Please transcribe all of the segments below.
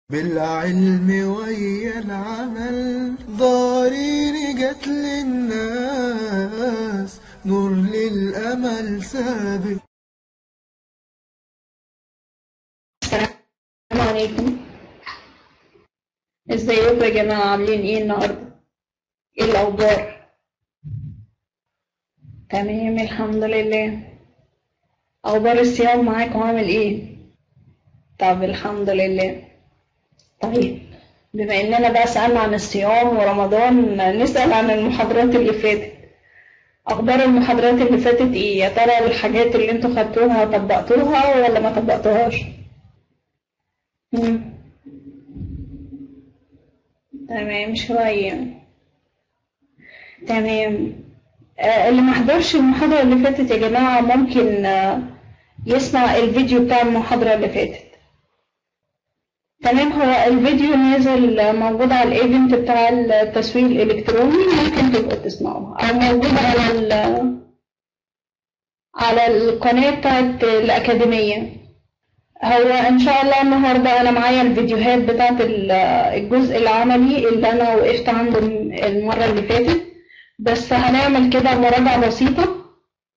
بالعلم ويا العمل ضارين جت للناس نور للأمل سابق السلام عليكم ازيكم يا جماعة عاملين ايه النهاردة ايه الأخبار تمام الحمد لله أخبار الصيام معاكم عامل ايه طب الحمد لله طيب بما اننا بقى سألنا عن الصيام ورمضان نسأل عن المحاضرات اللي فاتت أخبار المحاضرات اللي فاتت ايه يا ترى الحاجات اللي انتوا خدتوها طبقتوها ولا ما طبقتوهاش مم. تمام شوية تمام آه، اللي ما حضرش المحاضرة اللي فاتت يا جماعة ممكن آه، يسمع الفيديو بتاع المحاضرة اللي فاتت تمام هو الفيديو نازل آه، موجود على الايفنت بتاع التسويق الإلكتروني ممكن تبقوا تسمعوه أو موجود على ال على القناة بتاعت الأكاديمية هو ان شاء الله النهارده انا معايا الفيديوهات بتاعت ال- الجزء العملي اللي انا وقفت عنده المره اللي فاتت بس هنعمل كده مراجعه بسيطه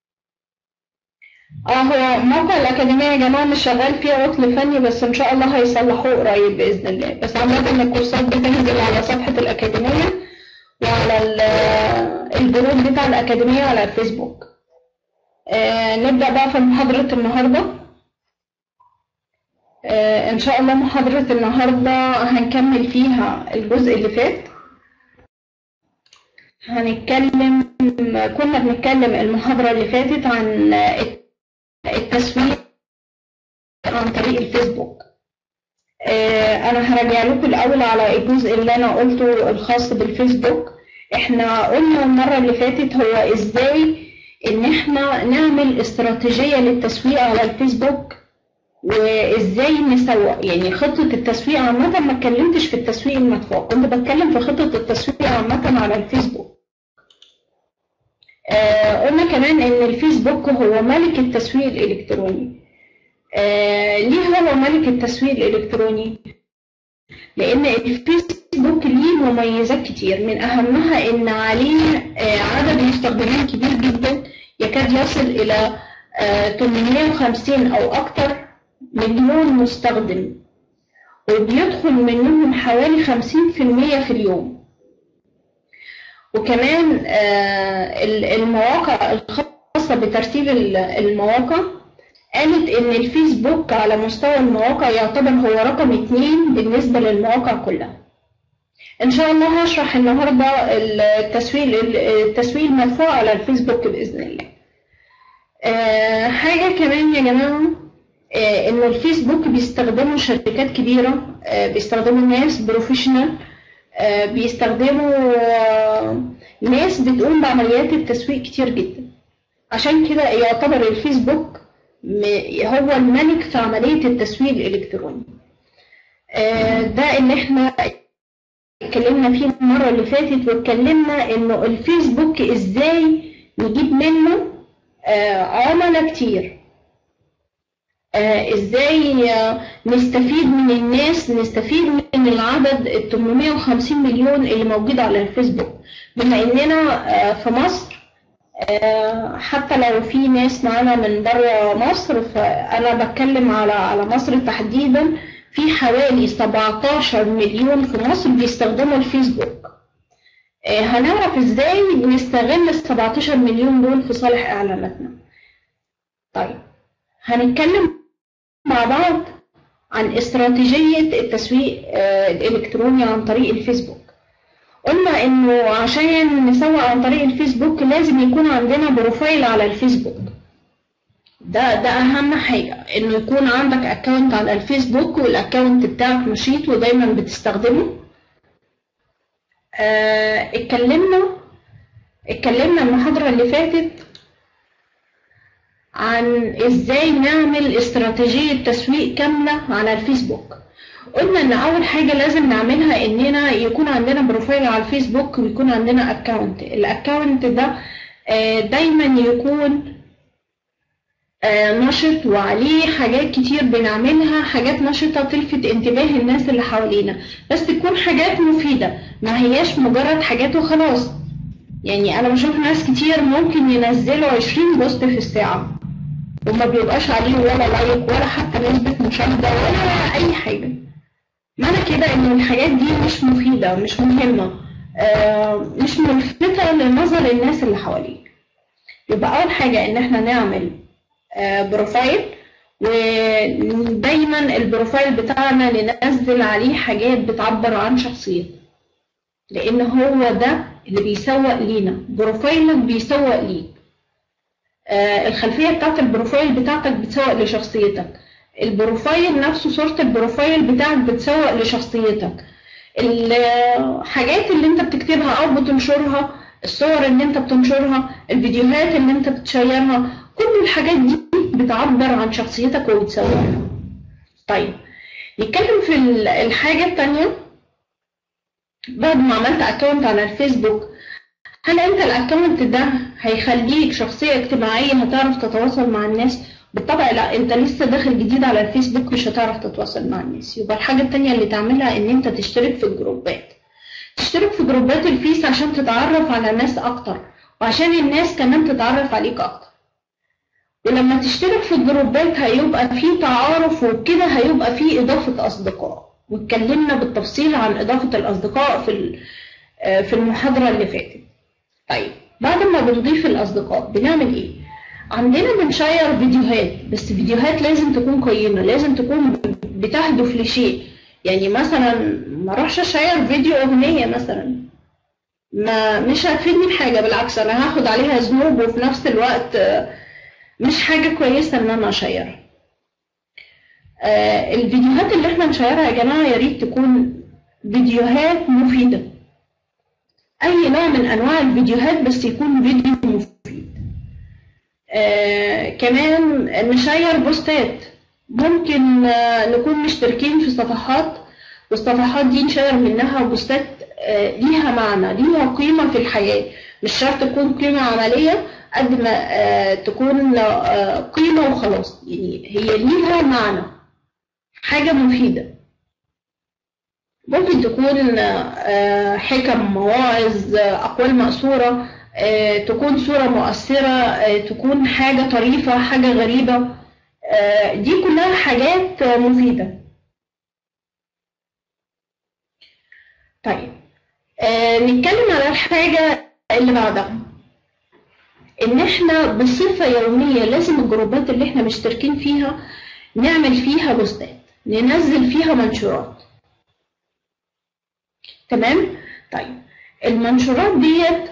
اه هو موقع الاكاديميه يا جماعه مش شغال فيه عطل فني بس ان شاء الله هيصلحوه قريب باذن الله بس عامه ان الكورسات بتنزل على صفحه الاكاديميه وعلى ال- الجروب بتاع الاكاديميه على الفيسبوك آه نبدا بقى في محاضره النهارده آه، إن شاء الله محاضرة النهاردة هنكمل فيها الجزء اللي فات هنتكلم كنا بنتكلم المحاضرة اللي فاتت عن التسويق عن طريق الفيسبوك آه، أنا هرجع لكم الأول على الجزء اللي أنا قلته الخاص بالفيسبوك إحنا قلنا المرة اللي فاتت هو إزاي إن إحنا نعمل استراتيجية للتسويق على الفيسبوك وازاي نسوق يعني خطة التسويق عامة ما اتكلمتش في التسويق المدفوع كنت بتكلم في خطة التسويق عامة على الفيسبوك آه قلنا كمان ان الفيسبوك هو ملك التسويق الالكتروني آه ليه هو ملك التسويق الالكتروني لان الفيسبوك ليه مميزات كتير من اهمها ان عليه آه عدد مستخدمين كبير جدا يكاد يصل الى آه 850 او اكتر مليون مستخدم وبيدخل منهم حوالي 50% في اليوم وكمان آه، ال- المواقع الخاصة بترتيب ال- المواقع قالت إن الفيسبوك على مستوى المواقع يعتبر هو رقم اتنين بالنسبة للمواقع كلها إن شاء الله هشرح النهاردة التسويق التسويق المدفوع على الفيسبوك بإذن الله آه، حاجة كمان يا جماعة آه، إنه الفيسبوك بيستخدموا شركات كبيرة آه، بيستخدموا ناس بروفيشنال آه، بيستخدموا آه، ناس بتقوم بعمليات التسويق كتير جدا عشان كده يعتبر الفيسبوك م- هو الملك في عملية التسويق الإلكتروني آه، ده اللي احنا اتكلمنا فيه المرة اللي فاتت واتكلمنا انه الفيسبوك ازاي نجيب منه آه، عملاء كتير آه، ازاي آه، نستفيد من الناس نستفيد من العدد ال 850 مليون اللي موجود على الفيسبوك بما اننا آه، في مصر آه، حتى لو في ناس معانا من بره مصر فانا بتكلم على على مصر تحديدا في حوالي 17 مليون في مصر بيستخدموا الفيسبوك آه، هنعرف ازاي نستغل ال 17 مليون دول في صالح اعلاناتنا طيب هنتكلم مع بعض عن استراتيجية التسويق آه، الإلكتروني عن طريق الفيسبوك قلنا إنه عشان نسوق عن طريق الفيسبوك لازم يكون عندنا بروفايل على الفيسبوك ده ده أهم حاجة إنه يكون عندك أكونت على الفيسبوك والأكونت بتاعك نشيط ودايما بتستخدمه آه، اتكلمنا اتكلمنا المحاضرة اللي فاتت عن ازاي نعمل استراتيجية تسويق كاملة على الفيسبوك قلنا ان اول حاجة لازم نعملها اننا يكون عندنا بروفايل على الفيسبوك ويكون عندنا اكونت الاكونت ده آه، دايما يكون آه، نشط وعليه حاجات كتير بنعملها حاجات نشطة تلفت انتباه الناس اللي حوالينا بس تكون حاجات مفيدة ما هياش مجرد حاجات وخلاص يعني انا بشوف ناس كتير ممكن ينزلوا 20 بوست في الساعة وما بيبقاش عليه ولا لايك ولا حتى نسبة مشاهدة ولا أي حاجة معنى كده إن الحاجات دي مش مفيدة مش مهمة آه، مش ملفتة لنظر الناس اللي حواليك يبقى أول حاجة إن إحنا نعمل آه، بروفايل ودايما البروفايل بتاعنا ننزل عليه حاجات بتعبر عن شخصيتنا لأن هو ده اللي بيسوق لينا بروفايلك بيسوق ليك آه، الخلفية بتاعت البروفايل بتاعتك بتسوق لشخصيتك البروفايل نفسه صورة البروفايل بتاعك بتسوق لشخصيتك الحاجات اللي انت بتكتبها او بتنشرها الصور اللي انت بتنشرها الفيديوهات اللي انت بتشيرها كل الحاجات دي بتعبر عن شخصيتك وبتسوقها طيب نتكلم في ال- الحاجة التانية بعد ما عملت اكونت على الفيسبوك هل انت الاكونت ده هيخليك شخصية اجتماعية هتعرف تتواصل مع الناس بالطبع لا انت لسه داخل جديد على الفيسبوك مش هتعرف تتواصل مع الناس يبقى الحاجة التانية اللي تعملها ان انت تشترك في الجروبات تشترك في جروبات الفيس عشان تتعرف على ناس اكتر وعشان الناس كمان تتعرف عليك اكتر ولما تشترك في الجروبات هيبقى في تعارف وبكده هيبقى في اضافة اصدقاء واتكلمنا بالتفصيل عن اضافة الاصدقاء في ال- آه، في المحاضرة اللي فاتت طيب بعد ما بنضيف الأصدقاء بنعمل إيه؟ عندنا بنشير فيديوهات بس فيديوهات لازم تكون قيمة لازم تكون بتهدف لشيء يعني مثلا ما اروحش اشير فيديو اغنية مثلا ما مش هتفيدني بحاجة بالعكس انا هاخد عليها ذنوب وفي نفس الوقت آه، مش حاجة كويسة ان انا اشيرها آه، الفيديوهات اللي احنا نشيرها يا جماعة يا ريت تكون فيديوهات مفيدة اي نوع من انواع الفيديوهات بس يكون فيديو مفيد آه كمان نشير بوستات ممكن آه نكون مشتركين في صفحات والصفحات دي نشير منها بوستات آه ليها معنى ليها قيمة في الحياة مش شرط تكون قيمة عملية قد ما آه تكون آه قيمة وخلاص يعني هي ليها معنى حاجة مفيدة ممكن تكون آه، حكم مواعظ آه، أقوال مأثورة آه، تكون صورة مؤثرة آه، تكون حاجة طريفة حاجة غريبة آه، دي كلها حاجات آه، مفيدة طيب آه، نتكلم على الحاجة اللي بعدها إن إحنا بصفة يومية لازم الجروبات اللي إحنا مشتركين فيها نعمل فيها بوستات ننزل فيها منشورات تمام طيب المنشورات ديت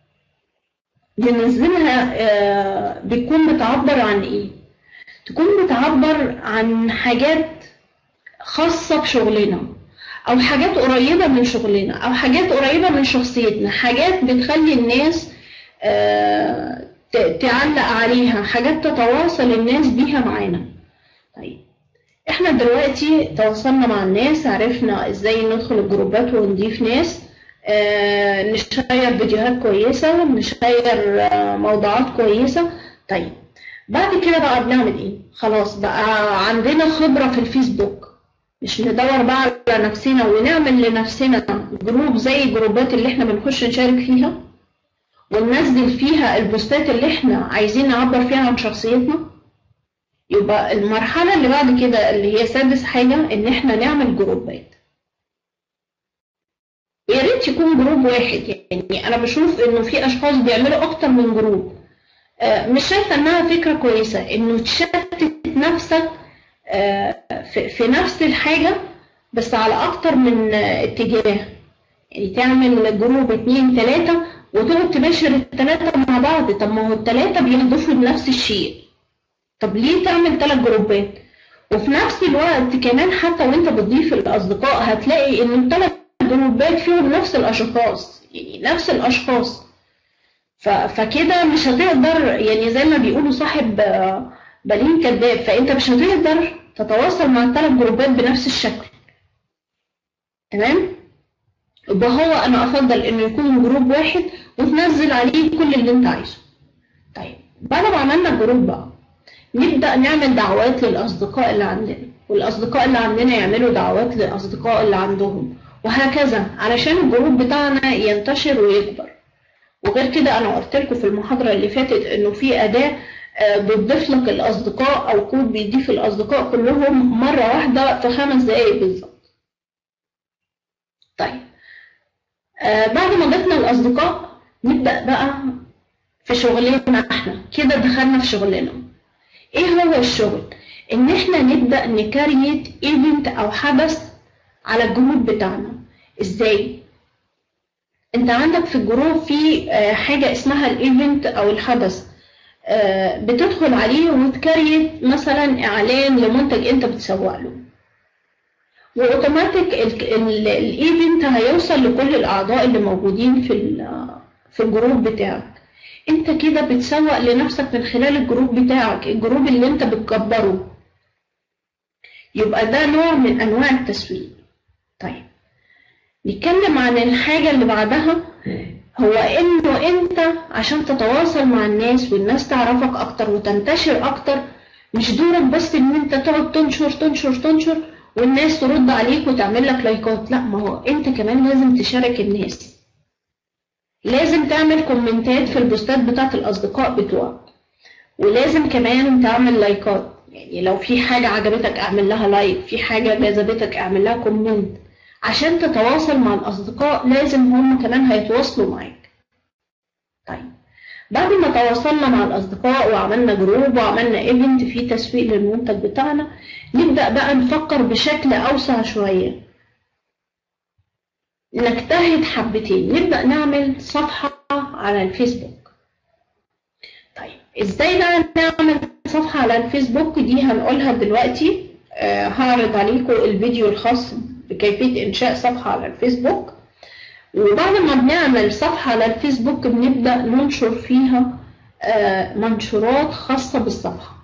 بننزلها آه، بتكون بتعبر عن ايه تكون بتعبر عن حاجات خاصة بشغلنا او حاجات قريبة من شغلنا او حاجات قريبة من شخصيتنا حاجات بتخلي الناس آه، ت- تعلق عليها حاجات تتواصل الناس بيها معانا طيب احنا دلوقتي تواصلنا مع الناس عرفنا ازاي ندخل الجروبات ونضيف ناس آه، نشير فيديوهات كويسة نشير آه، موضوعات كويسة طيب بعد كده بقى بنعمل ايه خلاص بقى عندنا خبرة في الفيسبوك مش ندور بقى على نفسنا ونعمل لنفسنا جروب زي الجروبات اللي احنا بنخش نشارك فيها وننزل فيها البوستات اللي احنا عايزين نعبر فيها عن شخصيتنا يبقى المرحلة اللي بعد كده اللي هي سادس حاجة إن إحنا نعمل جروبات. يا ريت يكون جروب واحد يعني أنا بشوف إنه في أشخاص بيعملوا أكتر من جروب. آه، مش شايفة إنها فكرة كويسة إنه تشتت نفسك آه، في في نفس الحاجة بس على أكتر من آه، اتجاه. يعني تعمل جروب اتنين تلاتة وتقعد تباشر التلاتة مع بعض طب ما هو التلاتة بيهدفوا لنفس الشيء. طب ليه تعمل ثلاث جروبات وفي نفس الوقت كمان حتى وانت بتضيف الاصدقاء هتلاقي ان الثلاث جروبات فيهم نفس الاشخاص يعني نفس الاشخاص ف- فكده مش هتقدر يعني زي ما بيقولوا صاحب آه، بالين كذاب فانت مش هتقدر تتواصل مع الثلاث جروبات بنفس الشكل تمام يبقى هو انا افضل انه يكون جروب واحد وتنزل عليه كل اللي انت عايزه طيب بعد ما عملنا الجروب بقى نبدأ نعمل دعوات للأصدقاء اللي عندنا والأصدقاء اللي عندنا يعملوا دعوات للأصدقاء اللي عندهم وهكذا علشان الجروب بتاعنا ينتشر ويكبر وغير كده أنا قلت لكم في المحاضرة اللي فاتت إنه في أداة آه، بتضيف لك الأصدقاء أو كود بيضيف الأصدقاء كلهم مرة واحدة في خمس دقايق بالظبط طيب آه، بعد ما ضفنا الأصدقاء نبدأ بقى في شغلنا احنا كده دخلنا في شغلنا ايه هو الشغل ان احنا نبدأ نكريت ايفنت او حدث على الجروب بتاعنا ازاي انت عندك في الجروب في آه، حاجة اسمها الايفنت او الحدث آه، بتدخل عليه وتكريت مثلا اعلان لمنتج انت بتسوق له واوتوماتيك الايفنت هيوصل لكل الاعضاء اللي موجودين في ال- في الجروب بتاعك انت كده بتسوق لنفسك من خلال الجروب بتاعك الجروب اللي انت بتكبره يبقى ده نوع من انواع التسويق طيب نتكلم عن الحاجة اللي بعدها هو انه انت عشان تتواصل مع الناس والناس تعرفك اكتر وتنتشر اكتر مش دورك بس ان انت تقعد تنشر تنشر تنشر والناس ترد عليك وتعمل لك لايكات لا ما هو انت كمان لازم تشارك الناس لازم تعمل كومنتات في البوستات بتاعت الاصدقاء بتوعك ولازم كمان تعمل لايكات يعني لو في حاجة عجبتك اعمل لها لايك في حاجة جذبتك اعمل لها كومنت عشان تتواصل مع الأصدقاء لازم هم كمان هيتواصلوا معاك طيب بعد ما تواصلنا مع الأصدقاء وعملنا جروب وعملنا ايفنت فيه تسويق للمنتج بتاعنا نبدأ بقى نفكر بشكل أوسع شوية نجتهد حبتين نبدأ نعمل صفحة على الفيسبوك طيب ازاي بقى نعمل صفحة على الفيسبوك دي هنقولها دلوقتي آه هعرض عليكم الفيديو الخاص بكيفية إنشاء صفحة على الفيسبوك وبعد ما بنعمل صفحة على الفيسبوك بنبدأ ننشر فيها آه منشورات خاصة بالصفحة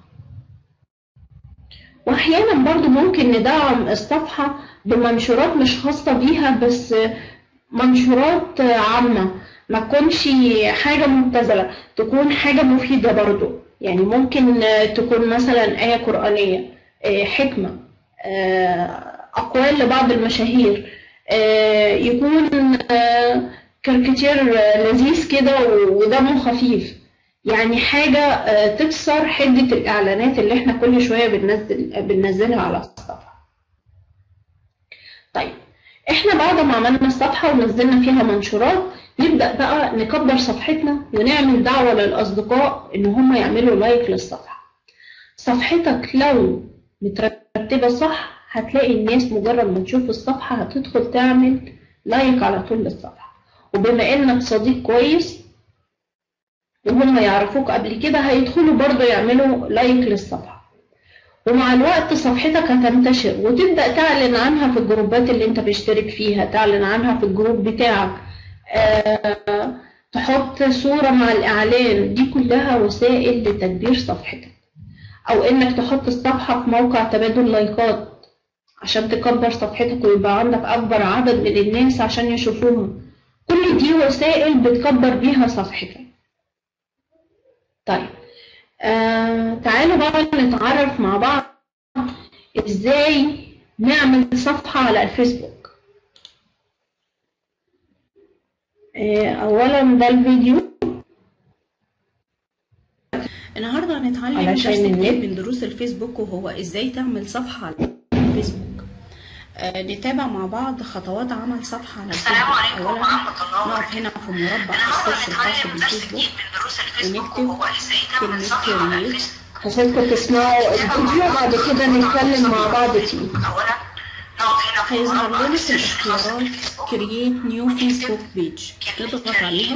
وأحيانا برضو ممكن ندعم الصفحة بمنشورات مش خاصة بيها بس منشورات عامة ما تكونش حاجة مبتذلة تكون حاجة مفيدة برضو يعني ممكن تكون مثلا آية قرآنية حكمة أقوال لبعض المشاهير يكون كاريكاتير لذيذ كده ودمه خفيف يعني حاجة تكسر حدة الإعلانات اللي احنا كل شوية بننزل بننزلها على الصفحة طيب احنا بعد ما عملنا الصفحة ونزلنا فيها منشورات نبدأ بقى نكبر صفحتنا ونعمل دعوة للأصدقاء إن هم يعملوا لايك للصفحة صفحتك لو مترتبة صح هتلاقي الناس مجرد ما تشوف الصفحة هتدخل تعمل لايك على طول للصفحة وبما إنك صديق كويس وهم يعرفوك قبل كده هيدخلوا برضه يعملوا لايك للصفحة ومع الوقت صفحتك هتنتشر وتبدأ تعلن عنها في الجروبات اللي انت بتشترك فيها تعلن عنها في الجروب بتاعك أه، تحط صورة مع الإعلان دي كلها وسائل لتكبير صفحتك أو إنك تحط الصفحة في موقع تبادل لايكات عشان تكبر صفحتك ويبقى عندك أكبر عدد من الناس عشان يشوفوها كل دي وسائل بتكبر بيها صفحتك طيب آه تعالوا بقى نتعرف مع بعض ازاي نعمل صفحة على الفيسبوك آه اولا ده الفيديو النهارده هنتعلم علشان درس جديد النت. من دروس الفيسبوك وهو ازاي تعمل صفحة على الفيسبوك آه نتابع مع بعض خطوات عمل صفحة على السلام الفيسبوك عليكم اولا ورحمة الله نقف هنا في مربع النهارده السيرش الخاص هنتعلم درس بالفيسبوك جديد من دروس الفيسبوك ونكتب وهو ازاي تعمل كلمة صفحة على كرييت الفيسبوك عشانكم تسمعوا الفيديو بعد كده نتكلم مع بعض فيه اولا نقف هنا في هيظهر مربع لنا في السيرش الخاص الاختيارات بالفيسبوك create new facebook page نضغط عليها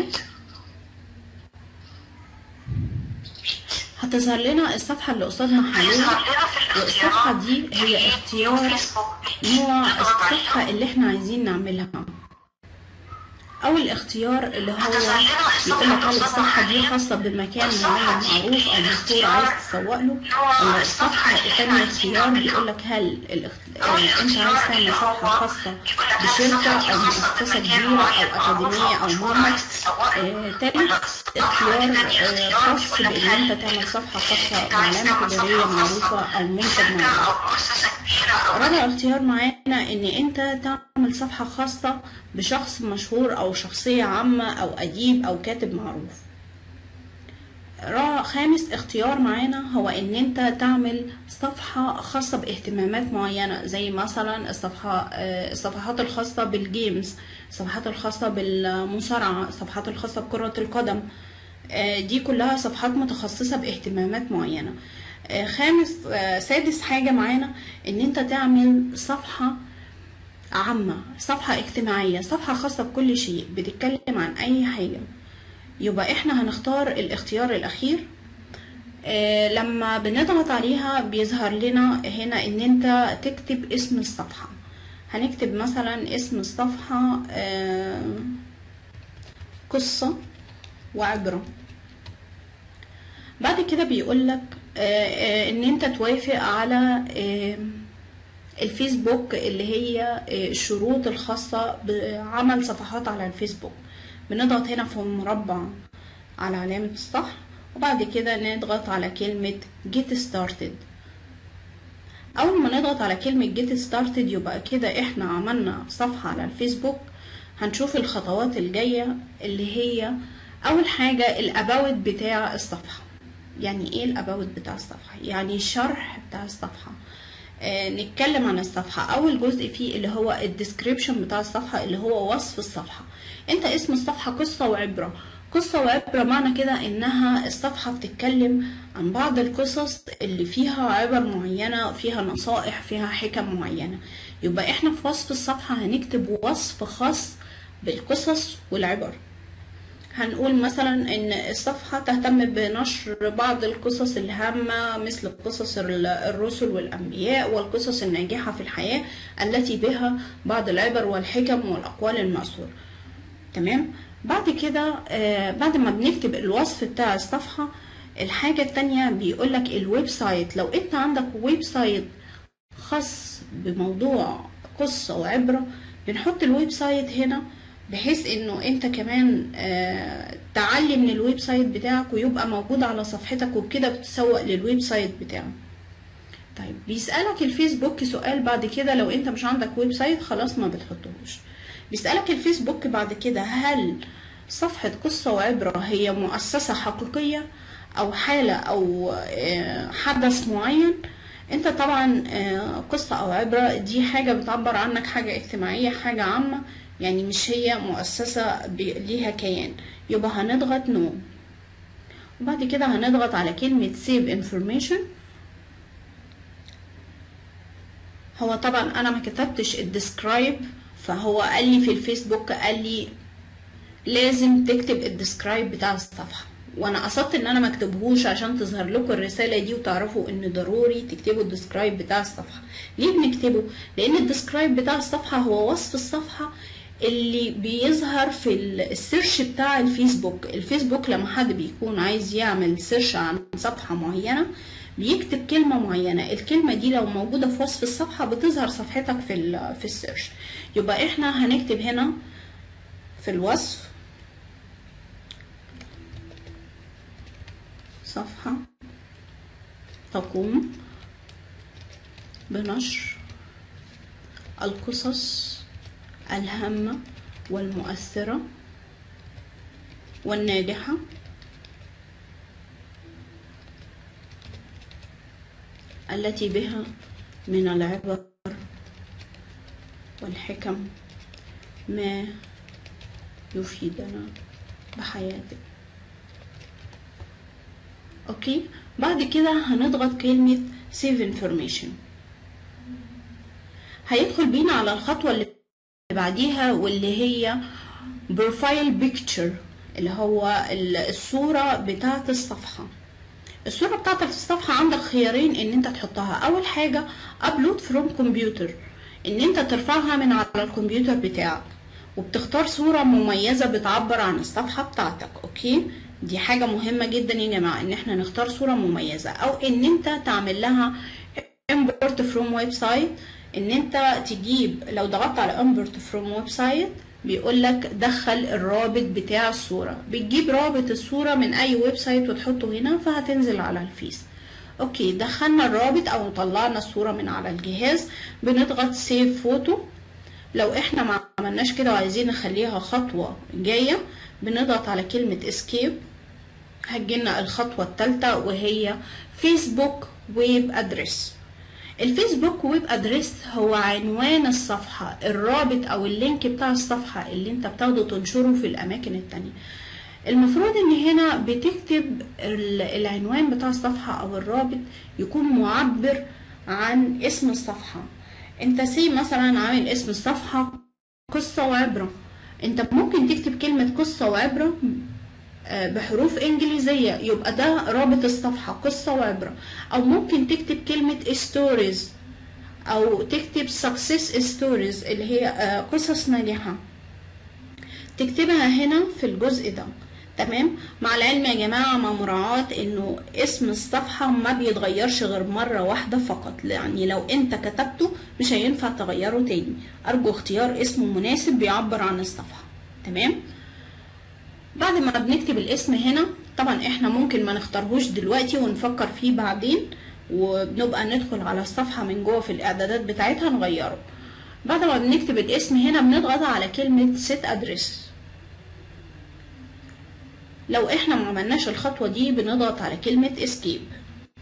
هتظهر لنا الصفحة اللي قصادنا حاليا هيظهر لنا في والصفحة الاختيارات دي هي create new اختيار Facebook page. نوع نضغط عليها. الصفحة اللي احنا عايزين نعملها اول اختيار اللي هو يقول لك هل الصفحه دي خاصه بمكان معين معروف او مشهور عايز تسوق له ولا الصفحه الثاني اختيار بيقول لك هل الاخت... آه، انت عايز تعمل صفحه خاصه بشركه او مؤسسه كبيره او اكاديميه او معهد آه، تالت اختيار آه، خاص بان انت تعمل صفحه خاصه بعلامه تجاريه معروفه او منتج معروف رابع اختيار معانا ان انت تعمل صفحة خاصة بشخص مشهور او شخصية عامة او اديب او كاتب معروف را- خامس اختيار معانا هو ان انت تعمل صفحة خاصة باهتمامات معينة زي مثلا الصفحة آه، الصفحات الخاصة بالجيمز الصفحات الخاصة بالمصارعة الصفحات الخاصة بكرة القدم آه، دي كلها صفحات متخصصة باهتمامات معينة آه، خامس آه، سادس حاجة معانا ان انت تعمل صفحة عامة صفحة اجتماعية صفحة خاصة بكل شيء بتتكلم عن اي حاجة يبقى احنا هنختار الاختيار الاخير آه، لما بنضغط عليها بيظهر لنا هنا ان انت تكتب اسم الصفحة هنكتب مثلا اسم الصفحة آه، قصة وعبرة بعد كده بيقول لك ان انت توافق على آه، الفيسبوك اللي هي آه، الشروط الخاصة بعمل صفحات على الفيسبوك بنضغط هنا في مربع على علامة الصح وبعد كده نضغط على كلمة get started اول ما نضغط على كلمة get started يبقى كده احنا عملنا صفحة على الفيسبوك هنشوف الخطوات الجاية اللي هي اول حاجة الاباوت بتاع الصفحة يعني ايه الاباوت بتاع الصفحة يعني الشرح بتاع الصفحة آه نتكلم عن الصفحة اول جزء فيه اللي هو الديسكريبشن بتاع الصفحة اللي هو وصف الصفحة انت اسم الصفحة قصة وعبرة قصة وعبرة معنى كده انها الصفحة بتتكلم عن بعض القصص اللي فيها عبر معينة فيها نصائح فيها حكم معينة يبقى احنا في وصف الصفحة هنكتب وصف خاص بالقصص والعبر هنقول مثلا ان الصفحة تهتم بنشر بعض القصص الهامة مثل قصص ال- الرسل والانبياء والقصص الناجحة في الحياة التي بها بعض العبر والحكم والاقوال المأثورة تمام بعد كده آه بعد ما بنكتب الوصف بتاع الصفحة الحاجة التانية بيقولك الويب سايت لو انت عندك ويب سايت خاص بموضوع قصة وعبرة بنحط الويب سايت هنا بحيث انه انت كمان آه تعلي من الويب سايت بتاعك ويبقى موجود على صفحتك وبكده بتسوق للويب سايت بتاعك طيب بيسألك الفيسبوك سؤال بعد كده لو انت مش عندك ويب سايت خلاص ما بتحطهوش بيسألك الفيسبوك بعد كده هل صفحة قصة وعبرة هي مؤسسة حقيقية أو حالة أو آه، حدث معين انت طبعا آه، قصة أو عبرة دي حاجة بتعبر عنك حاجة اجتماعية حاجة عامة يعني مش هي مؤسسة ب- ليها كيان يبقى هنضغط نو وبعد كده هنضغط على كلمة save information هو طبعا انا ما كتبتش الديسكرايب فهو قال لي في الفيسبوك قال لي لازم تكتب الديسكرايب بتاع الصفحه وانا قصدت ان انا ما اكتبهوش عشان تظهر لكم الرساله دي وتعرفوا ان ضروري تكتبوا الديسكرايب بتاع الصفحه ليه بنكتبه لان الديسكرايب بتاع الصفحه هو وصف الصفحه اللي بيظهر في ال- السيرش بتاع الفيسبوك الفيسبوك لما حد بيكون عايز يعمل سيرش عن صفحه معينه بيكتب كلمة معينة الكلمة دي لو موجودة في وصف الصفحة بتظهر صفحتك في ال- في السيرش يبقى احنا هنكتب هنا في الوصف صفحة تقوم بنشر القصص الهامة والمؤثرة والناجحة التي بها من العبر والحكم ما يفيدنا بحياتك اوكي بعد كده هنضغط كلمة save information هيدخل بينا على الخطوة اللي بعديها واللي هي بروفايل بيكتشر اللي هو ال- الصورة بتاعة الصفحة الصورة بتاعتك في الصفحة عندك خيارين ان انت تحطها اول حاجة upload from computer ان انت ترفعها من على الكمبيوتر بتاعك وبتختار صورة مميزة بتعبر عن الصفحة بتاعتك اوكي دي حاجة مهمة جدا يا جماعة ان احنا نختار صورة مميزة او ان انت تعمل لها import from website ان انت تجيب لو ضغطت على import from website بيقول لك دخل الرابط بتاع الصورة بتجيب رابط الصورة من اي ويب سايت وتحطه هنا فهتنزل على الفيس اوكي دخلنا الرابط او طلعنا الصورة من على الجهاز بنضغط سيف فوتو لو احنا ما عملناش كده وعايزين نخليها خطوة جاية بنضغط على كلمة اسكيب هتجيلنا الخطوة التالتة وهي فيسبوك ويب ادرس الفيسبوك ويب ادرس هو عنوان الصفحة الرابط او اللينك بتاع الصفحة اللي انت بتاخده تنشره في الاماكن التانية المفروض ان هنا بتكتب ال- العنوان بتاع الصفحة او الرابط يكون معبر عن اسم الصفحة انت سي مثلا عامل اسم الصفحة قصة وعبرة انت ممكن تكتب كلمة قصة وعبرة آه، بحروف انجليزية يبقى ده رابط الصفحة قصة وعبرة او ممكن تكتب كلمة stories او تكتب success stories اللي هي آه، قصص ناجحة تكتبها هنا في الجزء ده تمام مع العلم يا جماعة مع مراعاة انه اسم الصفحة ما بيتغيرش غير مرة واحدة فقط يعني لو انت كتبته مش هينفع تغيره تاني ارجو اختيار اسم مناسب بيعبر عن الصفحة تمام بعد ما بنكتب الاسم هنا طبعا احنا ممكن ما نختارهوش دلوقتي ونفكر فيه بعدين وبنبقى ندخل على الصفحة من جوه في الاعدادات بتاعتها نغيره بعد ما بنكتب الاسم هنا بنضغط على كلمة set address لو احنا ما عملناش الخطوة دي بنضغط على كلمة escape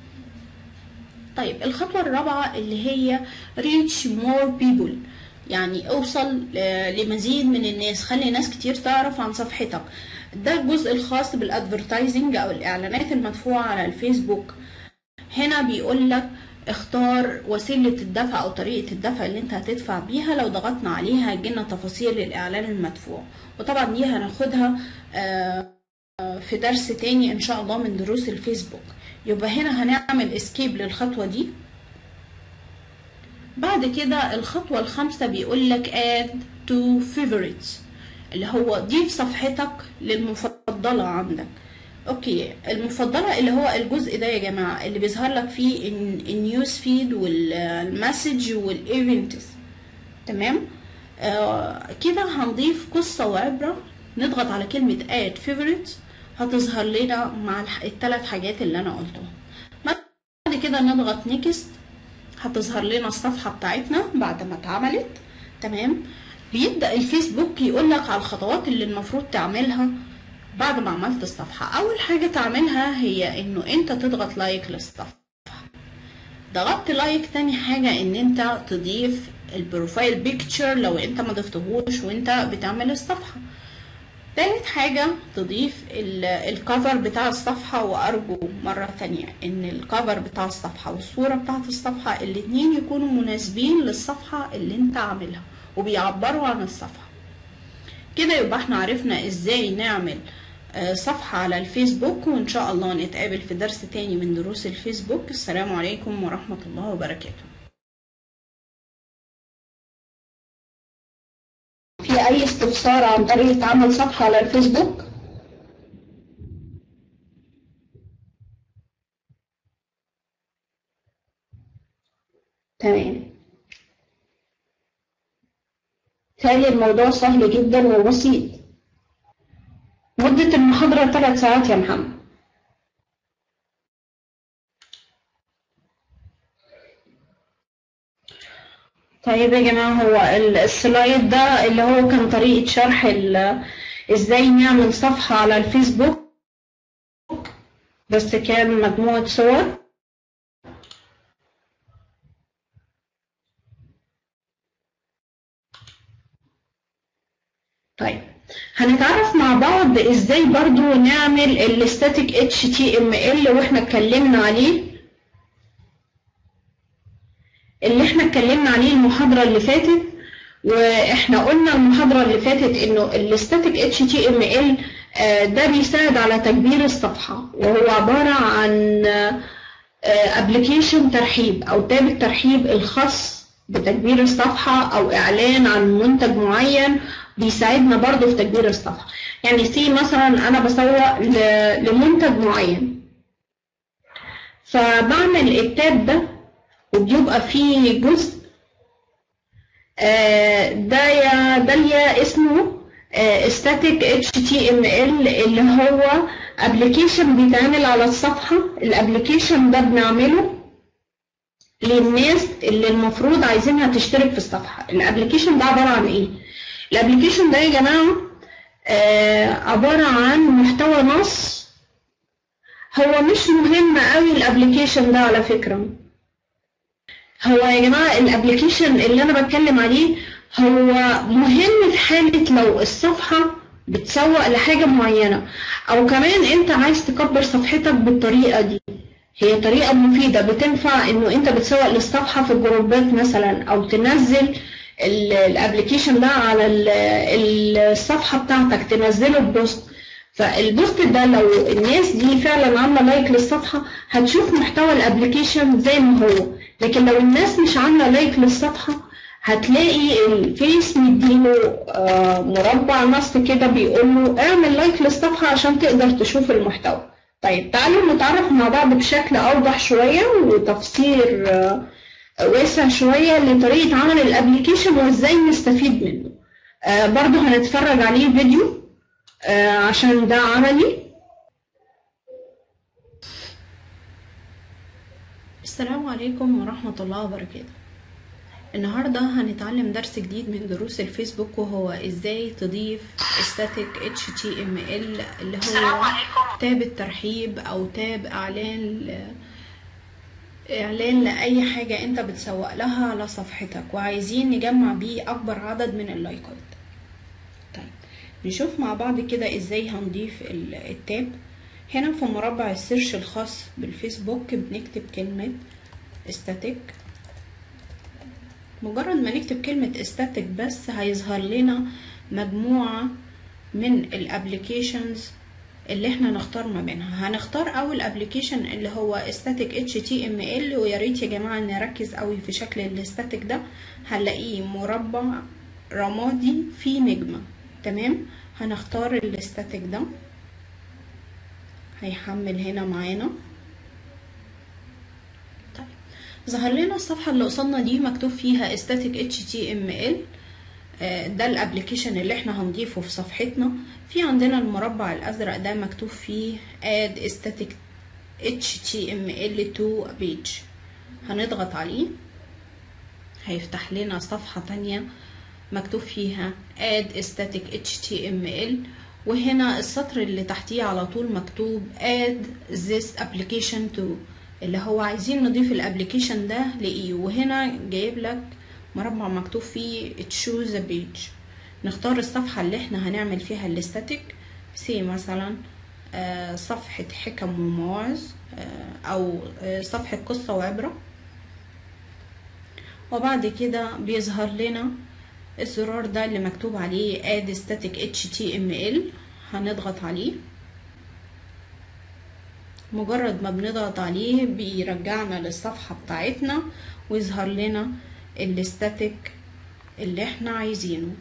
طيب الخطوة الرابعة اللي هي reach more people يعني اوصل ل- لمزيد من الناس خلي ناس كتير تعرف عن صفحتك ده الجزء الخاص بالادفرتايزنج او الاعلانات المدفوعة على الفيسبوك هنا بيقول لك اختار وسيلة الدفع او طريقة الدفع اللي انت هتدفع بيها لو ضغطنا عليها هتجيلنا تفاصيل الاعلان المدفوع وطبعا دي هناخدها آه، في درس تاني ان شاء الله من دروس الفيسبوك يبقى هنا هنعمل اسكيب للخطوة دي بعد كده الخطوة الخامسة بيقول لك add to favorites اللي هو ضيف صفحتك للمفضلة عندك اوكي المفضلة اللي هو الجزء ده يا جماعة اللي بيظهر لك فيه ال- النيوز فيد والمسج والايفنتس تمام آه كده هنضيف قصة وعبرة نضغط على كلمة add favorites هتظهر لنا مع الح- الثلاث حاجات اللي انا قلتهم بعد كده نضغط نيكست هتظهر لنا الصفحة بتاعتنا بعد ما اتعملت تمام بيبدأ الفيسبوك يقول لك على الخطوات اللي المفروض تعملها بعد ما عملت الصفحة أول حاجة تعملها هي إنه أنت تضغط لايك للصفحة ضغطت لايك تاني حاجة إن أنت تضيف البروفايل بيكتشر لو أنت ما ضفتهوش وأنت بتعمل الصفحة تالت حاجة تضيف ال- الكفر بتاع الصفحة وأرجو مرة تانية إن الكفر بتاع الصفحة والصورة بتاعت الصفحة الاتنين يكونوا مناسبين للصفحة اللي انت عاملها وبيعبروا عن الصفحة كده يبقى احنا عرفنا ازاي نعمل آه، صفحة على الفيسبوك وإن شاء الله نتقابل في درس تاني من دروس الفيسبوك السلام عليكم ورحمة الله وبركاته في أي استفسار عن طريقة عمل صفحة على الفيسبوك؟ تمام تالي الموضوع سهل جدا وبسيط مدة المحاضرة ثلاث ساعات يا محمد طيب يا جماعة هو ال- السلايد ده اللي هو كان طريقة شرح ال- ازاي نعمل صفحة على الفيسبوك بس كان مجموعة صور طيب هنتعرف مع بعض ازاي برضو نعمل الستاتيك اتش تي ام ال واحنا اتكلمنا عليه اللي احنا اتكلمنا عليه المحاضرة اللي فاتت واحنا قلنا المحاضرة اللي فاتت انه الستاتيك اتش تي ام ال ده بيساعد على تكبير الصفحة وهو عبارة عن ابلكيشن ترحيب او تاب الترحيب الخاص بتكبير الصفحة أو إعلان عن منتج معين بيساعدنا برضو في تكبير الصفحة يعني سي مثلا أنا بسوق ل- لمنتج معين فبعمل التاب ده وبيبقى فيه جزء آه، ده يا داليا اسمه آه، static HTML اللي هو ابلكيشن بيتعمل على الصفحة الابلكيشن ده بنعمله للناس اللي المفروض عايزينها تشترك في الصفحة الابلكيشن ده عبارة عن ايه الابلكيشن ده يا جماعة آه، عبارة عن محتوى نص هو مش مهم قوي الابلكيشن ده على فكرة هو يا جماعة الابلكيشن اللي انا بتكلم عليه هو مهم في حالة لو الصفحة بتسوق لحاجة معينة او كمان انت عايز تكبر صفحتك بالطريقة دي هي طريقة مفيدة بتنفع انه انت بتسوق للصفحة في الجروبات مثلا او تنزل الابلكيشن ده على ال- الصفحة بتاعتك تنزله ببوست فالبوست ده لو الناس دي فعلا عامله لايك للصفحه هتشوف محتوى الابلكيشن زي ما هو لكن لو الناس مش عامله لايك للصفحه هتلاقي الفيس مديله آه، مربع نص كده بيقول له اعمل لايك للصفحه عشان تقدر تشوف المحتوى طيب تعالوا نتعرف مع بعض بشكل اوضح شويه وتفسير آه، واسع شويه لطريقه عمل الابلكيشن وازاي نستفيد منه آه، برضو هنتفرج عليه فيديو آه، عشان ده عملي السلام عليكم ورحمة الله وبركاته النهاردة هنتعلم درس جديد من دروس الفيسبوك وهو ازاي تضيف static HTML اللي هو تاب الترحيب او تاب اعلان ل... اعلان لاي حاجة انت بتسوق لها على صفحتك وعايزين نجمع بيه اكبر عدد من اللايكات طيب نشوف مع بعض كده ازاي هنضيف ال- التاب هنا في مربع السيرش الخاص بالفيسبوك بنكتب كلمة static مجرد ما نكتب كلمة static بس هيظهر لنا مجموعة من الابليكيشنز اللي احنا نختار ما بينها هنختار اول ابليكيشن اللي هو static html ويا ريت يا جماعه نركز قوي في شكل الستاتيك ده هنلاقيه مربع رمادي فيه نجمه تمام هنختار الستاتيك ده هيحمل هنا معانا طيب ظهر لنا الصفحه اللي قصادنا دي مكتوب فيها static html آه، ده الابلكيشن اللي احنا هنضيفه في صفحتنا في عندنا المربع الازرق ده مكتوب فيه add static html to a page هنضغط عليه هيفتح لنا صفحة تانية مكتوب فيها add static html وهنا السطر اللي تحتيه على طول مكتوب add this application to اللي هو عايزين نضيف الابلكيشن ده لايه وهنا جايب لك مربع مكتوب فيه choose a page نختار الصفحة اللي احنا هنعمل فيها الاستاتيك سي مثلا آه، صفحة حكم ومواعظ آه، أو آه، صفحة قصة وعبرة وبعد كده بيظهر لنا الزرار ده اللي مكتوب عليه add static html هنضغط عليه مجرد ما بنضغط عليه بيرجعنا للصفحة بتاعتنا ويظهر لنا الاستاتيك اللي احنا عايزينه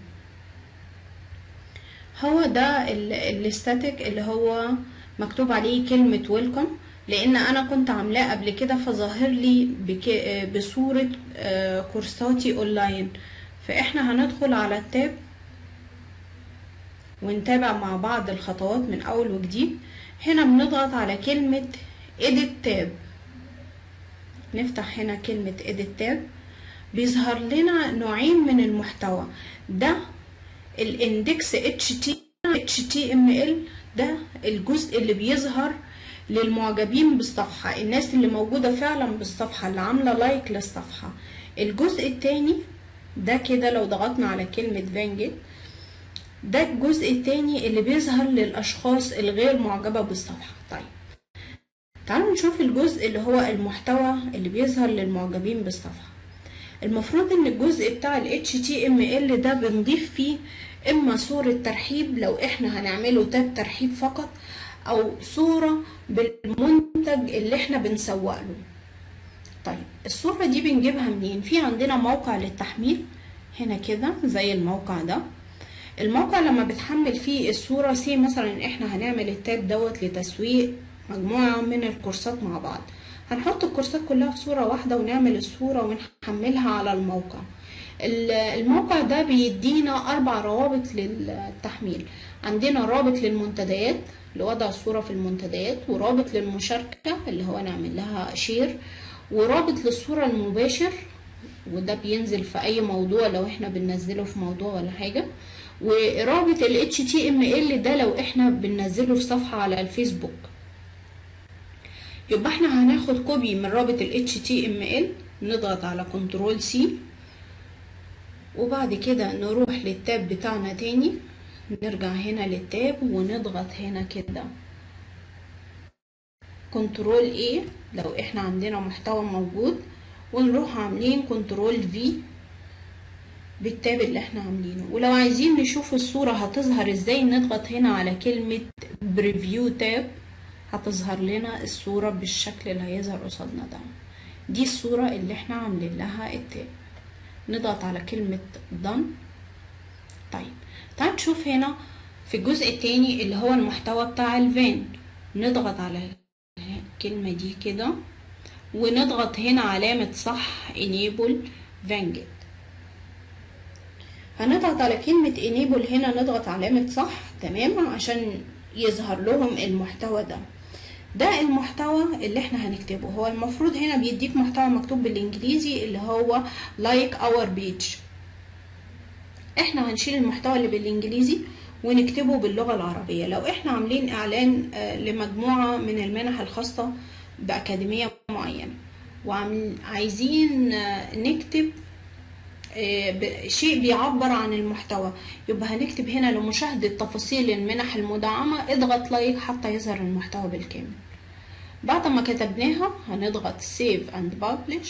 هو ده الاستاتيك اللي هو مكتوب عليه كلمة ويلكم لان انا كنت عاملاه قبل كده فظاهر لي بك- بصورة آه، كورساتي اونلاين فاحنا هندخل على التاب ونتابع مع بعض الخطوات من اول وجديد هنا بنضغط على كلمة edit tab نفتح هنا كلمة edit tab بيظهر لنا نوعين من المحتوى ده الاندكس HTML ده الجزء اللي بيظهر للمعجبين بالصفحة الناس اللي موجودة فعلا بالصفحة اللي عاملة لايك للصفحة الجزء التاني ده كده لو ضغطنا على كلمة فانجت ده الجزء التاني اللي بيظهر للأشخاص الغير معجبة بالصفحة طيب تعالوا نشوف الجزء اللي هو المحتوى اللي بيظهر للمعجبين بالصفحة المفروض ان الجزء بتاع ال HTML ده بنضيف فيه اما صورة ترحيب لو احنا هنعمله تاب ترحيب فقط او صورة بالمنتج اللي احنا بنسوق له طيب الصورة دي بنجيبها منين في عندنا موقع للتحميل هنا كده زي الموقع ده الموقع لما بتحمل فيه الصورة سي مثلا احنا هنعمل التاب دوت لتسويق مجموعة من الكورسات مع بعض هنحط الكورسات كلها في صورة واحدة ونعمل الصورة ونحملها على الموقع ال- الموقع ده بيدينا أربع روابط للتحميل عندنا رابط للمنتديات لوضع الصورة في المنتديات ورابط للمشاركة اللي هو نعمل لها شير ورابط للصورة المباشر وده بينزل في اي موضوع لو احنا بننزله في موضوع ولا حاجة ورابط ال HTML ده لو احنا بننزله في صفحة على الفيسبوك يبقى احنا هناخد كوبي من رابط ال HTML نضغط على كنترول سي وبعد كده نروح للتاب بتاعنا تاني نرجع هنا للتاب ونضغط هنا كده كنترول A لو احنا عندنا محتوى موجود ونروح عاملين كنترول في بالتاب اللي احنا عاملينه ولو عايزين نشوف الصورة هتظهر ازاي نضغط هنا على كلمة بريفيو تاب هتظهر لنا الصورة بالشكل اللي هيظهر قصادنا ده دي الصورة اللي احنا عاملين لها التاب نضغط على كلمة done طيب تعال نشوف هنا في الجزء التاني اللي هو المحتوى بتاع الفان نضغط على الكلمة دي كده ونضغط هنا علامة صح enable vanguard هنضغط على كلمة enable هنا نضغط علامة صح تمام عشان يظهر لهم المحتوى ده ده المحتوى اللي احنا هنكتبه هو المفروض هنا بيديك محتوى مكتوب بالانجليزي اللي هو like our page احنا هنشيل المحتوى اللي بالانجليزي ونكتبه باللغة العربية لو احنا عاملين اعلان آه، لمجموعة من المنح الخاصة بأكاديمية معينة وعايزين نكتب آه، ب- شيء بيعبر عن المحتوى يبقى هنكتب هنا لمشاهدة تفاصيل المنح المدعمة اضغط لايك حتى يظهر المحتوى بالكامل بعد ما كتبناها هنضغط save and publish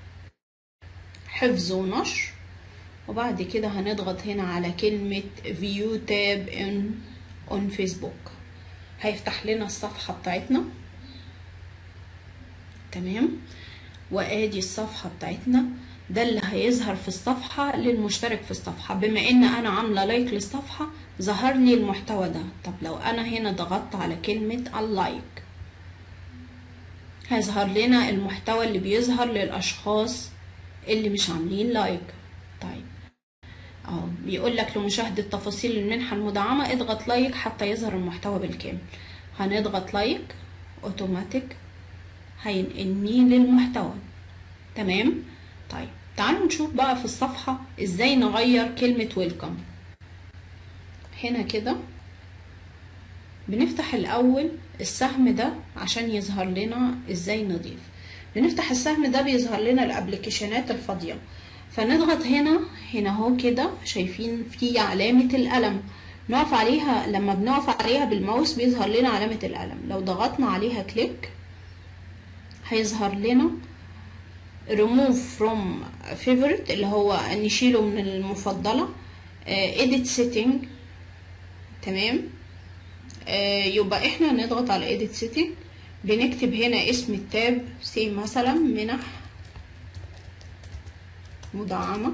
حفظ ونشر وبعد كده هنضغط هنا على كلمة view tab in on Facebook هيفتح لنا الصفحة بتاعتنا تمام وادي الصفحة بتاعتنا ده اللي هيظهر في الصفحة للمشترك في الصفحة بما ان انا عاملة لايك للصفحة ظهر لي المحتوى ده طب لو انا هنا ضغطت على كلمة اللايك هيظهر لنا المحتوى اللي بيظهر للاشخاص اللي مش عاملين لايك طيب اه بيقول لك لمشاهدة تفاصيل المنحة المدعمة اضغط لايك حتى يظهر المحتوى بالكامل هنضغط لايك اوتوماتيك هينقلني للمحتوى تمام طيب تعالوا نشوف بقى في الصفحة ازاي نغير كلمة ويلكم هنا كده بنفتح الاول السهم ده عشان يظهر لنا ازاي نضيف بنفتح السهم ده بيظهر لنا الابلكيشنات الفاضية فنضغط هنا هنا اهو كده شايفين في علامة القلم نقف عليها لما بنقف عليها بالماوس بيظهر لنا علامة القلم لو ضغطنا عليها كليك هيظهر لنا remove from favorite اللي هو نشيله من المفضلة آه، edit setting تمام آه، يبقى احنا نضغط على edit setting بنكتب هنا اسم التاب سي مثلا منح مدعمة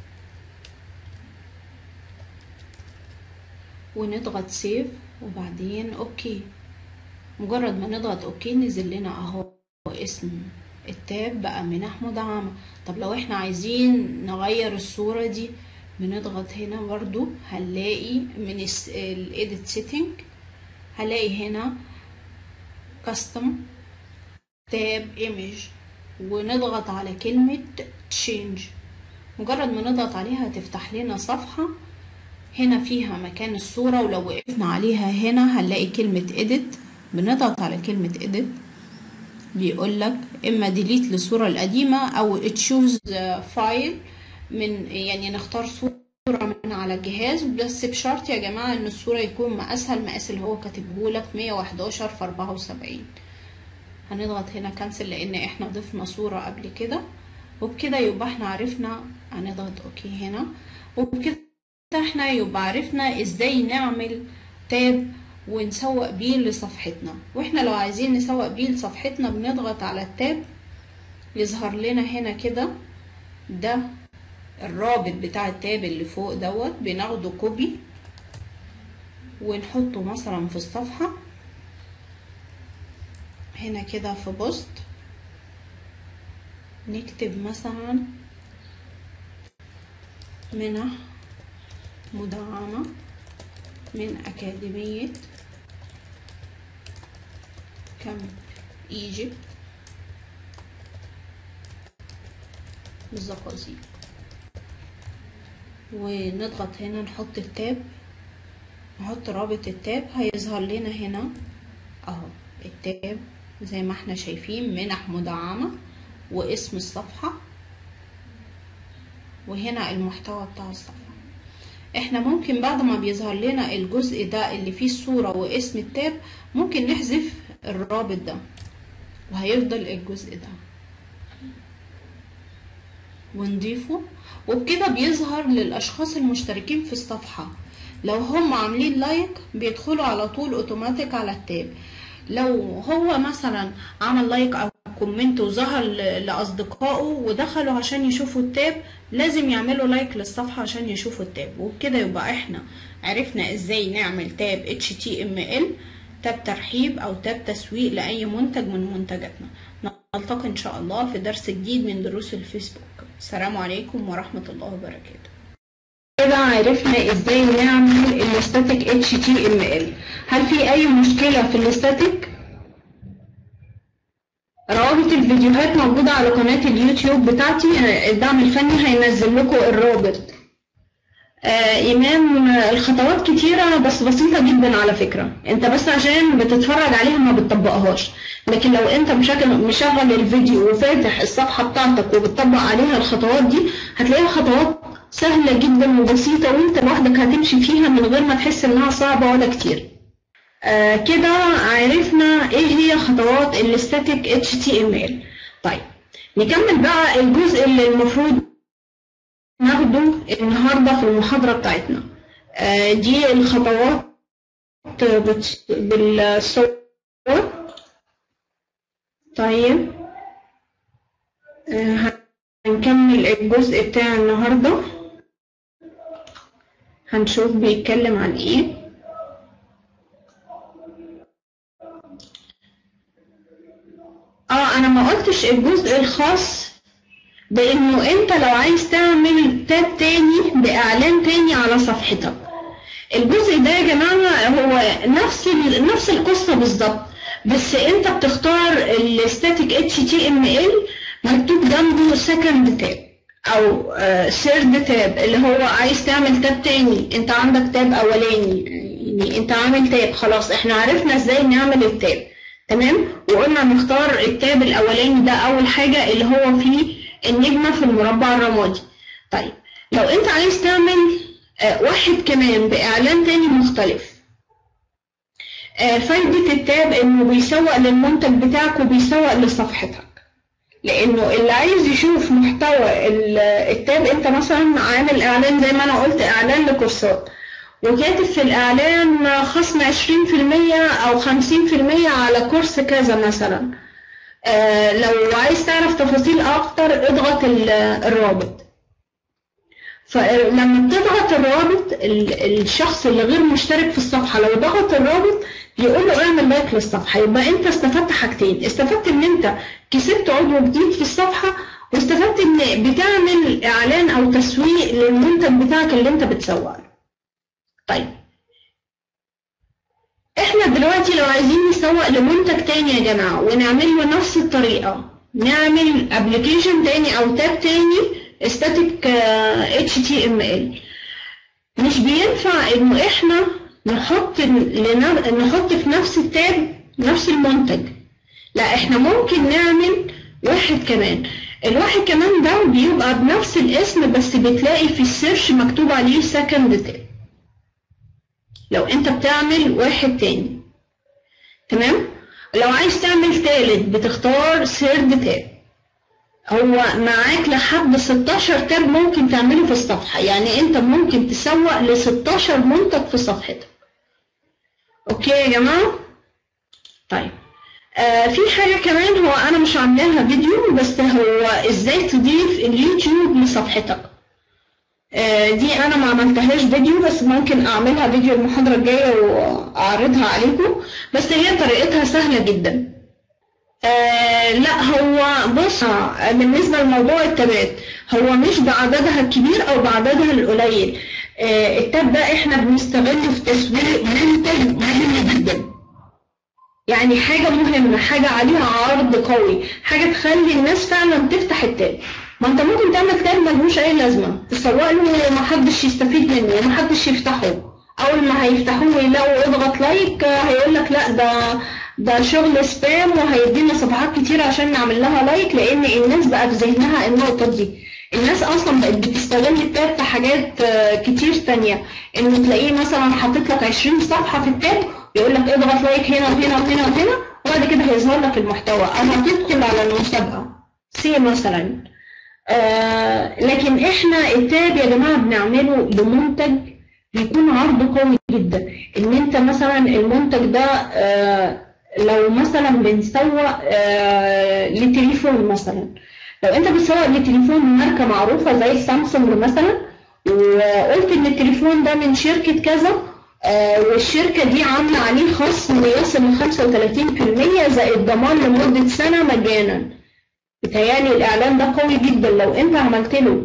ونضغط سيف وبعدين اوكي مجرد ما نضغط اوكي نزل لنا اهو اسم التاب بقى منح مدعمة طب لو احنا عايزين نغير الصورة دي بنضغط هنا برضو هنلاقي من الايديت سيتنج هلاقي هنا كاستم تاب ايمج ونضغط على كلمة تشينج مجرد ما نضغط عليها هتفتح لنا صفحة هنا فيها مكان الصورة ولو وقفنا عليها هنا هنلاقي كلمة edit بنضغط على كلمة edit بيقول لك اما ديليت للصورة القديمة او تشوز فايل من يعني نختار صورة من على الجهاز بس بشرط يا جماعة ان الصورة يكون مقاسها المقاس اللي هو كاتبه لك 111 في 74 هنضغط هنا كنسل لان احنا ضفنا صورة قبل كده وبكده يبقى احنا عرفنا هنضغط اوكي هنا وبكده احنا يبقى عرفنا ازاي نعمل تاب ونسوق بيه لصفحتنا واحنا لو عايزين نسوق بيه لصفحتنا بنضغط على التاب يظهر لنا هنا كده ده الرابط بتاع التاب اللي فوق دوت بناخده كوبي ونحطه مثلا في الصفحة هنا كده في بوست نكتب مثلا منح مدعمة من أكاديمية كامب ايجيبت بالزقازيق ونضغط هنا نحط التاب نحط رابط التاب هيظهر لنا هنا اهو التاب زي ما احنا شايفين منح مدعمة واسم الصفحة وهنا المحتوى بتاع الصفحة احنا ممكن بعد ما بيظهر لنا الجزء ده اللي فيه الصورة واسم التاب ممكن نحذف الرابط ده وهيفضل الجزء ده ونضيفه وبكده بيظهر للأشخاص المشتركين في الصفحة لو هم عاملين لايك بيدخلوا على طول اوتوماتيك على التاب لو هو مثلا عمل لايك او كومنت وظهر ل- لأصدقائه ودخلوا عشان يشوفوا التاب لازم يعملوا لايك للصفحة عشان يشوفوا التاب وبكده يبقى احنا عرفنا ازاي نعمل تاب HTML تاب ترحيب او تاب تسويق لأي منتج من منتجاتنا نلتقي ان شاء الله في درس جديد من دروس الفيسبوك السلام عليكم ورحمة الله وبركاته كده عرفنا ازاي نعمل الاستاتيك HTML هل في اي مشكلة في الاستاتيك؟ روابط الفيديوهات موجودة على قناة اليوتيوب بتاعتي الدعم الفني هينزل لكم الرابط آه إيمان آه، الخطوات كتيرة بس بسيطة جدا على فكرة انت بس عشان بتتفرج عليها ما بتطبقهاش لكن لو انت مشغل مشغل الفيديو وفاتح الصفحة بتاعتك وبتطبق عليها الخطوات دي هتلاقيها خطوات سهلة جدا وبسيطة وانت لوحدك هتمشي فيها من غير ما تحس انها صعبة ولا كتير آه كده عرفنا ايه هي خطوات الاستاتيك HTML طيب نكمل بقى الجزء اللي المفروض ناخده النهاردة في المحاضرة بتاعتنا آه دي الخطوات بت- بالصور طيب آه هنكمل الجزء بتاع النهاردة هنشوف بيتكلم عن ايه اه انا ما قلتش الجزء الخاص بانه انت لو عايز تعمل تاب تاني باعلان تاني على صفحتك الجزء ده يا جماعه هو نفس ال- نفس القصه بالظبط بس انت بتختار الستاتيك اتش تي ام ال مكتوب جنبه سكند تاب او سيرد تاب اللي هو عايز تعمل تاب تاني انت عندك تاب اولاني يعني انت عامل تاب خلاص احنا عرفنا ازاي نعمل التاب تمام وقلنا نختار التاب الاولاني ده اول حاجه اللي هو فيه النجمه في المربع الرمادي طيب لو انت عايز تعمل آه، واحد كمان باعلان تاني مختلف آه، فايدة التاب انه بيسوق للمنتج بتاعك وبيسوق لصفحتك لانه اللي عايز يشوف محتوى ال- التاب انت مثلا عامل اعلان زي ما انا قلت اعلان لكورسات وكاتب في الاعلان خصم 20% او 50% على كورس كذا مثلا آه، لو عايز تعرف تفاصيل اكتر اضغط ال- الرابط فلما بتضغط الرابط ال- الشخص اللي غير مشترك في الصفحة لو ضغط الرابط يقول له اعمل لايك للصفحة يبقى انت استفدت حاجتين استفدت ان انت كسبت عضو جديد في الصفحة واستفدت ان بتعمل اعلان او تسويق للمنتج بتاعك اللي انت بتسوق له طيب احنا دلوقتي لو عايزين نسوق لمنتج تاني يا جماعة ونعمل له نفس الطريقة نعمل ابلكيشن تاني او تاب تاني static آه، HTML مش بينفع انه احنا نحط لنا- نحط في نفس التاب نفس المنتج لا احنا ممكن نعمل واحد كمان الواحد كمان ده بيبقى بنفس الاسم بس بتلاقي في السيرش مكتوب عليه second تاب لو انت بتعمل واحد تاني تمام لو عايز تعمل تالت بتختار سيرد تاب هو معاك لحد 16 تاب ممكن تعمله في الصفحة يعني انت ممكن تسوق ل 16 منتج في صفحتك اوكي يا جماعة طيب آه في حاجة كمان هو أنا مش عاملاها فيديو بس هو إزاي تضيف اليوتيوب لصفحتك آه دي أنا ما عملتهاش فيديو بس ممكن أعملها فيديو المحاضرة الجاية وأعرضها عليكم بس هي طريقتها سهلة جدا آه لا هو بص آه، بالنسبة لموضوع التابات هو مش بعددها الكبير أو بعددها القليل آه التاب ده احنا بنستغله في تسويق منتج مهم جدا يعني حاجة مهمة حاجة عليها عرض قوي حاجة تخلي الناس فعلا تفتح التاب ما انت ممكن تعمل تاب ملهوش اي لازمة تسوق له ومحدش يستفيد منه ومحدش يفتحه اول ما هيفتحوه ويلاقوا اضغط لايك آه، هيقول لك لا ده ده شغل سبام وهيدينا صفحات كتير عشان نعمل لها لايك لان الناس بقى في ذهنها النقطة دي الناس اصلا بقت بتستغل التاب في حاجات آه، كتير تانية انه تلاقيه مثلا حاطط لك 20 صفحة في التاب يقول لك اضغط لايك هنا وهنا وهنا وهنا وبعد كده هيظهر لك المحتوى انا هتدخل على المسابقة سي مثلا آه لكن احنا التاب يا جماعة بنعمله لمنتج بيكون عرض قوي جدا ان انت مثلا المنتج ده آه لو مثلا بنسوق آه لتليفون مثلا لو انت بتسوق لتليفون ماركة معروفة زي سامسونج مثلا وقلت ان التليفون ده من شركة كذا آه والشركة دي عاملة عليه خصم يصل ل 35% زائد ضمان لمدة سنة مجانا بتهيألي الإعلان ده قوي جدا لو أنت عملت له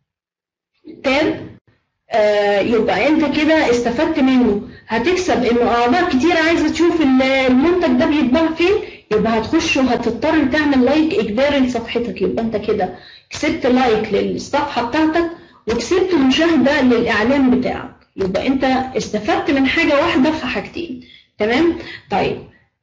تاب آه يبقى أنت كده استفدت منه هتكسب إنه أعضاء كتير عايزة تشوف ال- المنتج ده بيتباع فين يبقى هتخش وهتضطر تعمل لايك إجباري لصفحتك يبقى أنت كده كسبت لايك للصفحة بتاعتك وكسبت مشاهدة للإعلان بتاعك يبقى أنت استفدت من حاجة واحدة في حاجتين تمام طيب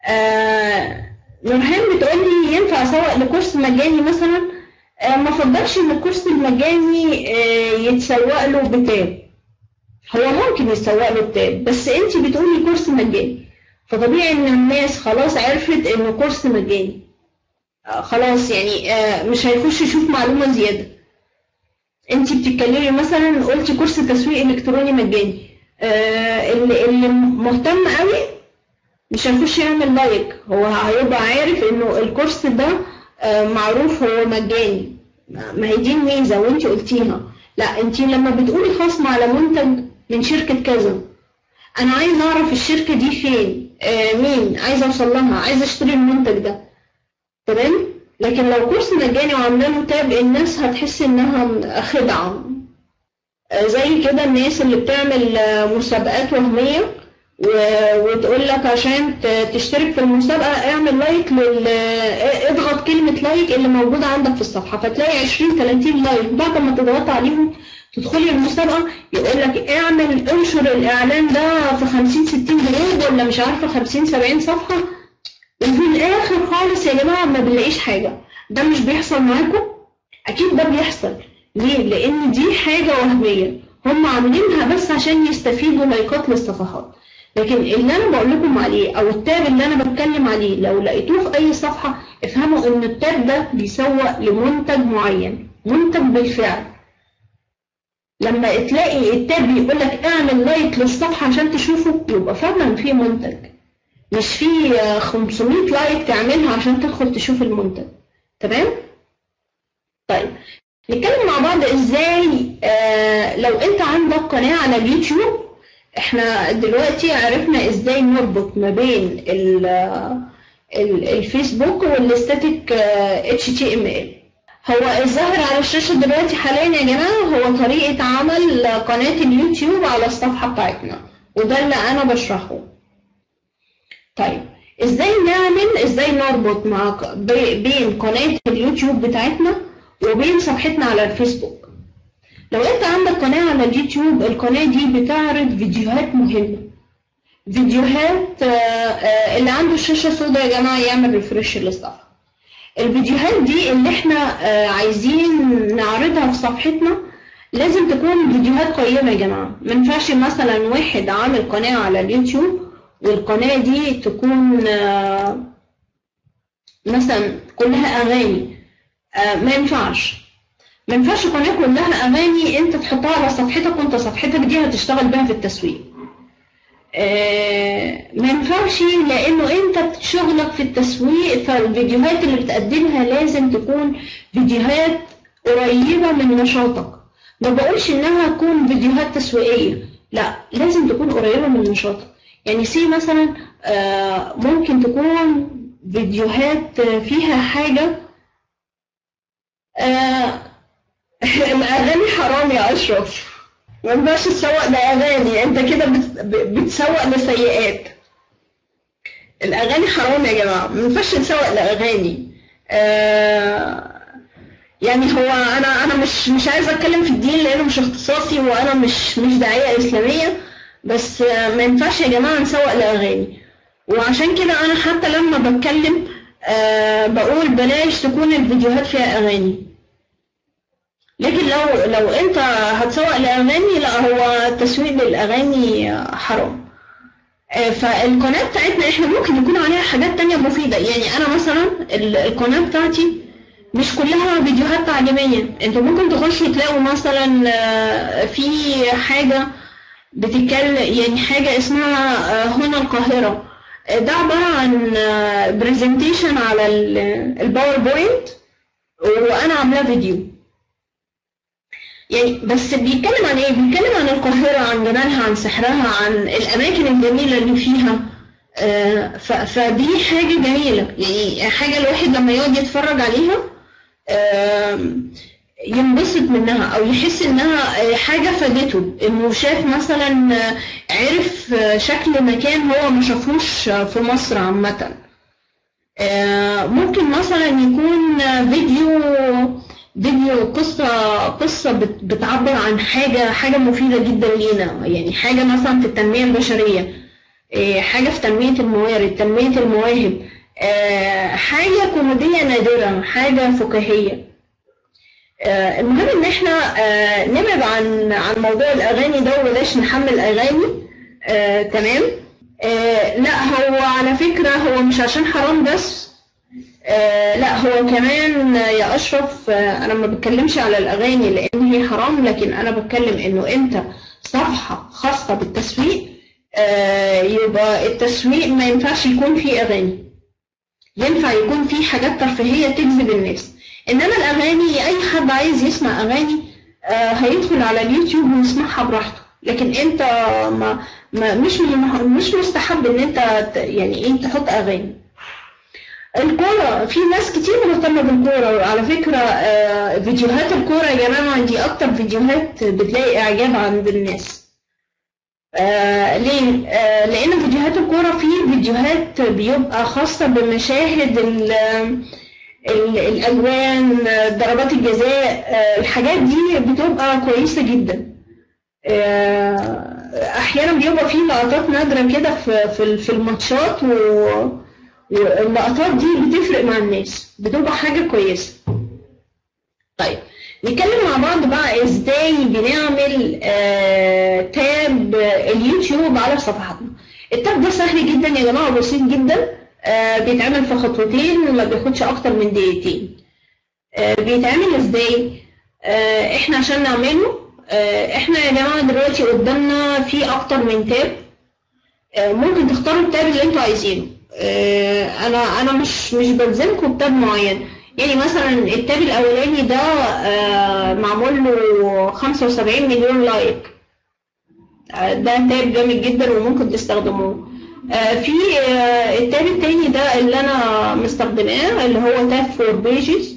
آه نورهان بتقول لي ينفع اسوق لكورس مجاني مثلا آه ما افضلش ان الكورس المجاني آه يتسوق له بتاب هو ممكن يتسوق له بتاب بس انت بتقولي كورس مجاني فطبيعي ان الناس خلاص عرفت انه كورس مجاني آه خلاص يعني آه مش هيخش يشوف معلومة زيادة انت بتتكلمي مثلا قلتي كورس تسويق الكتروني مجاني آه اللي, اللي مهتم قوي مش هيخش يعمل لايك هو هيبقى عارف انه الكورس ده آه، معروف هو مجاني ما هي دي الميزه وانت قلتيها لا انت لما بتقولي خصم على منتج من شركه كذا انا عايزه اعرف الشركه دي فين آه مين عايزه اوصل لها عايزه اشتري المنتج ده تمام لكن لو كورس مجاني وعامله له تاب الناس هتحس انها خدعه آه، زي كده الناس اللي بتعمل آه، مسابقات وهميه و- وتقول لك عشان ت- تشترك في المسابقة اعمل لايك لل اه- اضغط كلمة لايك اللي موجودة عندك في الصفحة فتلاقي 20 30 لايك بعد ما تضغط عليهم تدخلي المسابقة يقول لك اعمل انشر الاعلان ده في 50 60 جروب ولا مش عارفة 50 70 صفحة وفي الاخر خالص يا جماعة ما بنلاقيش حاجة ده مش بيحصل معاكم اكيد ده بيحصل ليه لان دي حاجة وهمية هم عاملينها بس عشان يستفيدوا لايكات للصفحات لكن اللي انا بقول لكم عليه او التاب اللي انا بتكلم عليه لو لقيتوه في اي صفحه افهموا ان التاب ده بيسوق لمنتج معين منتج بالفعل لما تلاقي التاب بيقول لك اعمل لايك للصفحه عشان تشوفه يبقى فعلا في منتج مش في آه، 500 لايك تعملها عشان تدخل تشوف المنتج تمام طيب نتكلم مع بعض ازاي آه لو انت عندك قناه على اليوتيوب احنا دلوقتي عرفنا ازاي نربط ما بين ال ال- الفيسبوك والاستاتيك اتش تي ام ال هو الظاهر على الشاشة دلوقتي حاليا يا جماعة هو طريقة عمل قناة اليوتيوب على الصفحة بتاعتنا وده اللي أنا بشرحه طيب ازاي نعمل ازاي نربط مع ق- بي- بين قناة اليوتيوب بتاعتنا وبين صفحتنا على الفيسبوك لو انت عندك قناة على اليوتيوب القناة دي بتعرض فيديوهات مهمة فيديوهات آه، آه، اللي عنده الشاشة سوداء يا جماعة يعمل ريفرش للصفحة الفيديوهات دي اللي احنا آه، عايزين نعرضها في صفحتنا لازم تكون فيديوهات قيمة يا جماعة ما ينفعش مثلا واحد عامل قناة على اليوتيوب والقناة دي تكون آه، مثلا كلها أغاني آه، ما ينفعش ما ينفعش قناة كلها أغاني أنت تحطها على صفحتك وأنت صفحتك دي هتشتغل بيها في التسويق آه، ما ينفعش لانه انت شغلك في التسويق فالفيديوهات اللي بتقدمها لازم تكون فيديوهات قريبة من نشاطك ما بقولش انها تكون فيديوهات تسويقية لا لازم تكون قريبة من نشاطك يعني سي مثلا آه، ممكن تكون فيديوهات فيها حاجة آه، الأغاني حرام يا أشرف ما ينفعش تسوق لأغاني أنت كده بت- بتسوق لسيئات الأغاني حرام يا جماعة ما ينفعش نسوق لأغاني آه يعني هو أنا أنا مش مش عايزة أتكلم في الدين لأنه مش اختصاصي وأنا مش مش داعية إسلامية بس آه، ما ينفعش يا جماعة نسوق لأغاني وعشان كده أنا حتى لما بتكلم آه بقول بلاش تكون الفيديوهات فيها أغاني لكن لو لو انت هتسوق لاغاني لا هو التسويق للاغاني حرام آه، فالقناه بتاعتنا احنا ممكن يكون عليها حاجات تانية مفيده يعني انا مثلا ال- القناه بتاعتي مش كلها فيديوهات تعليميه انتوا ممكن تخشوا تلاقوا مثلا آه، في حاجه بتتكلم يعني حاجه اسمها آه، هنا القاهره آه، ده عباره عن برزنتيشن على ال- الباوربوينت وانا عاملاه فيديو يعني بس بيتكلم عن ايه؟ بيتكلم عن القاهرة عن جمالها عن سحرها عن الأماكن الجميلة اللي فيها آه، ف- فدي حاجة جميلة يعني حاجة الواحد لما يقعد يتفرج عليها آم، ينبسط منها أو يحس إنها آه، حاجة فادته إنه شاف مثلا آه، عرف آه، شكل مكان هو ما شافوش آه، في مصر عامةً آه، ممكن مثلا يكون آه، فيديو فيديو قصة قصة بت- بتعبر عن حاجة حاجة مفيدة جدا لينا يعني حاجة مثلا في التنمية البشرية آه، حاجة في تنمية الموارد تنمية المواهب آه، حاجة كوميدية نادرة حاجة فكاهية آه، المهم ان احنا آه، نبعد عن عن موضوع الاغاني ده وبلاش نحمل اغاني آه، تمام آه، لا هو على فكرة هو مش عشان حرام بس آه، لا هو كمان يا اشرف آه، انا ما بتكلمش على الاغاني لان هي حرام لكن انا بتكلم انه انت صفحة خاصة بالتسويق آه، يبقى التسويق ما ينفعش يكون فيه اغاني ينفع يكون فيه حاجات ترفيهية تجذب الناس انما الاغاني اي حد عايز يسمع اغاني آه، هيدخل على اليوتيوب ويسمعها براحته لكن انت ما, ما مش مش مستحب ان انت ت- يعني ايه تحط اغاني الكورة في ناس كتير مهتمة بالكورة على فكرة آه، فيديوهات الكورة يا جماعة دي أكتر فيديوهات بتلاقي إعجاب عند الناس آه ليه؟ آه لأن فيديوهات الكورة في فيديوهات بيبقى خاصة بمشاهد ال ال- الألوان آه، ضربات الجزاء آه، الحاجات دي بتبقى كويسة جدا آه، أحيانا بيبقى في لقطات نادرة كده في في في الماتشات و واللقطات دي بتفرق مع الناس بتبقى حاجة كويسة طيب نتكلم مع بعض بقى ازاي بنعمل آه تاب اليوتيوب على صفحاتنا التاب ده سهل جدا يا جماعة بسيط جدا آه بيتعمل في خطوتين ما بياخدش اكتر من دقيقتين آه بيتعمل ازاي آه احنا عشان نعمله آه احنا يا جماعة دلوقتي قدامنا في اكتر من تاب آه، ممكن تختاروا التاب اللي انتوا عايزينه آه، انا انا مش مش بلزمكم بتاب معين يعني مثلا التاب الاولاني ده آه، معمول له 75 مليون لايك آه، ده تاب جامد جدا وممكن تستخدموه آه، في آه، التاب التاني ده اللي انا مستخدماه اللي هو تاب فور بيجز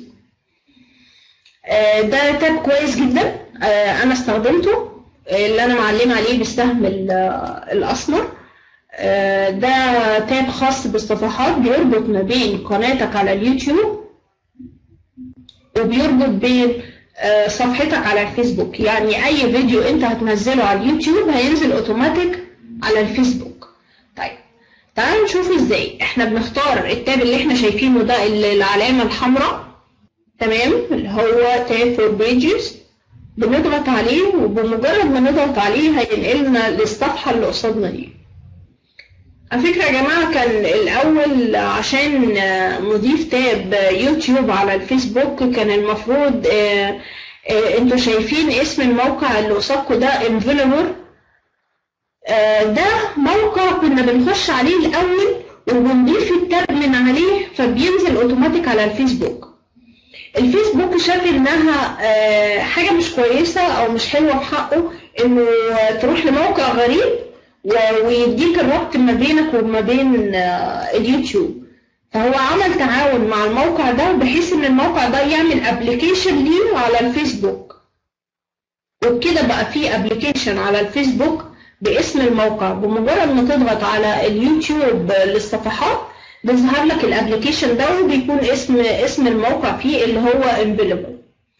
ده تاب كويس جدا آه، انا استخدمته آه، اللي انا معلمه عليه بالسهم ال- آه، الاسمر آه، ده تاب خاص بالصفحات بيربط ما بين قناتك على اليوتيوب وبيربط بين آه، صفحتك على الفيسبوك يعني اي فيديو انت هتنزله على اليوتيوب هينزل اوتوماتيك على الفيسبوك طيب تعالوا نشوف ازاي احنا بنختار التاب اللي احنا شايفينه ده اللي العلامة الحمراء تمام اللي هو تاب فور بيجز بنضغط عليه وبمجرد ما نضغط عليه هينقلنا للصفحة اللي قصادنا دي على فكرة يا جماعة كان الأول عشان آه، نضيف تاب آه، يوتيوب على الفيسبوك كان المفروض آه، آه، انتوا شايفين اسم الموقع اللي قصادكم ده انفيلور ده موقع موقع كنا بنخش عليه الاول وبنضيف التاب من عليه فبينزل اوتوماتيك على الفيسبوك الفيسبوك شاف انها آه، حاجه مش كويسه او مش حلوه في حقه انه تروح لموقع غريب و- ويديك الربط ما بينك وما بين آه، اليوتيوب فهو عمل تعاون مع الموقع ده بحيث ان الموقع ده يعمل ابلكيشن ليه على الفيسبوك وبكده بقى في ابلكيشن على الفيسبوك باسم الموقع بمجرد ما تضغط على اليوتيوب للصفحات بيظهر لك الابلكيشن ده وبيكون اسم اسم الموقع فيه اللي هو انفيلبل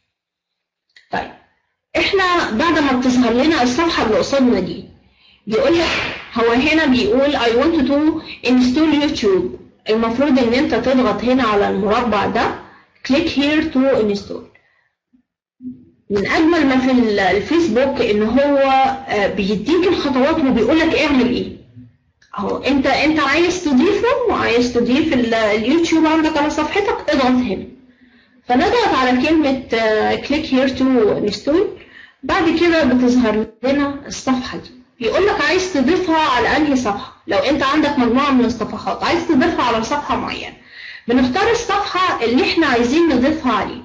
طيب احنا بعد ما بتظهر لنا الصفحه اللي قصادنا دي بيقول لك هو هنا بيقول I want to install YouTube المفروض ان انت تضغط هنا على المربع ده click here to install من اجمل ما في ال- الفيسبوك ان هو آه، بيديك الخطوات وبيقول لك اعمل ايه اهو انت انت عايز تضيفه وعايز تضيف ال- اليوتيوب عندك على صفحتك اضغط هنا فنضغط على كلمة كليك هير تو انستول بعد كده بتظهر لنا الصفحة دي بيقول لك عايز تضيفها على انهي صفحة لو انت عندك مجموعة من الصفحات عايز تضيفها على صفحة معينة بنختار الصفحة اللي احنا عايزين نضيفها عليه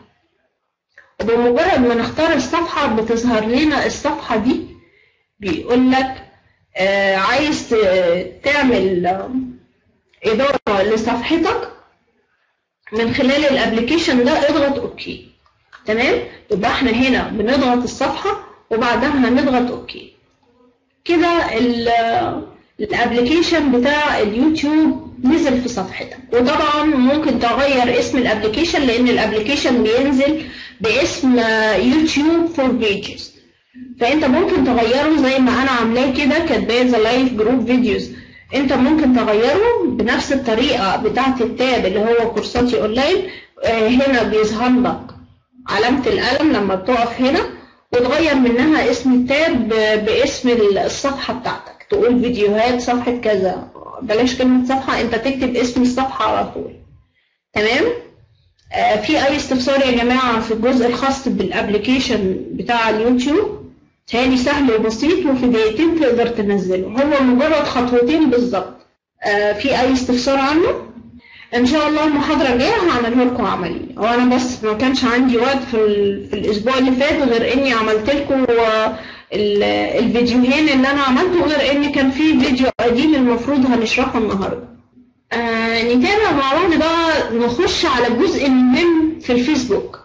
وبمجرد ما نختار الصفحة بتظهر لنا الصفحة دي بيقول لك آه، عايز ت- تعمل آه، إدارة لصفحتك من خلال الابلكيشن ده اضغط اوكي تمام يبقى احنا هنا بنضغط الصفحة وبعدها هنضغط اوكي كده ال- الابلكيشن بتاع اليوتيوب نزل في صفحتك وطبعا ممكن تغير اسم الابلكيشن لان الابلكيشن بينزل باسم يوتيوب فور بيجز فانت ممكن تغيره زي ما انا عاملاه كده كاتباه ذا لايف جروب فيديوز انت ممكن تغيره بنفس الطريقه بتاعه التاب اللي هو كورساتي اونلاين آه، هنا بيظهر لك علامه القلم لما بتقف هنا وتغير منها اسم التاب ب- باسم الصفحه بتاعتك تقول فيديوهات صفحه كذا بلاش كلمه صفحه انت تكتب اسم الصفحه على طول تمام آه، في اي استفسار يا جماعه في الجزء الخاص بالابلكيشن بتاع اليوتيوب تاني سهل وبسيط وفي دقيقتين تقدر تنزله هو مجرد خطوتين بالظبط آه، في اي استفسار عنه ان شاء الله المحاضره الجايه هعمله لكم عملي وانا بس ما كانش عندي وقت في, ال- في الاسبوع اللي فات غير اني عملت لكم آه، ال- الفيديوهين اللي انا عملته غير ان كان في فيديو قديم المفروض هنشرحه النهارده آه نتابع مع بعض بقى نخش على الجزء المهم في الفيسبوك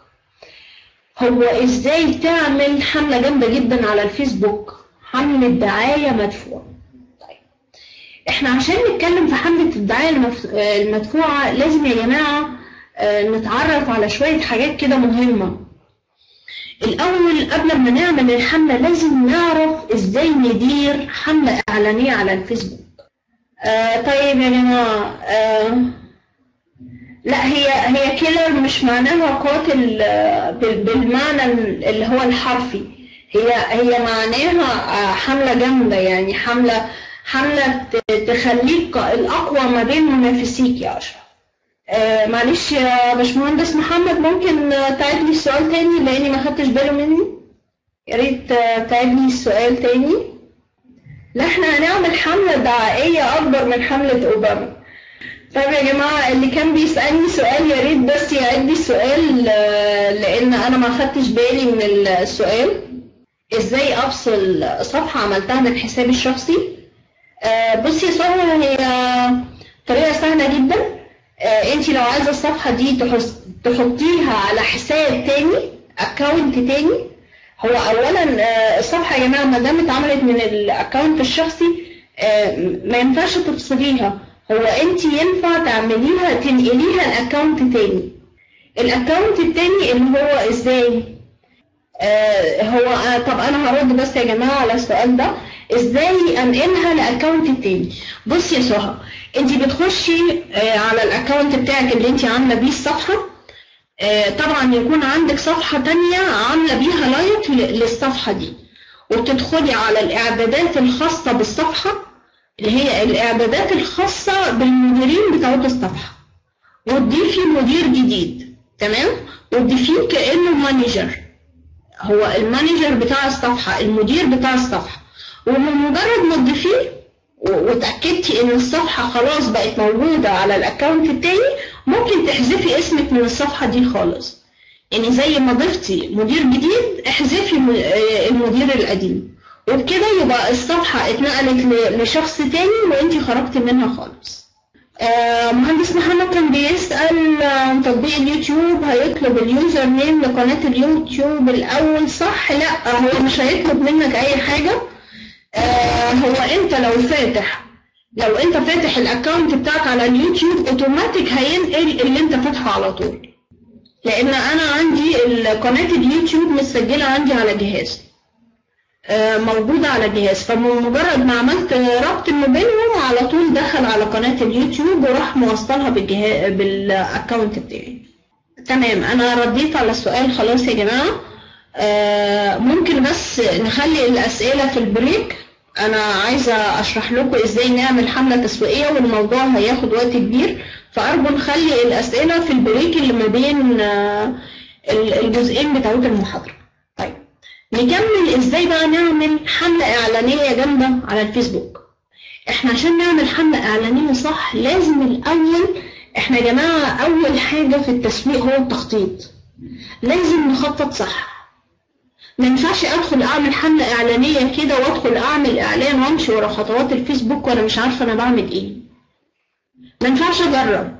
هو ازاي تعمل حملة جامدة جدا على الفيسبوك حملة دعاية مدفوعة طيب احنا عشان نتكلم في حملة الدعاية المف- آه، المدفوعة لازم يا جماعة آه، نتعرف على شوية حاجات كده مهمة الأول قبل ما نعمل الحملة لازم نعرف ازاي ندير حملة إعلانية على الفيسبوك آه طيب يا جماعة آه لا هي هي كيلر مش معناها قاتل آه، بال- بالمعنى اللي هو الحرفي هي هي معناها آه، حملة جامدة يعني حملة حملة ت- تخليك الأقوى ما بين منافسيك يا أشرف آه معلش يا باشمهندس محمد ممكن آه، تعيد لي السؤال تاني لأني ما خدتش بالي مني يا ريت آه، تعيد لي السؤال تاني لا احنا هنعمل حملة دعائية أكبر من حملة أوباما طيب يا جماعة اللي كان بيسألني سؤال يا ريت بس يعد لي السؤال آه، لأن أنا ما خدتش بالي من السؤال إزاي أفصل صفحة عملتها من حسابي الشخصي آه، بصي يا سارة هي طريقة سهلة جدا آه، انت لو عايزة الصفحة دي تحس- تحطيها على حساب تاني اكونت تاني هو اولا آه، الصفحة يا جماعة ما دام اتعملت من الاكونت الشخصي آه، ما ينفعش تفصليها هو انت ينفع تعمليها تنقليها الاكونت تاني الاكونت التاني اللي هو ازاي آه، هو آه، طب انا هرد بس يا جماعه على السؤال ده ازاي انقلها لاكونت تاني بصي يا سهى انت بتخشي آه، على الاكونت بتاعك اللي انت عامله بيه الصفحه آه، طبعا يكون عندك صفحه تانية عامله بيها لايك ل- للصفحه دي وتدخلي على الاعدادات الخاصه بالصفحه اللي هي الاعدادات الخاصه بالمديرين بتوع الصفحه وتضيفي مدير جديد تمام وتضيفيه كانه مانجر هو المانجر بتاع الصفحة المدير بتاع الصفحة ومن مجرد ما تضيفيه و- وتأكدتي ان الصفحة خلاص بقت موجودة على الاكونت التاني ممكن تحذفي اسمك من الصفحة دي خالص يعني زي ما ضفتي مدير جديد احذفي م- آه، المدير القديم وبكده يبقى الصفحة اتنقلت ل- لشخص تاني وانتي خرجتي منها خالص آه، مهندس محمد كان بيسأل عن تطبيق اليوتيوب هيطلب اليوزر نيم لقناة اليوتيوب الأول صح؟ لا هو مش هيطلب منك أي حاجة آه، هو أنت لو فاتح لو أنت فاتح الأكونت بتاعك على اليوتيوب أوتوماتيك هينقل اللي أنت فاتحه على طول لأن أنا عندي ال- قناة اليوتيوب متسجلة عندي على جهاز آه، موجودة على الجهاز فمجرد ما عملت ربط ما بينهم على طول دخل على قناة اليوتيوب وراح موصلها بالجهاز بالاكونت بتاعي تمام انا رديت على السؤال خلاص يا جماعة آه، ممكن بس نخلي الاسئلة في البريك انا عايزة اشرح لكم ازاي نعمل حملة تسويقية والموضوع هياخد وقت كبير فارجو نخلي الاسئلة في البريك اللي ما بين آه، ال- الجزئين بتوع المحاضرة طيب نكمل ازاي بقى نعمل حملة اعلانية جامدة على الفيسبوك احنا عشان نعمل حملة اعلانية صح لازم الاول احنا يا جماعة اول حاجة في التسويق هو التخطيط لازم نخطط صح ما ينفعش ادخل اعمل حملة اعلانية كده وادخل اعمل اعلان وامشي ورا خطوات الفيسبوك وانا مش عارفة انا بعمل ايه ما ينفعش اجرب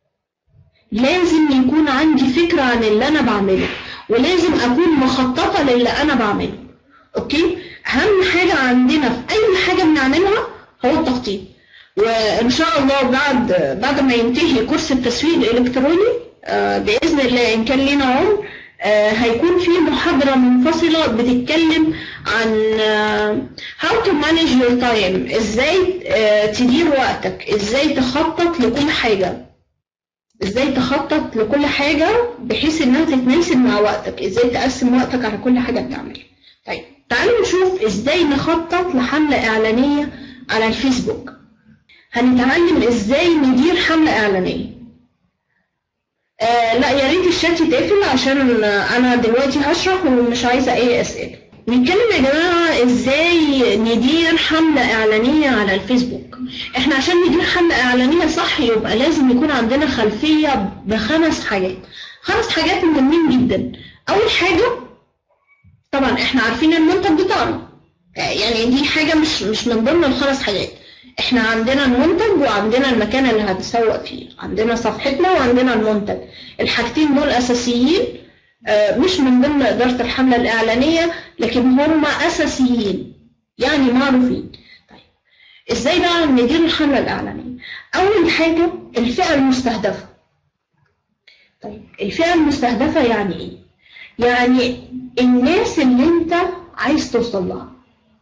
لازم يكون عندي فكرة عن اللي أنا بعمله ولازم أكون مخططة للي أنا بعمله أوكي أهم حاجة عندنا في أي حاجة بنعملها هو التخطيط وإن شاء الله بعد بعد ما ينتهي كورس التسويق الإلكتروني آه، بإذن الله إن كان لينا عمر آه، هيكون في محاضرة منفصلة بتتكلم عن آه، how to manage your time ازاي آه، تدير وقتك ازاي تخطط لكل حاجة ازاي تخطط لكل حاجة بحيث انها تتناسب مع وقتك ازاي تقسم وقتك على كل حاجة بتعملها طيب تعالوا نشوف ازاي نخطط لحملة اعلانية على الفيسبوك هنتعلم ازاي ندير حملة اعلانية آه لا يا ريت الشات يتقفل عشان انا دلوقتي هشرح ومش عايزة اي اسئلة نتكلم يا جماعة ازاي ندير حملة اعلانية على الفيسبوك احنا عشان ندير حملة اعلانية صح يبقى لازم يكون عندنا خلفية بخمس حاجات خمس حاجات مهمين جدا اول حاجة طبعا احنا عارفين المنتج بتاعنا يعني دي حاجة مش مش من ضمن الخمس حاجات احنا عندنا المنتج وعندنا المكان اللي هنسوق فيه عندنا صفحتنا وعندنا المنتج الحاجتين دول اساسيين آه، مش من ضمن إدارة الحملة الإعلانية لكن هم أساسيين يعني معروفين طيب إزاي بقى ندير الحملة الإعلانية أول حاجة الفئة المستهدفة طيب الفئة المستهدفة يعني إيه؟ يعني الناس اللي أنت عايز توصل لها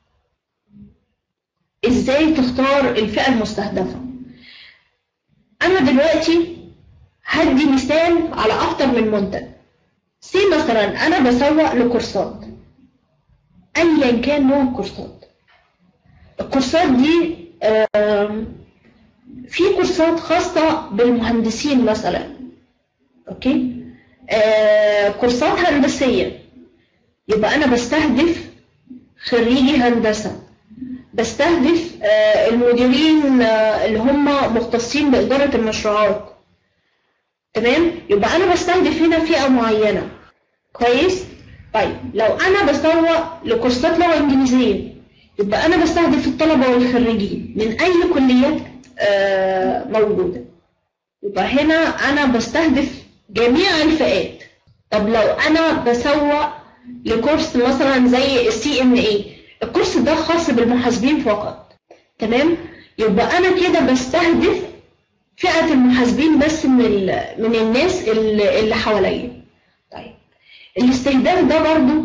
إزاي تختار الفئة المستهدفة أنا دلوقتي هدي مثال على أكتر من منتج سي مثلا انا بسوق لكورسات ايا كان نوع الكورسات الكورسات دي آم، في كورسات خاصة بالمهندسين مثلا اوكي آه، كورسات هندسية يبقى انا بستهدف خريجي هندسة بستهدف آه، المديرين آه، اللي هم مختصين بإدارة المشروعات تمام يبقى انا بستهدف هنا فئه معينه كويس طيب لو انا بسوق لكورسات لغه انجليزيه يبقى انا بستهدف الطلبه والخريجين من اي كليات آه، موجوده يبقى هنا انا بستهدف جميع الفئات طب لو انا بسوق لكورس مثلا زي السي ام اي الكورس ده خاص بالمحاسبين فقط تمام يبقى انا كده بستهدف فئة المحاسبين بس من ال... من الناس اللي, اللي حواليا طيب الاستهداف ده برضو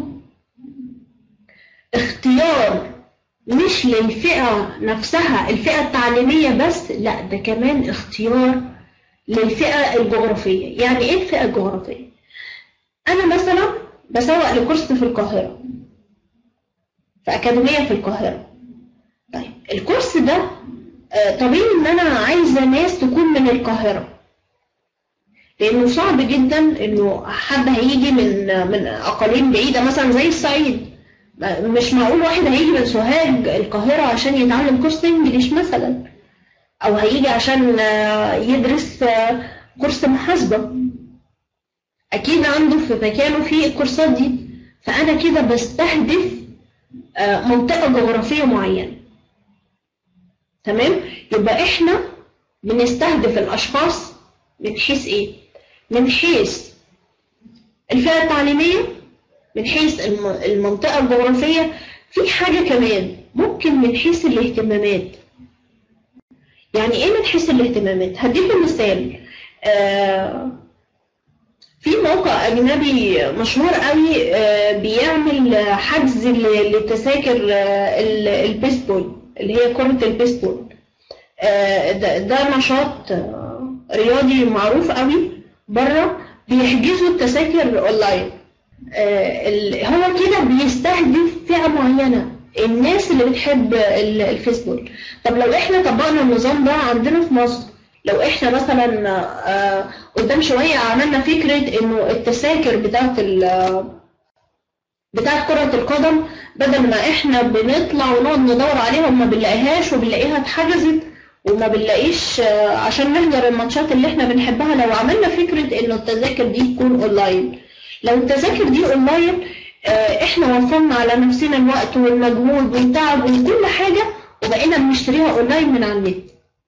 اختيار مش للفئة نفسها الفئة التعليمية بس لا ده كمان اختيار للفئة الجغرافية يعني ايه الفئة الجغرافية انا مثلا بسوق لكورس في القاهرة في أكاديمية في القاهرة طيب الكورس ده آه، طبيعي ان انا عايزه ناس تكون من القاهره لانه صعب جدا انه حد هيجي من من اقاليم بعيده مثلا زي الصعيد مش معقول واحد هيجي من سوهاج القاهرة عشان يتعلم كورس انجليش مثلا او هيجي عشان آه، يدرس آه، كورس محاسبة اكيد عنده في مكانه في الكورسات دي فانا كده بستهدف آه، منطقة جغرافية معينة تمام يبقى احنا بنستهدف الاشخاص من حيث ايه من حيث الفئة التعليمية من حيث الم- المنطقة الجغرافية في حاجة كمان ممكن من حيث الاهتمامات يعني ايه من حيث الاهتمامات هديكم مثال آه في موقع أجنبي مشهور قوي آه بيعمل آه، حجز ل- لتذاكر آه، ال- البيسبول اللي هي كرة البيسبول آه، ده, ده نشاط آه، رياضي معروف قوي بره بيحجزوا التذاكر اونلاين آه، ال- هو كده بيستهدف فئة معينة الناس اللي بتحب ال- الفيسبول طب لو احنا طبقنا النظام ده عندنا في مصر لو احنا مثلا آه، قدام شوية عملنا فكرة انه التذاكر بتاعت ال- بتاعت كرة القدم بدل ما احنا بنطلع ونقعد ندور عليها وما بنلاقيهاش وبنلاقيها اتحجزت وما بنلاقيش آه، عشان نحضر الماتشات اللي احنا بنحبها لو عملنا فكرة انه التذاكر دي تكون اونلاين لو التذاكر دي اونلاين آه، احنا وفرنا على نفسنا الوقت والمجهود والتعب وكل حاجة وبقينا بنشتريها اونلاين من على النت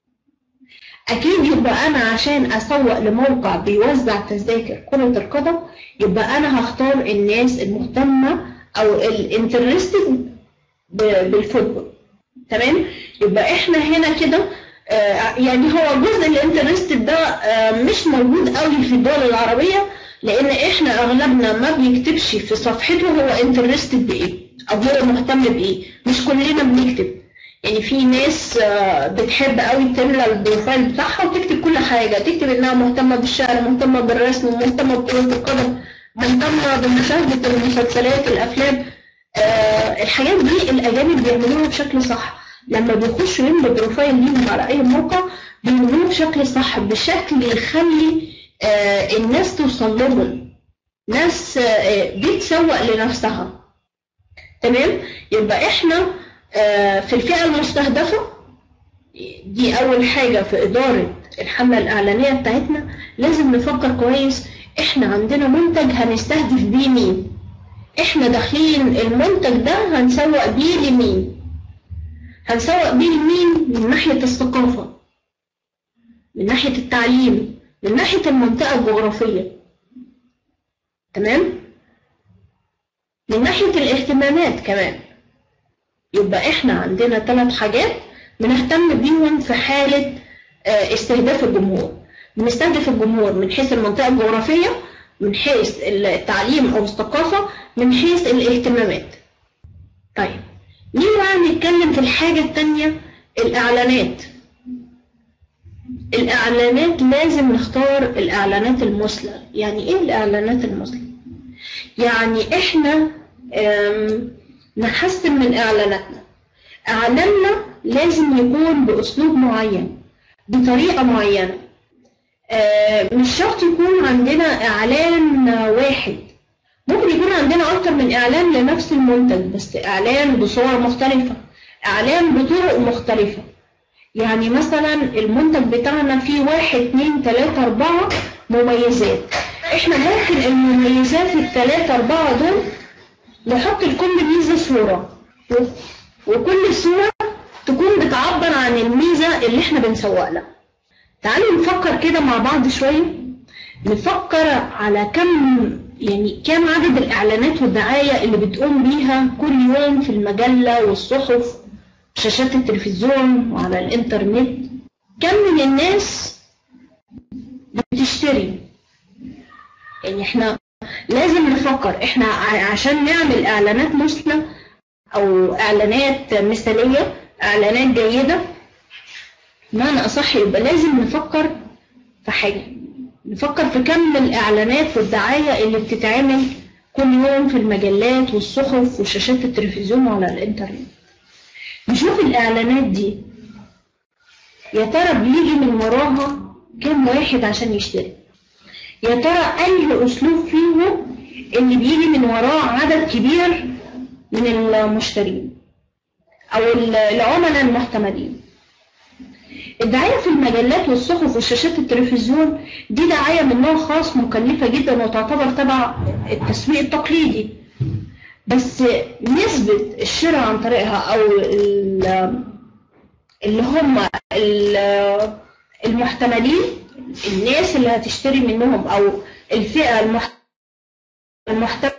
اكيد يبقى انا عشان اسوق لموقع بيوزع تذاكر كرة القدم يبقى انا هختار الناس المهتمة او الانترستد بالفوتبول تمام يبقى احنا هنا كده آه، يعني هو جزء الانترستد ده آه، مش موجود قوي في الدول العربية لان احنا اغلبنا ما بيكتبش في صفحته هو انترستد بايه او هو مهتم بايه مش كلنا بنكتب يعني في ناس آه، بتحب قوي تملى البروفايل بتاعها وتكتب كل حاجة تكتب انها مهتمة بالشعر مهتمة بالرسم مهتمة بكرة القدم مهتمة بمشاهدة المسلسلات الافلام آه، الحاجات دي الاجانب بيعملوها بشكل صح لما بيخشوا يملوا بروفايل ليهم على اي موقع بيعملوه بشكل صح بشكل يخلي آه، الناس توصل لهم ناس آه، بتسوق لنفسها تمام يبقى احنا آه، في الفئة المستهدفة دي أول حاجة في إدارة الحملة الإعلانية بتاعتنا لازم نفكر كويس إحنا عندنا منتج هنستهدف بيه مين إحنا داخلين المنتج ده هنسوق بيه لمين هنسوق بيه لمين من ناحية الثقافة من ناحية التعليم من ناحية المنطقة الجغرافية تمام من ناحية الاهتمامات كمان يبقى احنا عندنا ثلاث حاجات بنهتم بيهم في حالة آه، استهداف الجمهور بنستهدف الجمهور من حيث المنطقة الجغرافية من حيث التعليم أو الثقافة من حيث الاهتمامات طيب نيجي بقى نتكلم في الحاجة التانية الإعلانات الإعلانات لازم نختار الإعلانات المثلى يعني إيه الإعلانات المثلى؟ يعني إحنا آم، نحسن من إعلاناتنا إعلاننا لازم يكون بأسلوب معين بطريقة معينة آه، مش شرط يكون عندنا إعلان واحد ممكن يكون عندنا أكتر من إعلان لنفس المنتج بس إعلان بصور مختلفة إعلان بطرق مختلفة يعني مثلا المنتج بتاعنا فيه واحد اتنين تلاتة أربعة مميزات احنا ممكن المميزات التلاتة أربعة دول نحط لكل ميزة صورة و- وكل صورة تكون بتعبر عن الميزة اللي احنا بنسوق لها تعالوا نفكر كده مع بعض شوية نفكر على كم يعني كم عدد الإعلانات والدعاية اللي بتقوم بيها كل يوم في المجلة والصحف شاشات التلفزيون وعلى الإنترنت كم من الناس بتشتري يعني احنا لازم نفكر احنا ع- عشان نعمل اعلانات مثلى او اعلانات مثالية اعلانات جيدة بمعنى اصح يبقى لازم نفكر في حاجة نفكر في كم الاعلانات والدعاية اللي بتتعمل كل يوم في المجلات والصحف وشاشات التلفزيون وعلى الانترنت نشوف الاعلانات دي يا ترى بيجي من وراها كم واحد عشان يشتري يا ترى أي أسلوب فيهم اللي بيجي من وراه عدد كبير من المشترين أو العملاء المحتملين الدعاية في المجلات والصحف وشاشات التلفزيون دي دعاية من نوع خاص مكلفة جدا وتعتبر تبع التسويق التقليدي بس نسبة الشراء عن طريقها أو ال- اللي هم ال- المحتملين الناس اللي هتشتري منهم أو الفئة المح- المحتملة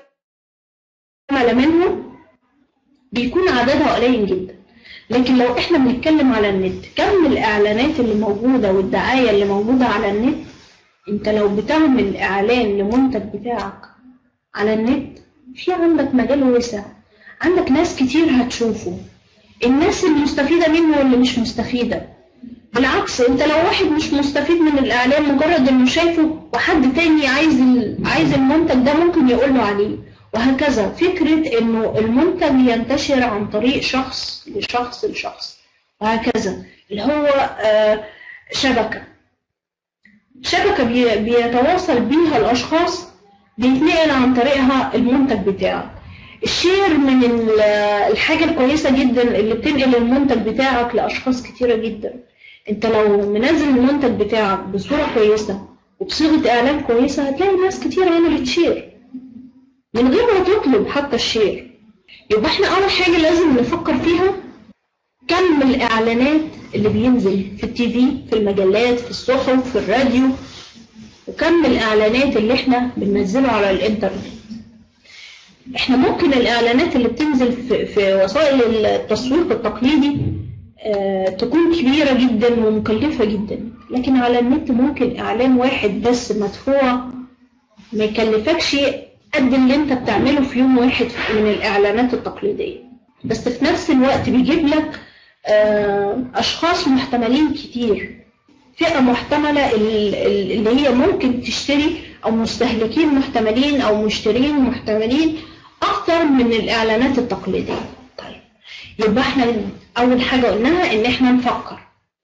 منهم بيكون عددها قليل جدا لكن لو احنا بنتكلم على النت كم الاعلانات اللي موجوده والدعايه اللي موجوده على النت انت لو بتعمل اعلان لمنتج بتاعك على النت في عندك مجال واسع عندك ناس كتير هتشوفه الناس المستفيده منه واللي مش مستفيده بالعكس انت لو واحد مش مستفيد من الاعلان مجرد انه شايفه وحد تاني عايز ال- عايز المنتج ده ممكن يقول له عليه وهكذا فكرة انه المنتج ينتشر عن طريق شخص لشخص لشخص وهكذا اللي هو آه، شبكة شبكة بي- بيتواصل بيها الأشخاص بيتنقل عن طريقها المنتج بتاعك الشير من ال- الحاجة الكويسة جدا اللي بتنقل المنتج بتاعك لأشخاص كتيرة جدا انت لو منزل المنتج بتاعك بصورة كويسة وبصيغة إعلان كويسة هتلاقي ناس كتير عملت شير من غير ما تطلب حتى الشير يبقى احنا أول حاجة لازم نفكر فيها كم الإعلانات اللي بينزل في التي في في المجلات في الصحف في الراديو وكم الإعلانات اللي احنا بننزله على الإنترنت احنا ممكن الإعلانات اللي بتنزل في, في وسائل التسويق التقليدي آه، تكون كبيرة جدا ومكلفة جدا لكن على النت ممكن إعلان واحد بس مدفوع ما يكلفكش قد اللي انت بتعمله في يوم واحد من الإعلانات التقليدية بس في نفس الوقت بيجيب لك آه، أشخاص محتملين كتير فئة محتملة ال- ال- اللي هي ممكن تشتري أو مستهلكين محتملين أو مشترين محتملين أكتر من الإعلانات التقليدية طيب يبقى احنا أول حاجة قلناها إن احنا نفكر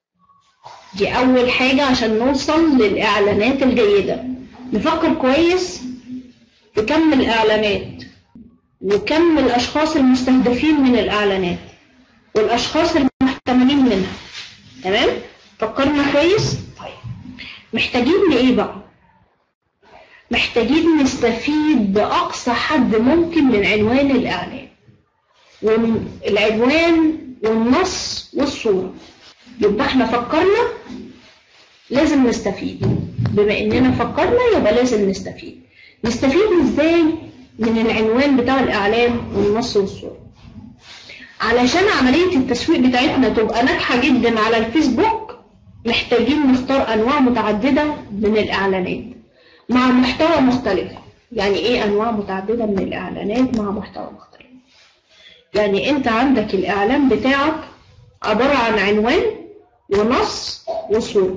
دي أول حاجة عشان نوصل للإعلانات الجيدة نفكر كويس في كم الإعلانات وكم الأشخاص المستهدفين من الإعلانات والأشخاص المحتملين منها تمام؟ فكرنا كويس؟ طيب محتاجين لإيه بقى؟ محتاجين نستفيد بأقصى حد ممكن من عنوان الإعلان والعنوان والنص والصورة يبقى احنا فكرنا لازم نستفيد بما اننا فكرنا يبقى لازم نستفيد نستفيد ازاي من العنوان بتاع الاعلان والنص والصورة علشان عملية التسويق بتاعتنا تبقى ناجحة جدا على الفيسبوك محتاجين نختار انواع متعددة من الاعلانات مع محتوى مختلف يعني ايه انواع متعددة من الاعلانات مع محتوى مختلف يعني انت عندك الاعلان بتاعك عبارة عن عنوان ونص وصورة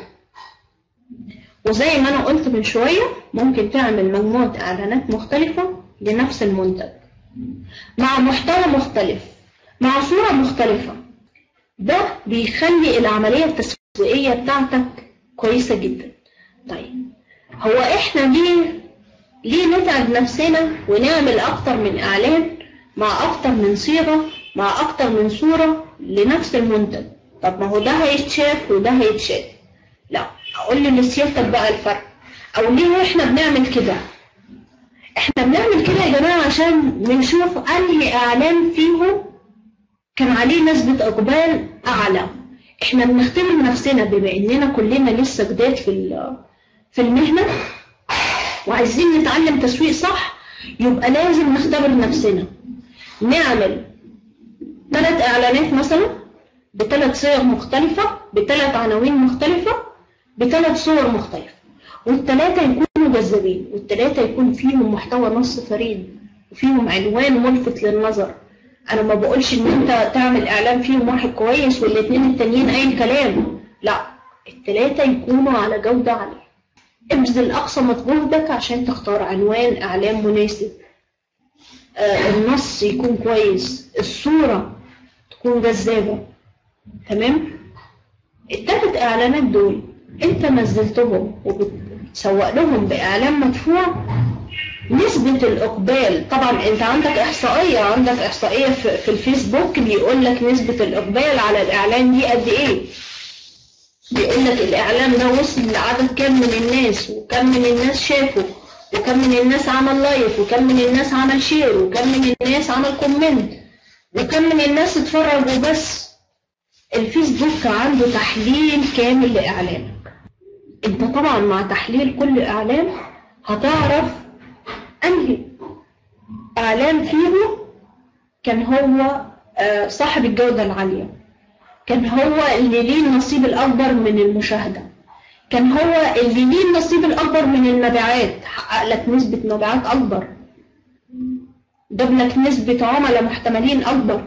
وزي ما انا قلت من شوية ممكن تعمل مجموعة اعلانات مختلفة لنفس المنتج مع محتوى مختلف مع صورة مختلفة ده بيخلي العملية التسويقية بتاعتك كويسة جدا طيب هو احنا ليه ليه نتعب نفسنا ونعمل اكتر من اعلان مع اكتر من صيغة مع اكتر من صورة لنفس المنتج طب ما هو ده هيتشاف وده هيتشاف لا اقول لسيادتك بقى الفرق او ليه احنا بنعمل كده احنا بنعمل كده يا جماعة عشان بنشوف انهي اعلان فيهم كان عليه نسبة اقبال اعلى احنا بنختبر نفسنا بما اننا كلنا لسه جداد في ال- في المهنة وعايزين نتعلم تسويق صح يبقى لازم نختبر نفسنا نعمل ثلاث اعلانات مثلا بثلاث صيغ مختلفة بثلاث عناوين مختلفة بثلاث صور مختلفة والثلاثة يكونوا جذابين والثلاثة يكون فيهم محتوى نص فريد وفيهم عنوان ملفت للنظر انا ما بقولش ان انت تعمل اعلان فيهم واحد كويس والاثنين التانيين اي كلام لا الثلاثة يكونوا على جودة عالية ابذل اقصى مجهودك عشان تختار عنوان اعلان مناسب آه النص يكون كويس الصورة تكون جذابة تمام التلات اعلانات دول انت نزلتهم وبتسوق لهم باعلان مدفوع نسبة الإقبال طبعا أنت عندك إحصائية عندك إحصائية في, في الفيسبوك بيقول لك نسبة الإقبال على الإعلان دي قد إيه بيقول لك الإعلان ده وصل لعدد كام من الناس وكم من الناس شافه وكم من الناس عمل لايك وكم من الناس عمل شير وكم من الناس عمل كومنت وكم من الناس اتفرج وبس الفيسبوك عنده تحليل كامل لإعلانك انت طبعا مع تحليل كل إعلان هتعرف أنهي إعلان فيه كان هو آه، صاحب الجودة العالية كان هو اللي ليه النصيب الأكبر من المشاهدة كان هو اللي ليه النصيب الأكبر من المبيعات حقق لك نسبة مبيعات أكبر جاب لك نسبة عملاء محتملين أكبر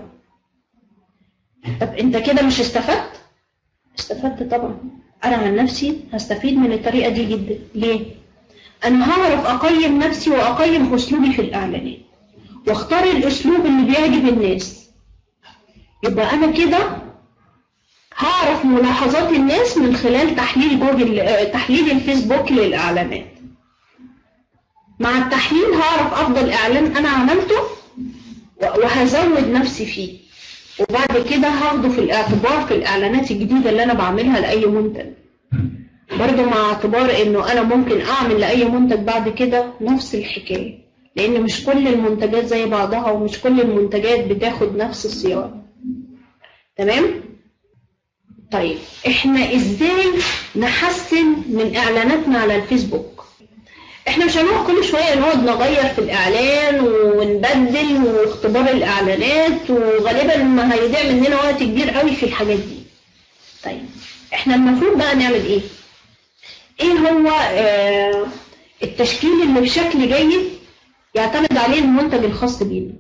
طب أنت كده مش استفدت؟ استفدت طبعا أنا عن نفسي هستفيد من الطريقة دي جدا ليه؟ أنا هعرف أقيم نفسي وأقيم أسلوبي في الإعلانات واختار الأسلوب اللي بيعجب الناس يبقى أنا كده هعرف ملاحظات الناس من خلال تحليل جوجل آه، تحليل الفيسبوك للإعلانات مع التحليل هعرف أفضل إعلان أنا عملته و- وهزود نفسي فيه وبعد كده هاخده في الاعتبار في الإعلانات الجديدة اللي أنا بعملها لأي منتج برضه مع اعتبار إنه أنا ممكن أعمل لأي منتج بعد كده نفس الحكاية لأن مش كل المنتجات زي بعضها ومش كل المنتجات بتاخد نفس الصياغة تمام؟ طيب احنا ازاي نحسن من اعلاناتنا على الفيسبوك احنا مش هنقعد كل شويه نقعد نغير في الاعلان ونبدل واختبار الاعلانات وغالبا ما هيضيع مننا وقت كبير قوي في الحاجات دي طيب احنا المفروض بقى نعمل ايه ايه هو آه التشكيل اللي بشكل جيد يعتمد عليه المنتج الخاص بينا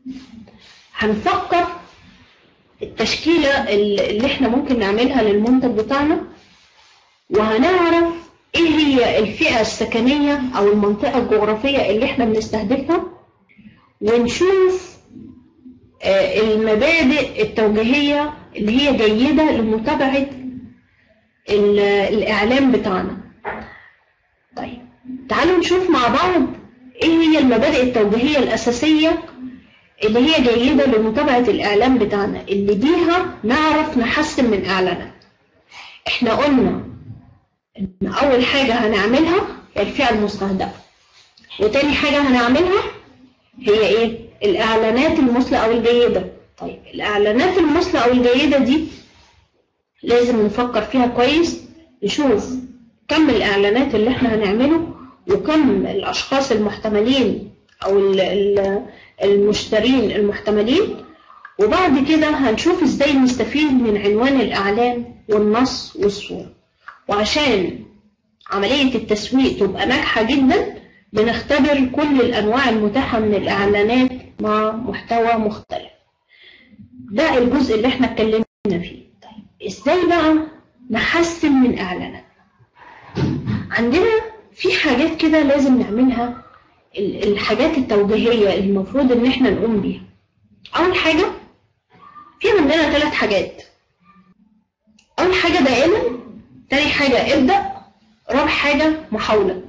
هنفكر التشكيلة اللي احنا ممكن نعملها للمنتج بتاعنا وهنعرف ايه هي الفئة السكنية او المنطقة الجغرافية اللي احنا بنستهدفها ونشوف آه، المبادئ التوجيهية اللي هي جيدة لمتابعة ال- الإعلام بتاعنا طيب تعالوا نشوف مع بعض ايه هي المبادئ التوجيهية الأساسية اللي هي جيدة لمتابعة الإعلام بتاعنا اللي بيها نعرف نحسن من إعلانات إحنا قلنا إن أول حاجة هنعملها هي الفئة المستهدفة وتاني حاجة هنعملها هي إيه؟ الإعلانات المثلى أو الجيدة طيب الإعلانات المثلى أو الجيدة دي لازم نفكر فيها كويس نشوف كم الإعلانات اللي إحنا هنعمله وكم الأشخاص المحتملين أو ال- ال- المشترين المحتملين وبعد كده هنشوف ازاي نستفيد من عنوان الإعلان والنص والصورة وعشان عملية التسويق تبقى ناجحة جدا بنختبر كل الأنواع المتاحة من الإعلانات مع محتوى مختلف ده الجزء اللي احنا اتكلمنا فيه طيب ازاي بقى نحسن من إعلاناتنا عندنا في حاجات كده لازم نعملها ال- الحاجات التوجيهية اللي المفروض إن إحنا نقوم بيها. أول حاجة في عندنا ثلاث حاجات. أول حاجة دائما، تاني حاجة ابدأ، رابع حاجة محاولة.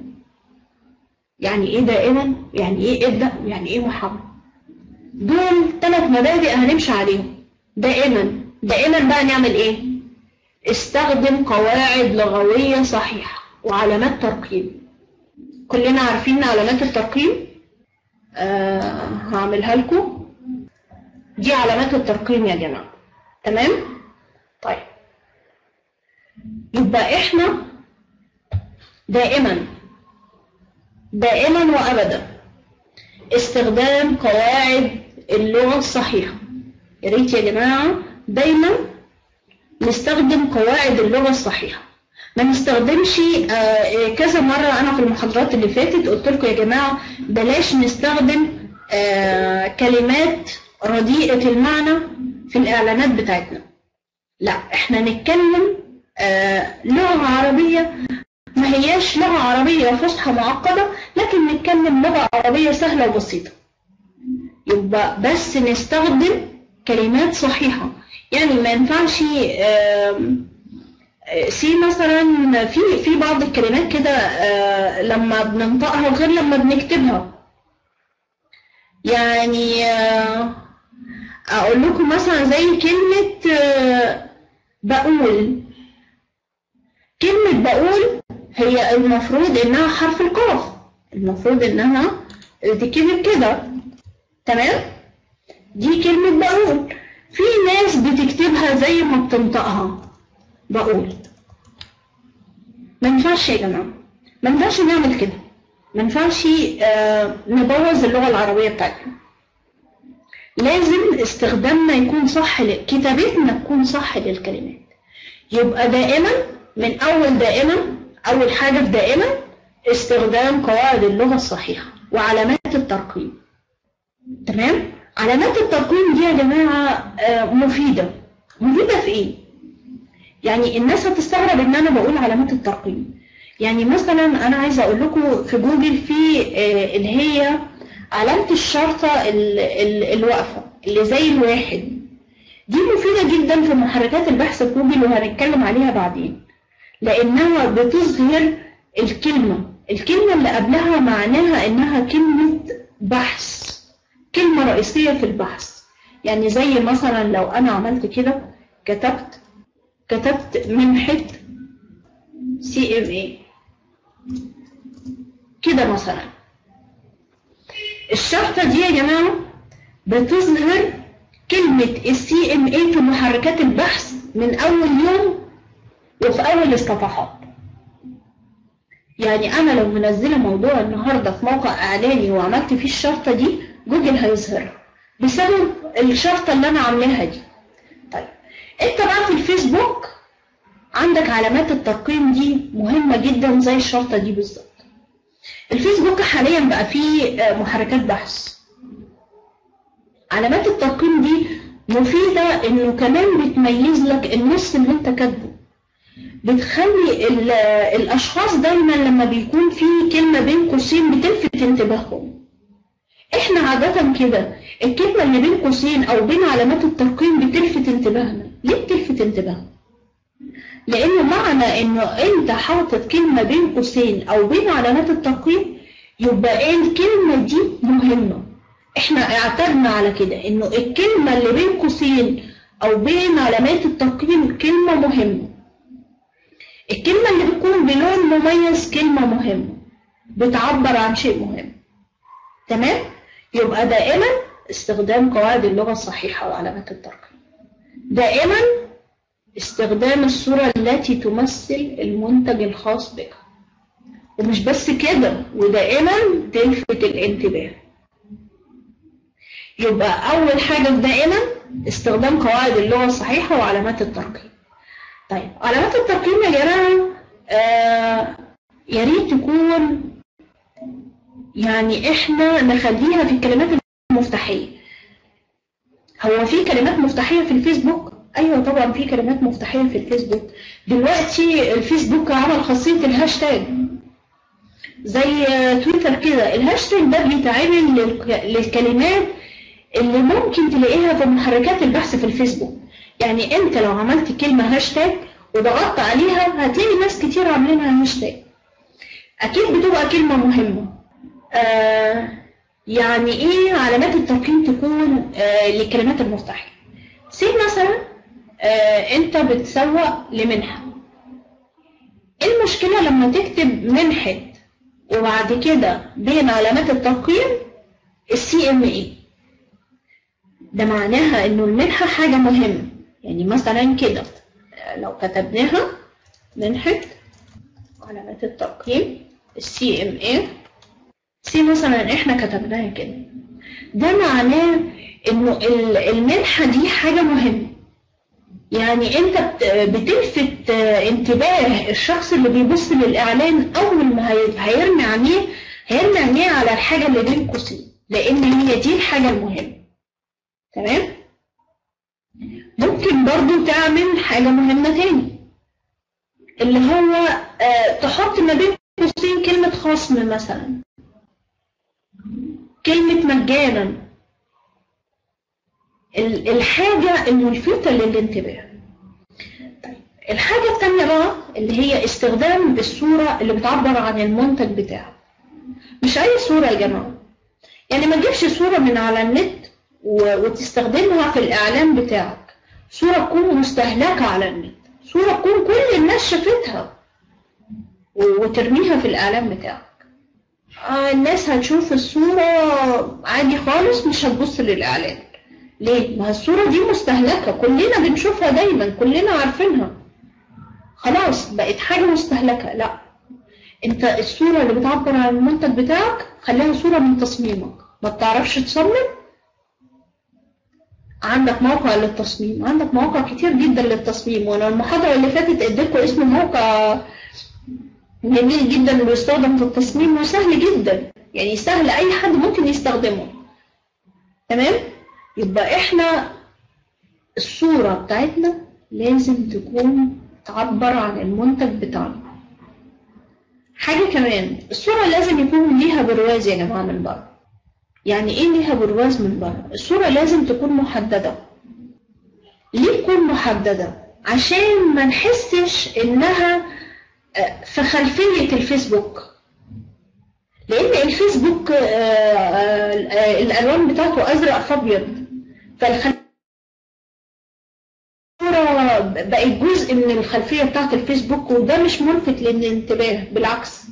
يعني إيه دائما؟ يعني إيه ابدأ؟ يعني إيه محاولة؟ دول ثلاث مبادئ هنمشي عليهم. دائما، دائما بقى نعمل إيه؟ استخدم قواعد لغوية صحيحة وعلامات ترقيم. كلنا عارفين علامات الترقيم آه هعملها لكم دي علامات الترقيم يا جماعة تمام طيب يبقى احنا دائما دائما وابدا استخدام قواعد اللغة الصحيحة يا ريت يا جماعة دايما نستخدم قواعد اللغة الصحيحة ما نستخدمش آه، كذا مرة أنا في المحاضرات اللي فاتت قلت لكم يا جماعة بلاش نستخدم آه، كلمات رديئة المعنى في الإعلانات بتاعتنا لا احنا نتكلم آه، لغة عربية ما هياش لغة عربية فصحى معقدة لكن نتكلم لغة عربية سهلة وبسيطة يبقى بس نستخدم كلمات صحيحة يعني ما ينفعش آم، سي مثلا في في بعض الكلمات كده آه، لما بننطقها غير لما بنكتبها يعني آه، اقول لكم مثلا زي كلمة آه، بقول كلمة بقول هي المفروض انها حرف القاف المفروض انها تكتب كده تمام دي كلمة بقول في ناس بتكتبها زي ما بتنطقها بقول ما ينفعش يا جماعة ما ينفعش نعمل كده ما ينفعش آه، نبوظ اللغة العربية بتاعتنا لازم استخدامنا يكون صح ل- كتابتنا تكون صح للكلمات يبقى دائما من أول دائما أول حاجة في دائما استخدام قواعد اللغة الصحيحة وعلامات الترقيم تمام علامات الترقيم دي يا جماعة آه، مفيدة مفيدة في إيه؟ يعني الناس هتستغرب إن أنا بقول علامات الترقيم يعني مثلا أنا عايزة أقول لكم في جوجل في آه، اللي هي علامة الشرطة ال- ال- الواقفة اللي زي الواحد دي مفيدة جدا في محركات البحث في جوجل وهنتكلم عليها بعدين لأنها بتظهر الكلمة الكلمة اللي قبلها معناها إنها كلمة بحث كلمة رئيسية في البحث يعني زي مثلا لو أنا عملت كده كتبت كتبت منحة سي ام اي كده مثلا الشرطة دي يا جماعة بتظهر كلمة السي ام اي في محركات البحث من أول يوم وفي أول الصفحات يعني أنا لو منزلة موضوع النهاردة في موقع إعلاني وعملت فيه الشرطة دي جوجل هيظهرها بسبب الشرطة اللي أنا عاملاها دي طيب أنت بقى في الفيسبوك عندك علامات الترقيم دي مهمة جدا زي الشرطة دي بالظبط الفيسبوك حاليا بقى فيه آه، محركات بحث علامات الترقيم دي مفيدة انه كمان بتميز لك النص اللي انت كاتبه بتخلي ال- الاشخاص دايما لما بيكون في كلمة بين قوسين بتلفت انتباههم احنا عادة كده الكلمة اللي بين قوسين او بين علامات الترقيم بتلفت انتباهنا ليه بتلفت انتباهنا لانه معنى انه انت حاطط كلمة بين قوسين او بين علامات الترقيم يبقى ايه الكلمة دي مهمة احنا اعتدنا على كده انه الكلمة اللي بين قوسين او بين علامات الترقيم كلمة مهمة الكلمة اللي بتكون بلون مميز كلمة مهمة بتعبر عن شيء مهم تمام يبقى دائما استخدام قواعد اللغة الصحيحة وعلامات الترقيم دائما استخدام الصورة التي تمثل المنتج الخاص بك ومش بس كده ودائما تلفت الانتباه يبقى أول حاجة في دائما استخدام قواعد اللغة الصحيحة وعلامات الترقيم طيب علامات الترقيم يا جماعة آه يا ريت تكون يعني احنا نخليها في الكلمات المفتاحية هو في كلمات مفتاحية في الفيسبوك؟ أيوة طبعا في كلمات مفتاحية في الفيسبوك دلوقتي الفيسبوك عمل خاصية الهاشتاج زي تويتر كده الهاشتاج ده بيتعمل للك- للكلمات اللي ممكن تلاقيها في محركات البحث في الفيسبوك يعني انت لو عملت كلمة هاشتاج وضغطت عليها هتلاقي ناس كتير عاملينها هاشتاج اكيد بتبقى كلمة مهمة آه يعني ايه علامات الترقيم تكون آه للكلمات المفتاحية سي مثلا آه انت بتسوق لمنحة ايه المشكلة لما تكتب منحة وبعد كده بين علامات الترقيم السي ام اي ده معناها انه المنحة حاجة مهمة يعني مثلا كده آه، لو كتبناها منحة علامات الترقيم السي ام اي سي مثلا احنا كتبناها كده ده معناه انه ال- المنحة دي حاجة مهمة يعني انت بت- بتلفت آه، انتباه الشخص اللي بيبص للاعلان اول ما هي- هيرمي عينيه هيرمي عينيه على الحاجة اللي بين قوسين لان هي دي الحاجة المهمة تمام ممكن برضو تعمل حاجة مهمة تاني اللي هو آه، تحط ما بين قوسين كلمة خصم مثلا كلمة مجانا ال- الحاجة الملفتة للانتباه طيب الحاجة التانية بقى اللي هي استخدام الصورة اللي بتعبر عن المنتج بتاعك مش أي صورة يا جماعة يعني ما تجيبش صورة من على النت و- وتستخدمها في الإعلان بتاعك صورة تكون مستهلكة على النت صورة تكون كل الناس شافتها و- وترميها في الإعلان بتاعك آه، الناس هتشوف الصورة عادي خالص مش هتبص للإعلان ليه؟ ما الصورة دي مستهلكة كلنا بنشوفها دايما كلنا عارفينها خلاص بقت حاجة مستهلكة لا انت الصورة اللي بتعبر عن المنتج بتاعك خليها صورة من تصميمك ما بتعرفش تصمم عندك موقع للتصميم عندك مواقع كتير جدا للتصميم وانا المحاضرة اللي فاتت اديتكم اسم موقع جميل جدا بيستخدم في التصميم وسهل جدا يعني سهل اي حد ممكن يستخدمه تمام يبقى احنا الصورة بتاعتنا لازم تكون تعبر عن المنتج بتاعنا حاجة كمان الصورة لازم يكون ليها برواز يا جماعة من بره يعني ايه ليها برواز من بره الصورة لازم تكون محددة ليه تكون محددة عشان ما نحسش انها آه، في خلفية الفيسبوك لان الفيسبوك آه، آه، آه، الالوان بتاعته ازرق فابيض فالخلفية بقت جزء من الخلفية بتاعت الفيسبوك وده مش ملفت للانتباه بالعكس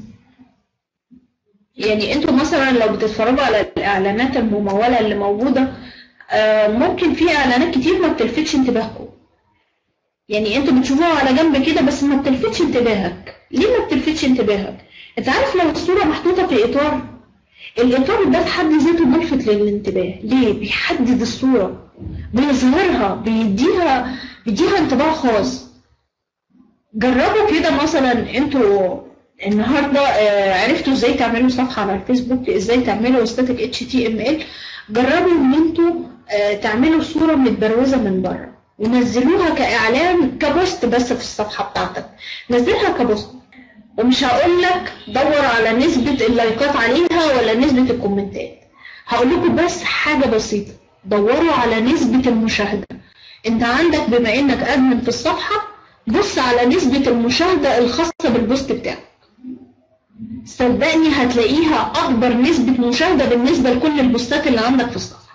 يعني انتوا مثلا لو بتتفرجوا على الاعلانات الممولة اللي موجودة آه، ممكن في اعلانات كتير ما بتلفتش انتباهكم يعني انتوا بتشوفوها على جنب كده بس ما بتلفتش انتباهك ليه ما بتلفتش انتباهك انت عارف لو الصورة محطوطة في اطار الاطار ده في حد ذاته ملفت للانتباه ليه بيحدد الصورة بيظهرها بيديها بيديها انطباع خاص جربوا كده مثلا انتوا النهارده آه، عرفتوا ازاي تعملوا صفحه على الفيسبوك ازاي تعملوا ستاتيك اتش تي ام ال جربوا ان انتوا آه، تعملوا صوره متبروزه من بره ونزلوها كاعلان كبوست بس في الصفحه بتاعتك نزلها كبوست ومش هقول لك دور على نسبه اللايكات عليها ولا نسبه الكومنتات هقول لكم بس حاجه بسيطه دوروا على نسبه المشاهده انت عندك بما انك ادمن في الصفحه بص على نسبه المشاهده الخاصه بالبوست بتاعك صدقني هتلاقيها اكبر نسبة مشاهدة بالنسبة لكل البوستات اللي عندك في الصفحة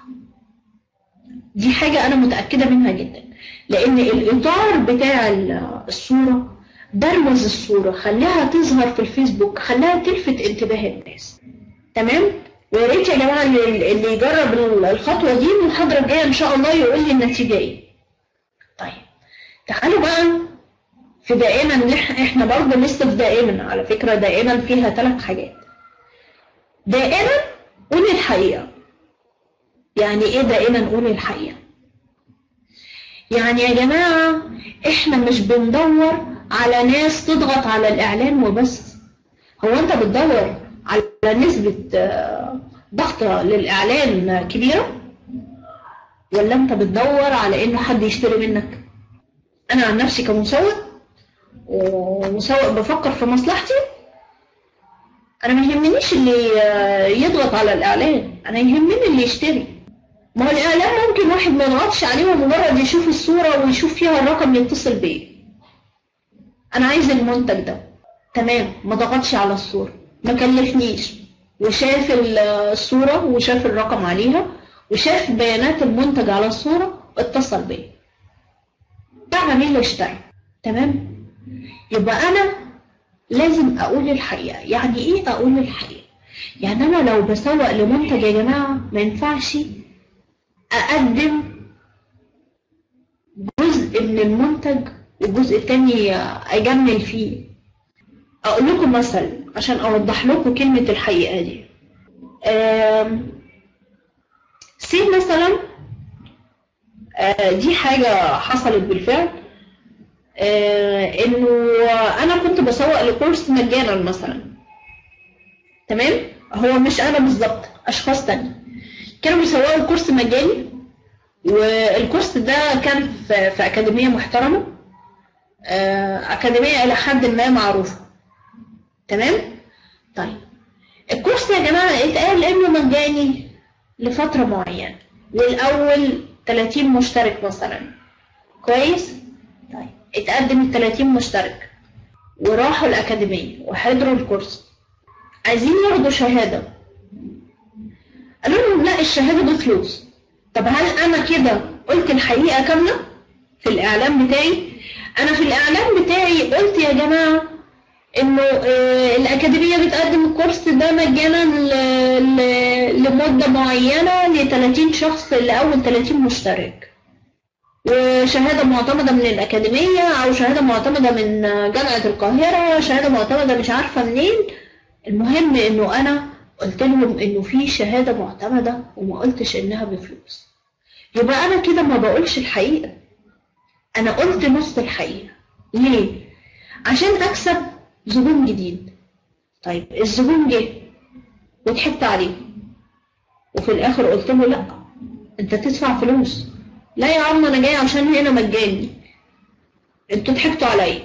دي حاجة انا متأكدة منها جدا لان الاطار بتاع ال- الصورة برمز الصورة خليها تظهر في الفيسبوك خليها تلفت انتباه الناس تمام ويا ريت يا جماعة اللي اللي يجرب الخطوة دي المحاضرة الجاية ان شاء الله يقول لي النتيجة ايه طيب تعالوا بقى في دائما إن إح- احنا برضه لسه في دائما على فكرة دائما فيها ثلاث حاجات دائما قولي الحقيقة يعني ايه دائما قولي الحقيقة يعني يا جماعة احنا مش بندور على ناس تضغط على الاعلان وبس هو انت بتدور على نسبة آه، ضغط للاعلان كبيرة ولا انت بتدور على انه حد يشتري منك انا عن نفسي كمسوق ومسوق بفكر في مصلحتي انا ما يهمنيش اللي آه، يضغط على الاعلان انا يهمني اللي يشتري ما هو الاعلان ممكن واحد ما يضغطش عليه ومجرد يشوف الصوره ويشوف فيها الرقم يتصل بيه انا عايز المنتج ده تمام ما ضغطش على الصوره ما كلفنيش وشاف ال- الصوره وشاف الرقم عليها وشاف بيانات المنتج على الصوره اتصل بيه ده عميل اشترى تمام يبقى انا لازم اقول الحقيقه يعني ايه اقول الحقيقه يعني انا لو بسوق لمنتج يا جماعه ما ينفعش اقدم جزء من المنتج والجزء التاني اجمل فيه اقول لكم مثل عشان اوضح لكم كلمه الحقيقه دي آم، سي مثلا آه، دي حاجه حصلت بالفعل آه، انه انا كنت بسوق لكورس مجانا مثلا تمام هو مش انا بالظبط اشخاص تانية كانوا بيسوقوا الكورس مجاني والكورس ده كان في, في اكاديميه محترمه آه، اكاديميه الى حد ما معروفه تمام طيب الكورس يا جماعه اتقال انه مجاني لفتره معينه والاول 30 مشترك مثلا كويس طيب اتقدم ال 30 مشترك وراحوا الأكاديمية وحضروا الكورس عايزين ياخدوا شهادة قالوا لهم لا الشهاده بفلوس طب هل انا كده قلت الحقيقه كامله في الاعلان بتاعي انا في الاعلان بتاعي قلت يا جماعه انه آه، الاكاديميه بتقدم الكورس ده مجانا ل- ل- لمده معينه ل 30 شخص لاول 30 مشترك وشهاده معتمده من الاكاديميه او شهاده معتمده من جامعه القاهره شهاده معتمده مش عارفه منين المهم انه انا قلت لهم انه في شهاده معتمده وما قلتش انها بفلوس يبقى انا كده ما بقولش الحقيقه انا قلت نص الحقيقه ليه عشان اكسب زبون جديد طيب الزبون جه وضحكت عليه وفي الاخر قلت له لا انت تدفع فلوس لا يا عم انا جاي عشان هنا مجاني انتوا ضحكتوا عليا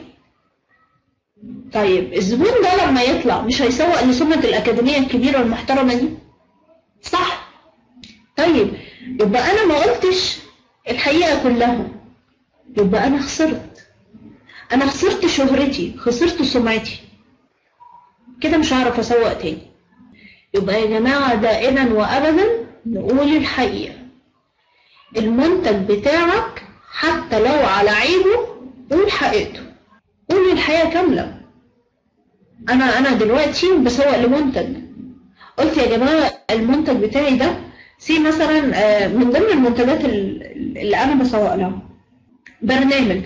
طيب الزبون ده لما يطلع مش هيسوق لسمة الأكاديمية الكبيرة المحترمة دي صح طيب يبقى أنا ما قلتش الحقيقة كلها يبقى أنا خسرت أنا خسرت شهرتي خسرت سمعتي كده مش هعرف أسوق تاني يبقى يا جماعة دائما وأبدا نقول الحقيقة المنتج بتاعك حتى لو على عيبه قول حقيقته قول الحقيقة كاملة أنا أنا دلوقتي بسوق لمنتج قلت يا جماعة المنتج بتاعي ده سي مثلا آه، من ضمن المنتجات ال- اللي أنا بسوق لها برنامج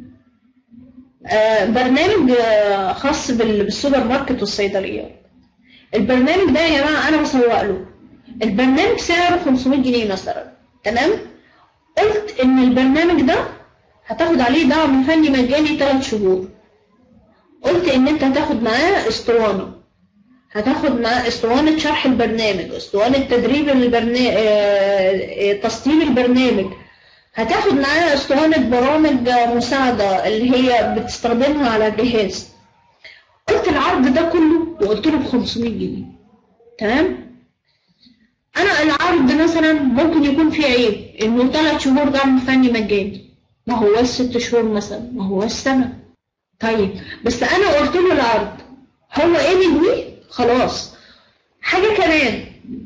آه، برنامج آه، خاص بال- بالسوبر ماركت والصيدليات البرنامج ده يا جماعة أنا بسوق له البرنامج سعره 500 جنيه مثلا تمام قلت إن البرنامج ده هتاخد عليه دعم فني مجاني 3 شهور قلت ان انت هتاخد معاه اسطوانة هتاخد معاه اسطوانة شرح البرنامج اسطوانة تدريب البرنامج تسطيب البرنامج هتاخد معاه اسطوانة برامج مساعدة اللي هي بتستخدمها على الجهاز قلت العرض ده كله وقلت له ب 500 جنيه تمام انا العرض مثلا ممكن يكون فيه عيب انه ثلاث شهور دعم فني مجاني ما هوش ست شهور مثلا ما هوش سنة طيب بس انا قلت له العرض هو قبل بيه خلاص حاجة كمان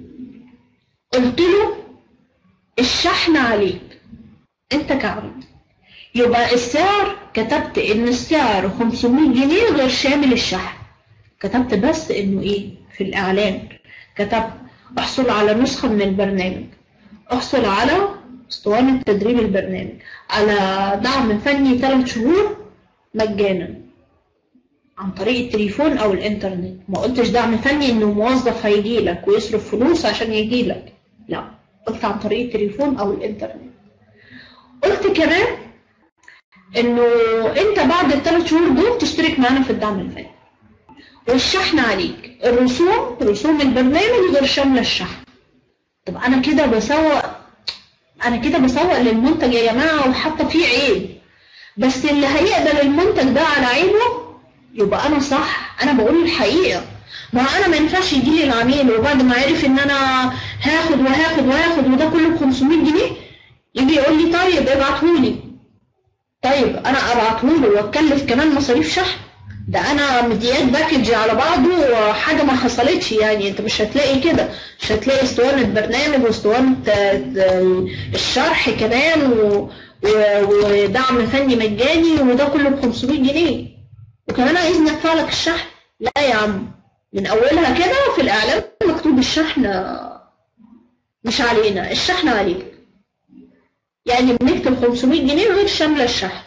قلت له الشحن عليك انت كعرض يبقى السعر كتبت ان السعر 500 جنيه غير شامل الشحن كتبت بس انه ايه في الاعلان كتبت احصل على نسخة من البرنامج احصل على اسطوانة تدريب البرنامج على دعم فني ثلاث شهور مجانا عن طريق التليفون او الانترنت ما قلتش دعم فني انه موظف هيجي لك ويصرف فلوس عشان يجي لك لا قلت عن طريق التليفون او الانترنت قلت كمان انه انت بعد الثلاث شهور دول تشترك معانا في الدعم الفني والشحن عليك الرسوم رسوم البرنامج غير شامله الشحن طب انا كده بسوق انا كده بسوق للمنتج يا جماعه وحاطه فيه عيب بس اللي هيقبل المنتج ده على عيبه يبقى انا صح انا بقول الحقيقه ما هو انا ما ينفعش يجي لي العميل وبعد ما عرف ان انا هاخد وهاخد وهاخد وده كله ب 500 جنيه يجي يقول لي طيب ابعتهولي طيب انا ابعتهوله واتكلف كمان مصاريف شحن ده انا مديات باكج على بعضه حاجه ما حصلتش يعني انت مش هتلاقي كده مش هتلاقي اسطوانه برنامج واسطوانه آه، الشرح كمان و... و- ودعم فني مجاني وده كله ب 500 جنيه وكمان عايزني ادفع لك الشحن لا يا عم من اولها كده في الاعلان مكتوب الشحن مش علينا الشحن عليك يعني بنكتب 500 جنيه غير شامله الشحن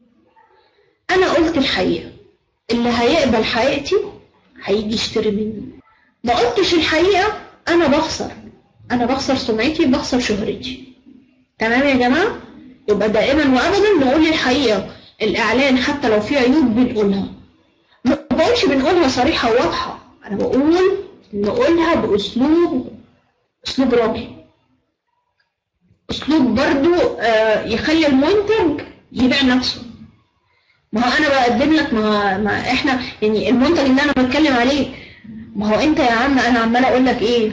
انا قلت الحقيقه اللي هيقبل حقيقتي هيجي يشتري مني ما قلتش الحقيقه انا بخسر انا بخسر سمعتي بخسر شهرتي تمام يا جماعه يبقى دائما وابدا نقول الحقيقه الاعلان حتى لو فيه عيوب بنقولها ما بقولش بنقولها صريحه وواضحه انا بقول نقولها باسلوب اسلوب راقي اسلوب برضو آه، يخلي المنتج يبيع نفسه ما هو انا بقدم لك ما, ما احنا يعني المنتج اللي انا بتكلم عليه ما هو انت يا عم انا عمال اقول لك ايه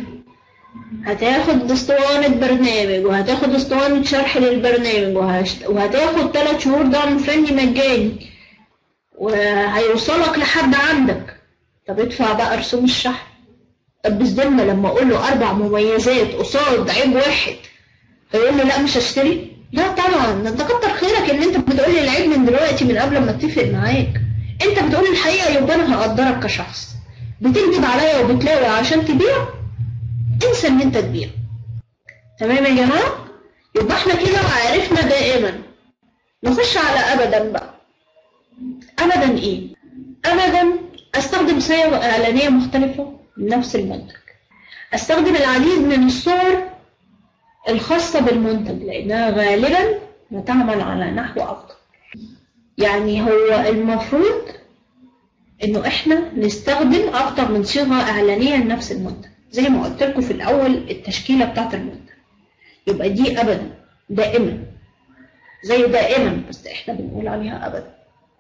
هتاخد اسطوانة برنامج وهتاخد اسطوانة شرح للبرنامج وهشت... وهتاخد ثلاث شهور دعم فني مجاني وهيوصلك لحد عندك طب ادفع بقى رسوم الشحن طب بالذمة لما اقول له اربع مميزات قصاد عيب واحد هيقول لي لا مش هشتري لا طبعا ده انت كتر خيرك ان انت بتقول لي العيب من دلوقتي من قبل ما اتفق معاك انت بتقول الحقيقه يبقى انا هقدرك كشخص بتكذب عليا وبتلاوي عشان تبيع انسى ان انت تبيع تمام يا جماعه يبقى احنا كده عرفنا دائما نخش على ابدا بقى ابدا ايه ابدا استخدم صيغ اعلانيه مختلفه لنفس المنتج استخدم العديد من الصور الخاصة بالمنتج لأنها غالبا ما تعمل على نحو أفضل يعني هو المفروض إنه إحنا نستخدم أكتر من صيغة إعلانية لنفس المنتج زي ما قلت لكم في الأول التشكيلة بتاعت المنتج يبقى دي أبدا دائما زي دائما بس إحنا بنقول عليها أبدا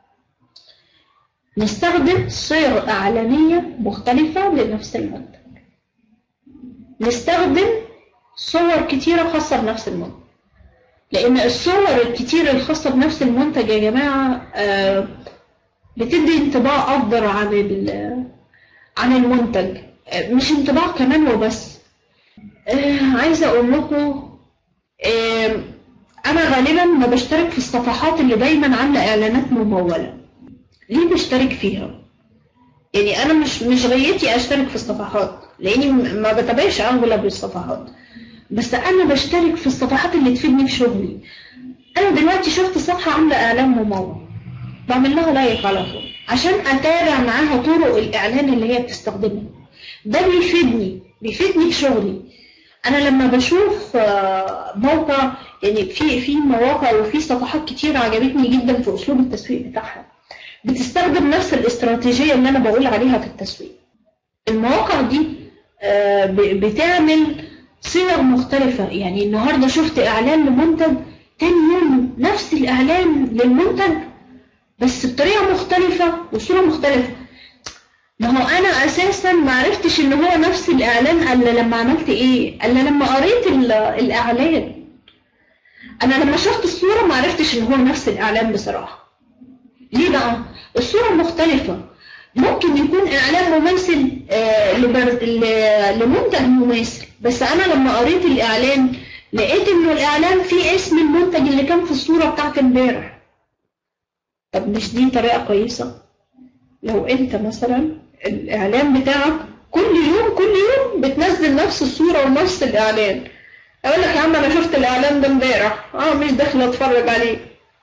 نستخدم صيغ إعلانية مختلفة لنفس المنتج نستخدم صور كتيرة خاصة بنفس المنتج لأن الصور الكتيرة الخاصة بنفس المنتج يا جماعة آه، بتدي انطباع أفضل عن ال- عن المنتج آه، مش انطباع كمان وبس آه، عايزة أقول لكم آه، أنا غالبا ما بشترك في الصفحات اللي دايما عاملة إعلانات ممولة ليه بشترك فيها؟ يعني أنا مش مش غايتي أشترك في الصفحات لأني م- ما بتابعش أغلب الصفحات بس انا بشترك في الصفحات اللي تفيدني في شغلي انا دلوقتي شفت صفحه عامله اعلان ممول بعمل لها لايك على طول عشان اتابع معاها طرق الاعلان اللي هي بتستخدمها ده بيفيدني بيفيدني في شغلي انا لما بشوف آه، موقع يعني في في مواقع وفي صفحات كتير عجبتني جدا في اسلوب التسويق بتاعها بتستخدم نفس الاستراتيجيه اللي انا بقول عليها في التسويق المواقع دي آه، ب- بتعمل صيغ مختلفة يعني النهاردة شفت إعلان لمنتج تاني يوم نفس الإعلان للمنتج بس بطريقة مختلفة وصورة مختلفة ما هو أنا أساسا ما عرفتش إن هو نفس الإعلان إلا لما عملت إيه؟ إلا لما قريت ال- الإعلان أنا لما شفت الصورة ما عرفتش إن هو نفس الإعلان بصراحة ليه بقى؟ الصورة مختلفة ممكن يكون إعلان مماثل آه، لبر- ل- لمنتج مماثل بس أنا لما قريت الإعلان لقيت إنه الإعلان فيه اسم المنتج اللي كان في الصورة بتاعت امبارح طب مش دي طريقة كويسة؟ لو أنت مثلا الإعلان بتاعك كل يوم كل يوم بتنزل نفس الصورة ونفس الإعلان أقول لك يا عم أنا شفت الإعلان ده امبارح أه مش داخلة أتفرج عليه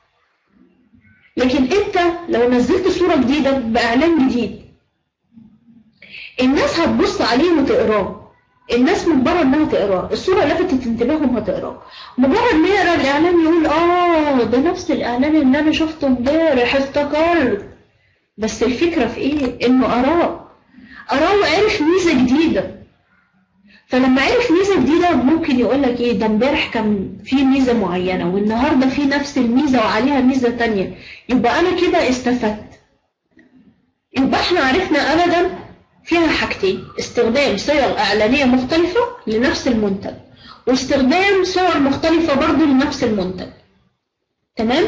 لكن انت لو نزلت صورة جديدة بإعلان جديد الناس هتبص عليه وتقراه الناس مجبرة انها تقراه الصورة لفتت انتباههم هتقراه مجرد ما يقرا الاعلان يقول اه ده نفس الاعلان اللي انا شفته امبارح افتكرت بس الفكرة في ايه انه قراه قراه وعرف ميزة جديدة فلما عرف ميزة جديدة ممكن يقول لك ايه ده امبارح كان في ميزة معينة والنهاردة في نفس الميزة وعليها ميزة تانية يبقى انا كده استفدت يبقى احنا عرفنا ابدا فيها حاجتين استخدام صيغ اعلانية مختلفة لنفس المنتج واستخدام صور مختلفة برضو لنفس المنتج تمام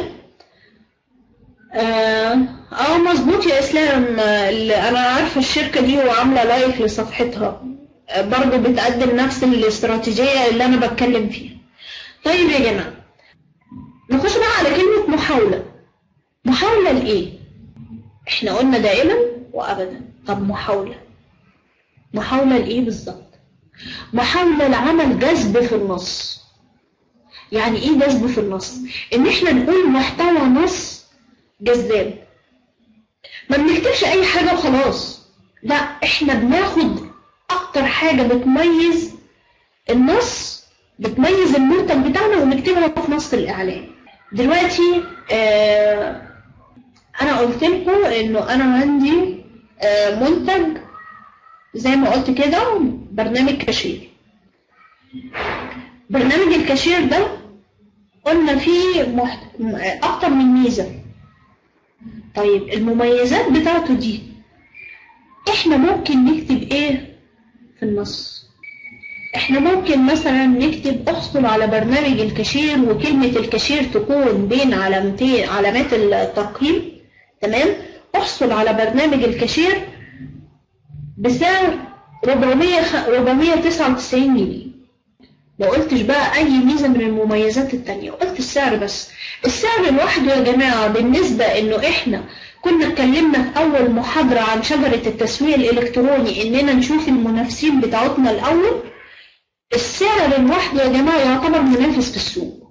اه, آه مظبوط يا اسلام آه، اللي انا عارفة الشركة دي وعاملة لايك لصفحتها آه، برضو بتقدم نفس الاستراتيجية اللي انا بتكلم فيها طيب يا جماعة نخش بقى على كلمة محاولة محاولة لإيه؟ احنا قلنا دائما وأبدا طب محاولة محاولة لإيه بالظبط؟ محاولة لعمل جذب في النص يعني إيه جذب في النص؟ إن احنا نقول محتوى نص جذاب ما بنكتبش أي حاجة وخلاص لا احنا بناخد أكتر حاجة بتميز النص بتميز المنتج بتاعنا ونكتبها في نص الإعلان دلوقتي آه أنا قلت لكم إنه أنا عندي آه منتج زي ما قلت كده برنامج كاشير برنامج الكاشير ده قلنا فيه محت... م- أكتر من ميزة طيب المميزات بتاعته دي إحنا ممكن نكتب إيه في النص احنا ممكن مثلا نكتب احصل على برنامج الكاشير وكلمة الكاشير تكون بين علامتين علامات الترقيم تمام احصل على برنامج الكاشير بسعر 400 خ- 499 جنيه ما قلتش بقى اي ميزه من المميزات التانية قلت السعر بس السعر لوحده يا جماعه بالنسبه انه احنا كنا اتكلمنا في اول محاضره عن شجره التسويق الالكتروني اننا نشوف المنافسين بتاعتنا الاول السعر لوحده يا جماعه يعتبر منافس في السوق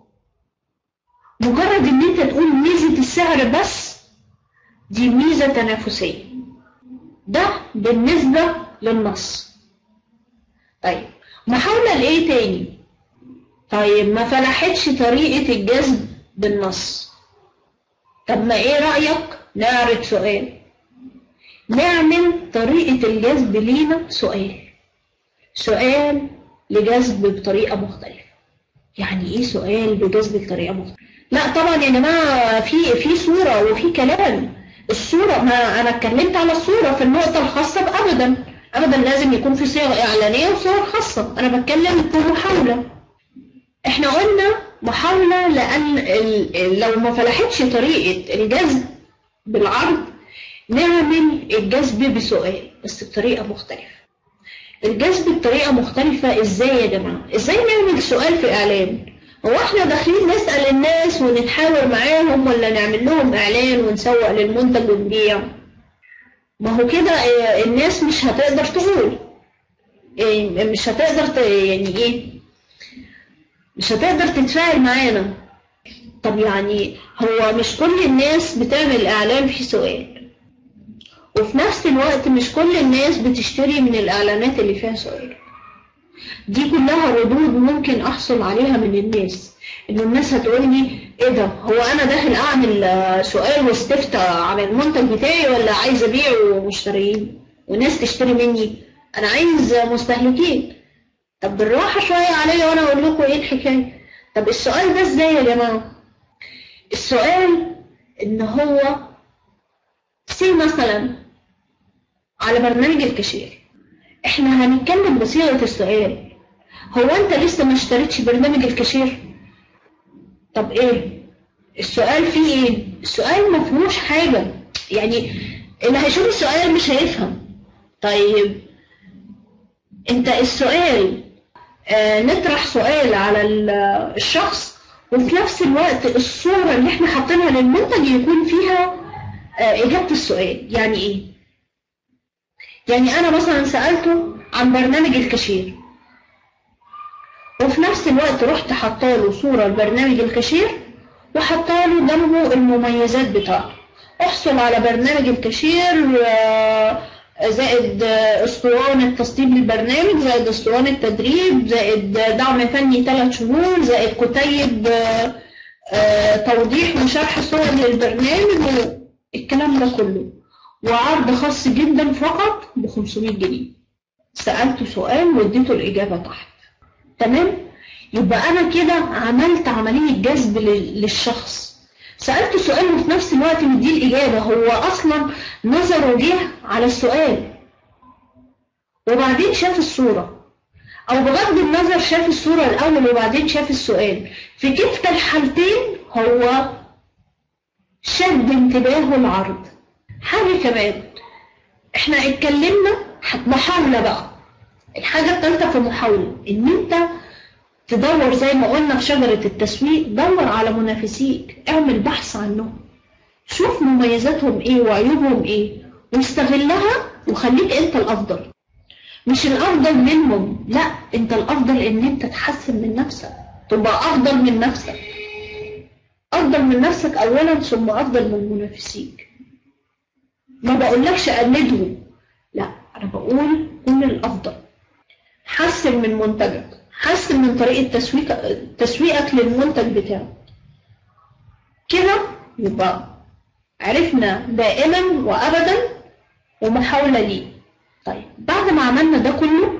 مجرد ان انت تقول ميزه السعر بس دي ميزه تنافسيه ده بالنسبه للنص طيب محاولة لإيه تاني؟ طيب ما فلحتش طريقة الجذب بالنص طب ما إيه رأيك نعرض سؤال نعمل طريقة الجذب لينا سؤال سؤال لجذب بطريقة مختلفة يعني إيه سؤال بجذب بطريقة مختلفة؟ لا طبعا يا جماعة في في صورة وفي كلام الصورة ما أنا اتكلمت على الصورة في النقطة الخاصة بأبدا ابدا لازم يكون في صيغ اعلانيه وصور خاصه انا بتكلم في محاوله احنا قلنا محاوله لان ال- ال- لو ما فلحتش طريقه الجذب بالعرض نعمل الجذب بسؤال بس بطريقه مختلفه الجذب بطريقه مختلفه ازاي يا جماعه ازاي نعمل سؤال في اعلان هو احنا داخلين نسال الناس ونتحاور معاهم ولا نعمل لهم اعلان ونسوق للمنتج ونبيع ما هو كده آه، الناس مش هتقدر تقول آه، مش هتقدر ت- يعني ايه مش هتقدر تتفاعل معانا طب يعني هو مش كل الناس بتعمل اعلان في سؤال وفي نفس الوقت مش كل الناس بتشتري من الاعلانات اللي فيها سؤال دي كلها ردود ممكن احصل عليها من الناس ان الناس هتقول لي ايه ده هو انا داخل اعمل آه، سؤال واستفتاء عن المنتج بتاعي ولا عايز ابيعه مشتريين وناس تشتري مني انا عايز مستهلكين طب بالراحه شويه عليا وانا اقول لكم ايه الحكايه طب السؤال ده ازاي يا جماعه السؤال ان هو سي مثلا على برنامج الكاشير احنا هنتكلم بصيغه السؤال هو انت لسه ما اشتريتش برنامج الكاشير طب ايه السؤال فيه ايه السؤال ما فيهوش حاجه يعني اللي هيشوف السؤال مش هيفهم طيب انت السؤال آه نطرح سؤال على ال- الشخص وفي نفس الوقت الصورة اللي احنا حاطينها للمنتج يكون فيها آه إجابة السؤال يعني ايه؟ يعني أنا مثلا سألته عن برنامج الكاشير وفي نفس الوقت رحت حاطاله صورة لبرنامج الكاشير وحطاله جنبه المميزات بتاعته احصل على برنامج الكاشير آه، زائد آه، اسطوانة تصدير البرنامج زائد اسطوانة تدريب زائد دعم فني ثلاث شهور زائد كتيب آه، آه، توضيح وشرح صور للبرنامج الكلام ده كله وعرض خاص جدا فقط ب 500 جنيه سألته سؤال واديته الإجابة تحت تمام يبقى أنا كده عملت عملية جذب لل- للشخص سألته سؤال وفي نفس الوقت مديه الإجابة هو أصلا نظره جه على السؤال وبعدين شاف الصورة أو بغض النظر شاف الصورة الأول وبعدين شاف السؤال في كلتا الحالتين هو شد انتباهه العرض حاجة كمان احنا اتكلمنا محاولة بقى الحاجة الثالثة في محاولة ان انت تدور زي ما قلنا في شجرة التسويق دور على منافسيك اعمل بحث عنهم شوف مميزاتهم ايه وعيوبهم ايه واستغلها وخليك انت الافضل مش الافضل منهم لا انت الافضل ان انت تحسن من نفسك تبقى افضل من نفسك افضل من نفسك اولا ثم افضل من منافسيك ما بقولكش قلدهم لا انا بقول كن الافضل حسن من منتجك حسن من طريقة تسويق تسويقك للمنتج بتاعك كده يبقى عرفنا دائما وابدا ومحاولة ليه طيب بعد ما عملنا ده كله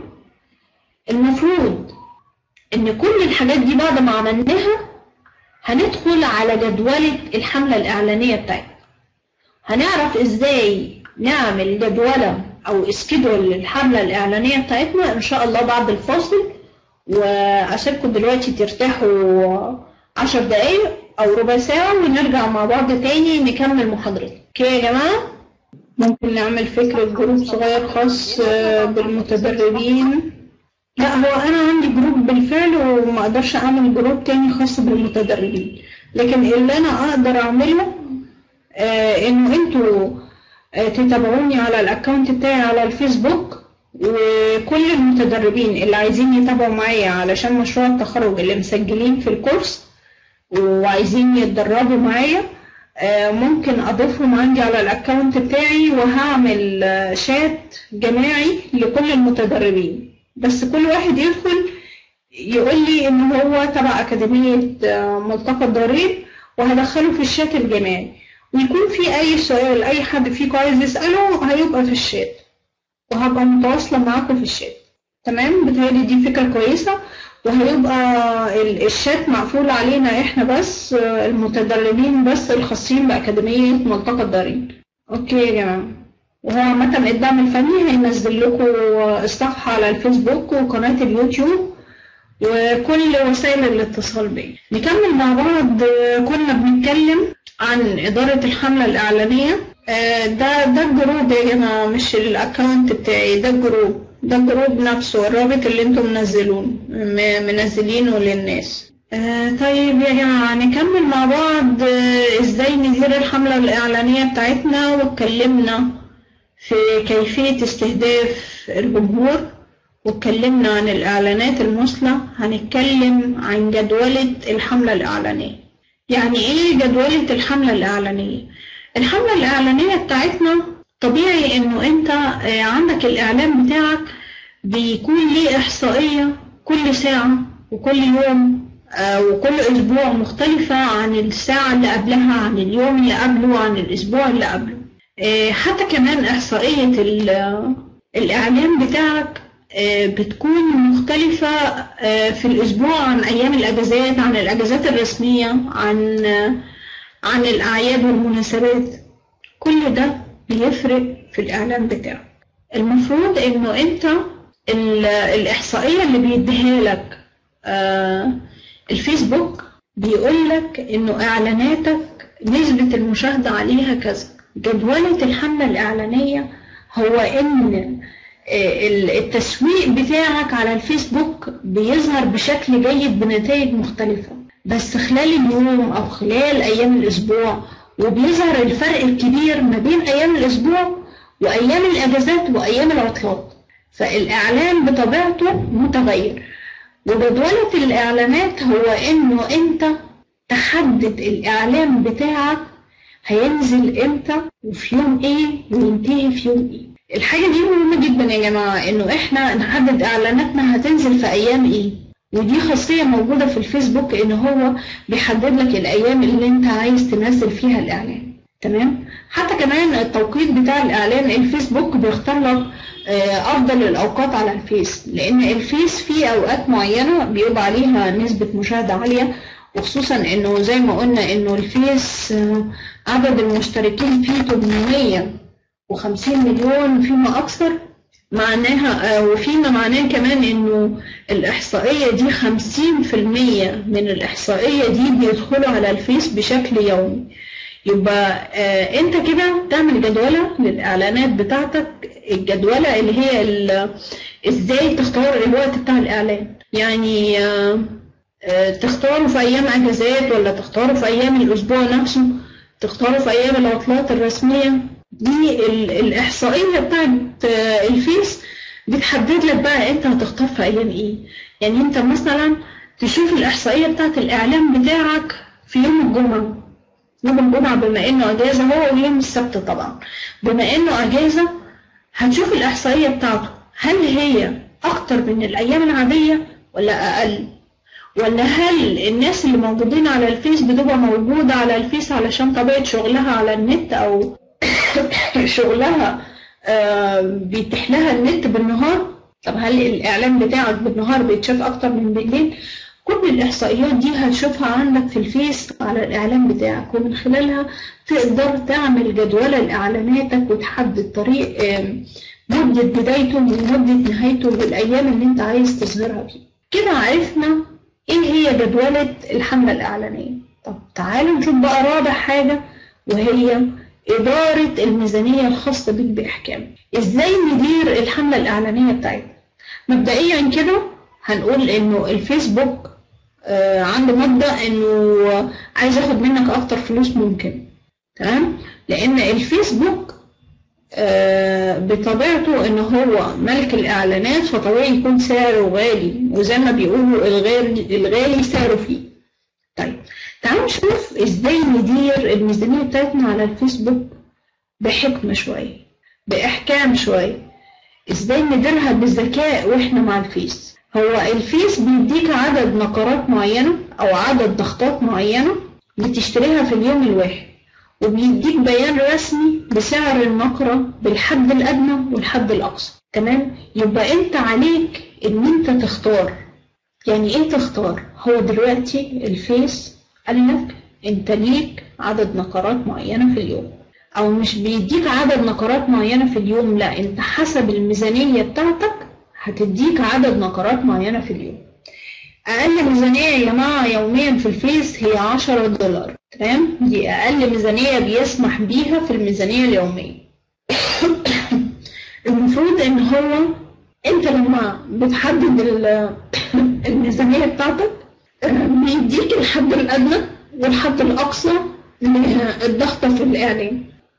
المفروض ان كل الحاجات دي بعد ما عملناها هندخل على جدولة الحملة الإعلانية بتاعتنا هنعرف ازاي نعمل جدولة او اسكيدول للحملة الإعلانية بتاعتنا ان شاء الله بعد الفاصل واسيبكم دلوقتي ترتاحوا عشر دقايق او ربع ساعة ونرجع مع بعض تاني نكمل محاضرتنا اوكي يا جماعة ممكن نعمل فكرة جروب صغير خاص آه، بالمتدربين لا هو انا عندي جروب بالفعل وما اقدرش اعمل جروب تاني خاص بالمتدربين لكن اللي انا اقدر اعمله آه انه انتوا آه تتابعوني على الاكونت بتاعي على الفيسبوك وكل المتدربين اللي عايزين يتابعوا معايا علشان مشروع التخرج اللي مسجلين في الكورس وعايزين يتدربوا معايا آه، ممكن اضيفهم عندي على الاكونت بتاعي وهعمل آه، شات جماعي لكل المتدربين بس كل واحد يدخل يقول لي ان هو تبع اكاديمية آه، ملتقى الدارين وهدخله في الشات الجماعي ويكون في اي سؤال اي حد فيكم عايز يسأله هيبقى في الشات وهبقى متواصلة معاكم في الشات تمام بتهيألي دي فكرة كويسة وهيبقى ال- الشات مقفول علينا احنا بس آه، المتدربين بس الخاصين بأكاديمية ملتقى الدارين اوكي يا جماعة وهو عامة الدعم الفني هينزل لكم الصفحة على الفيسبوك وقناة اليوتيوب وكل وسائل الاتصال بي نكمل مع بعض آه، كنا بنتكلم عن إدارة الحملة الإعلانية آه، ده ده الجروب يا جماعة مش الأكونت بتاعي ده الجروب ده الجروب نفسه الرابط اللي انتم منزلون م- منزلينه للناس آه طيب يا جماعة نكمل مع بعض آه ازاي ندير الحملة الإعلانية بتاعتنا واتكلمنا في كيفية استهداف الجمهور واتكلمنا عن الإعلانات المثلى هنتكلم عن جدولة الحملة الإعلانية يعني إيه جدولة الحملة الإعلانية؟ الحملة الإعلانية بتاعتنا طبيعي إنه أنت آه، عندك الإعلان بتاعك بيكون ليه إحصائية كل ساعة وكل يوم آه، وكل أسبوع مختلفة عن الساعة اللي قبلها عن اليوم اللي قبله عن الأسبوع اللي قبله آه، حتى كمان إحصائية ال- الإعلان بتاعك آه، بتكون مختلفة آه، في الأسبوع عن أيام الأجازات عن الأجازات الرسمية عن آه، عن الأعياد والمناسبات كل ده بيفرق في الإعلان بتاعك المفروض إنه أنت ال- الإحصائية اللي بيديها لك آه، الفيسبوك بيقول لك إنه إعلاناتك نسبة المشاهدة عليها كذا جدولة الحملة الإعلانية هو إن آه، ال- التسويق بتاعك على الفيسبوك بيظهر بشكل جيد بنتائج مختلفة بس خلال اليوم أو خلال أيام الأسبوع وبيظهر الفرق الكبير ما بين أيام الأسبوع وأيام الأجازات وأيام العطلات فالإعلان بطبيعته متغير وجدولة الإعلانات هو إنه أنت تحدد الإعلان بتاعك هينزل إمتى وفي يوم إيه وينتهي في يوم إيه الحاجة دي مهمة جدا يا جماعة إنه إحنا نحدد إعلاناتنا هتنزل في أيام إيه ودي خاصية موجودة في الفيسبوك إن هو بيحدد لك الأيام اللي أنت عايز تنزل فيها الإعلان تمام حتى كمان التوقيت بتاع الإعلان الفيسبوك بيختار لك آه، أفضل الأوقات على الفيس لأن الفيس في أوقات معينة بيبقى عليها نسبة مشاهدة عالية وخصوصا إنه زي ما قلنا إنه الفيس آه، عدد المشتركين فيه 850 مليون فيما أكثر معناها آه، وفيما معناه كمان إنه الإحصائية دي 50% من الإحصائية دي بيدخلوا على الفيس بشكل يومي يبقى آه انت كده تعمل جدولة للإعلانات بتاعتك الجدولة اللي هي ال- ازاي تختار الوقت بتاع الإعلان يعني آه آه تختاره في أيام أجازات ولا تختاره في أيام الأسبوع نفسه تختاره في أيام العطلات الرسمية دي ال- الإحصائية بتاعت آه الفيس بتحدد لك بقى انت هتختار في أيام ايه يعني انت مثلا تشوف الإحصائية بتاعت الإعلان بتاعك في يوم الجمعة يوم الجمعة بما إنه أجازة هو ويوم السبت طبعا بما إنه أجازة هتشوف الإحصائية بتاعته هل هي أكتر من الأيام العادية ولا أقل ولا هل الناس اللي موجودين على الفيس بتبقى موجودة على الفيس علشان طبيعة شغلها على النت أو شغلها آه، بيتيح لها النت بالنهار طب هل الإعلان بتاعك بالنهار بيتشاف أكتر من بالليل كل الإحصائيات دي هتشوفها عندك في الفيس على الإعلان بتاعك ومن خلالها تقدر تعمل جدولة لإعلاناتك وتحدد طريق آم، مدة بدايته ومدة نهايته والأيام اللي أنت عايز تظهرها فيه كده عرفنا إيه هي جدولة الحملة الإعلانية طب تعالوا نشوف بقى رابع حاجة وهي إدارة الميزانية الخاصة بك بإحكام إزاي ندير الحملة الإعلانية بتاعتنا مبدئيا كده هنقول إنه الفيسبوك آه، عنده مبدأ إنه عايز ياخد منك أكتر فلوس ممكن تمام لأن الفيسبوك آه، بطبيعته ان هو ملك الاعلانات فطبيعي يكون سعره غالي وزي ما بيقولوا الغالي الغالي سعره فيه طيب تعالوا نشوف ازاي ندير الميزانية بتاعتنا على الفيسبوك بحكمة شوية بإحكام شوية ازاي نديرها بذكاء واحنا مع الفيس هو الفيس بيديك عدد نقرات معينة او عدد ضغطات معينة بتشتريها في اليوم الواحد وبيديك بيان رسمي بسعر النقرة بالحد الأدنى والحد الأقصى تمام يبقى أنت عليك إن أنت تختار يعني إيه تختار هو دلوقتي الفيس قال لك أنت ليك عدد نقرات معينة في اليوم أو مش بيديك عدد نقرات معينة في اليوم لا أنت حسب الميزانية بتاعتك هتديك عدد نقرات معينة في اليوم أقل ميزانية يا جماعة يوميا في الفيس هي 10 دولار تمام دي أقل ميزانية بيسمح بيها في الميزانية اليومية المفروض إن هو أنت لما بتحدد ال- الميزانية بتاعتك آه، بيديك الحد الأدنى والحد الأقصى للضغطة في الإعلان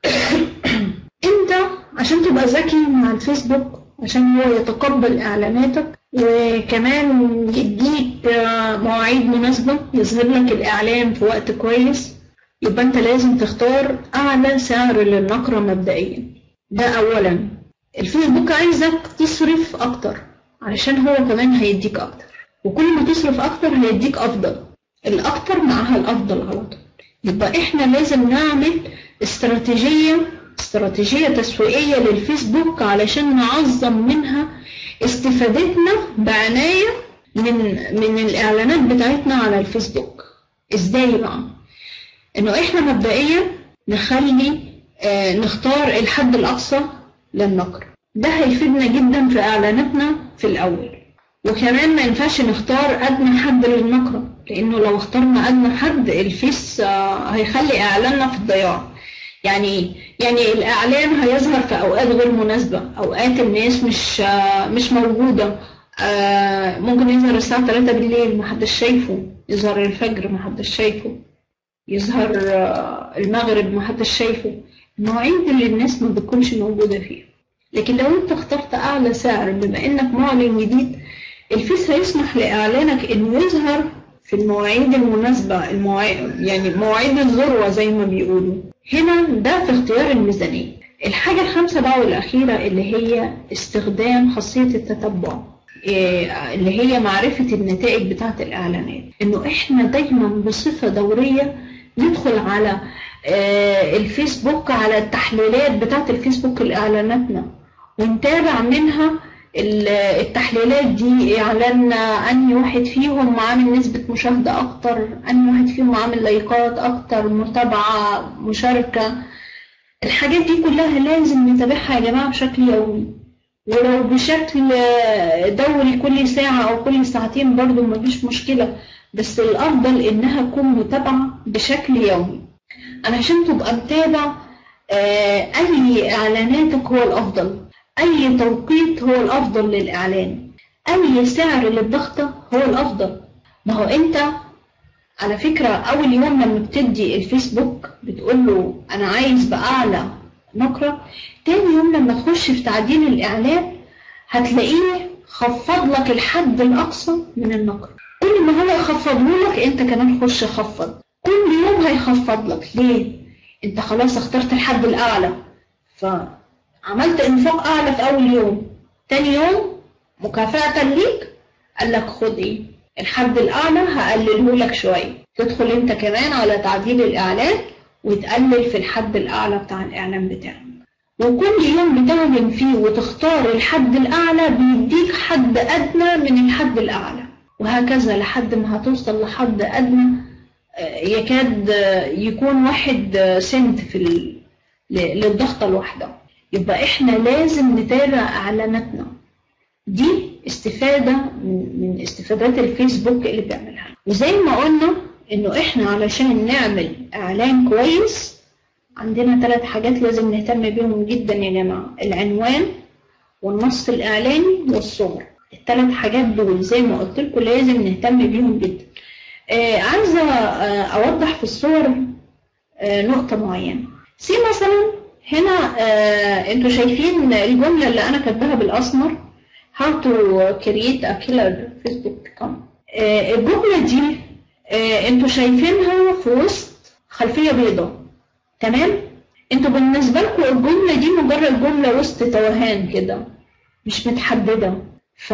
أنت عشان تبقى ذكي مع الفيسبوك عشان هو يتقبل إعلاناتك وكمان يديك آه، مواعيد مناسبة يظهر لك الإعلان في وقت كويس يبقى أنت لازم تختار أعلى سعر للنقرة مبدئيا ده أولا الفيسبوك عايزك تصرف أكتر علشان هو كمان هيديك أكتر وكل ما تصرف أكتر هيديك أفضل الأكتر معاها الأفضل على طول يبقى إحنا لازم نعمل استراتيجية استراتيجية تسويقية للفيسبوك علشان نعظم منها استفادتنا بعناية من من الإعلانات بتاعتنا على الفيسبوك إزاي بقى؟ إنه إحنا مبدئيا نخلي آه نختار الحد الأقصى للنقر ده هيفيدنا جدا في إعلاناتنا في الأول وكمان ما ينفعش نختار أدنى حد للنقرة لأنه لو اخترنا أدنى حد الفيس آه هيخلي إعلاننا في الضياع يعني إيه؟ يعني الإعلان هيظهر في أوقات غير مناسبة أوقات الناس مش آه مش موجودة آه ممكن يظهر الساعة 3 بالليل محدش شايفه يظهر الفجر محدش شايفه يظهر آه المغرب محدش شايفه المواعيد اللي الناس ما بتكونش موجودة فيها لكن لو انت اخترت أعلى سعر بما إنك معلن جديد الفيس هيسمح لإعلانك إنه يظهر في المواعيد المناسبة المواعيد يعني مواعيد الذروة زي ما بيقولوا هنا ده في اختيار الميزانية الحاجة الخامسة بقى والأخيرة اللي هي استخدام خاصية التتبع إيه، اللي هي معرفة النتائج بتاعة الإعلانات إنه إحنا دايما بصفة دورية ندخل على آه، الفيسبوك على التحليلات بتاعة الفيسبوك لإعلاناتنا ونتابع منها ال- التحليلات دي إعلان أنهي واحد فيهم عامل نسبة مشاهدة أكتر أنهي واحد فيهم عامل لايكات أكتر متابعة مشاركة الحاجات دي كلها لازم نتابعها يا جماعة بشكل يومي ولو بشكل دوري كل ساعة أو كل ساعتين برضو مفيش مشكلة بس الأفضل إنها تكون متابعة بشكل يومي علشان تبقى متابع آه، أي إعلاناتك هو الأفضل أي توقيت هو الأفضل للإعلان أي سعر للضغطة هو الأفضل ما هو أنت على فكرة أول يوم لما بتدي الفيسبوك بتقول له أنا عايز بأعلى نقرة تاني يوم لما تخش في تعديل الإعلان هتلاقيه خفض لك الحد الأقصى من النقرة كل ما هو يخفضه لك أنت كمان خش خفض كل يوم هيخفض لك ليه؟ أنت خلاص اخترت الحد الأعلى فعملت إنفاق أعلى في أول يوم تاني يوم مكافأة ليك قال لك خد إيه؟ الحد الأعلى هقلله لك شوية تدخل أنت كمان على تعديل الإعلان وتقلل في الحد الأعلى بتاع الإعلان بتاعك وكل يوم بتعلن فيه وتختار الحد الأعلى بيديك حد أدنى من الحد الأعلى وهكذا لحد ما هتوصل لحد أدنى آه، يكاد آه، يكون واحد آه، سنت في ال... ل- للضغطة الواحدة يبقى إحنا لازم نتابع إعلاناتنا دي استفادة من من استفادات الفيسبوك اللي بيعملها وزي ما قلنا إنه إحنا علشان نعمل إعلان كويس عندنا ثلاث حاجات لازم نهتم بيهم جدا يا جماعة العنوان والنص الإعلاني والصور الثلاث حاجات دول زي ما قلت لكم لازم نهتم بيهم جدا آه عايزة آه أوضح في الصور آه نقطة معينة سي مثلا هنا آه انتوا شايفين الجملة اللي أنا كاتباها بالأسمر how to create a killer Facebook account آه الجملة دي آه انتوا شايفينها في وسط خلفية بيضاء تمام انتوا بالنسبة لكم الجملة دي مجرد جملة وسط توهان كده مش متحددة ف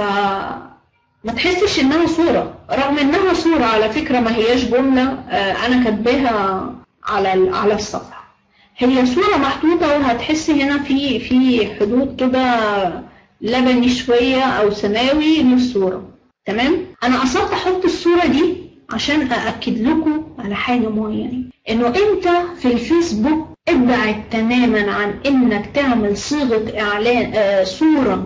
ما تحسش انها صورة رغم انها صورة على فكرة ما هياش جملة آه، انا كاتباها على ال- على الصفحة هي صورة محطوطة وهتحسي هنا في في حدود كده لبني شوية او سماوي للصورة تمام انا قصدت احط الصورة دي عشان أأكد لكم على حاجة معينة إنه أنت في الفيسبوك ابعد تماما عن إنك تعمل صيغة إعلان آه صورة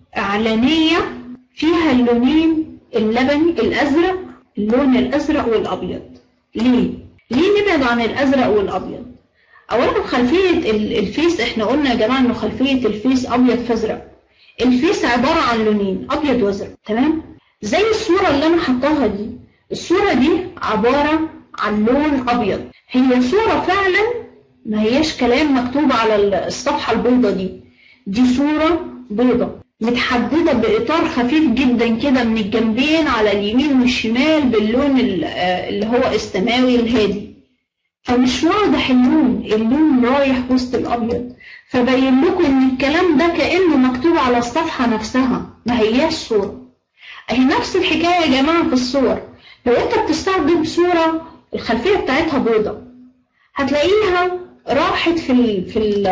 إعلانية فيها اللونين اللبني الأزرق اللون الأزرق والأبيض ليه؟ ليه نبعد عن الأزرق والأبيض؟ أولا خلفية ال- الفيس إحنا قلنا يا جماعة إنه خلفية الفيس أبيض فأزرق الفيس عبارة عن لونين أبيض وأزرق تمام؟ زي الصورة اللي أنا حطاها دي الصورة دي عبارة عن لون أبيض هي صورة فعلا ما هياش كلام مكتوب على الصفحة البيضة دي دي صورة بيضة متحددة بإطار خفيف جدا كده من الجنبين على اليمين والشمال باللون ال- آه، اللي هو السماوي الهادي فمش واضح اللون اللون رايح وسط الأبيض فبين لكم إن الكلام ده كأنه مكتوب على الصفحة نفسها ما هياش صورة اهي نفس الحكاية يا جماعة في الصور لو انت بتستخدم صورة الخلفية بتاعتها بيضة هتلاقيها راحت في ال في ال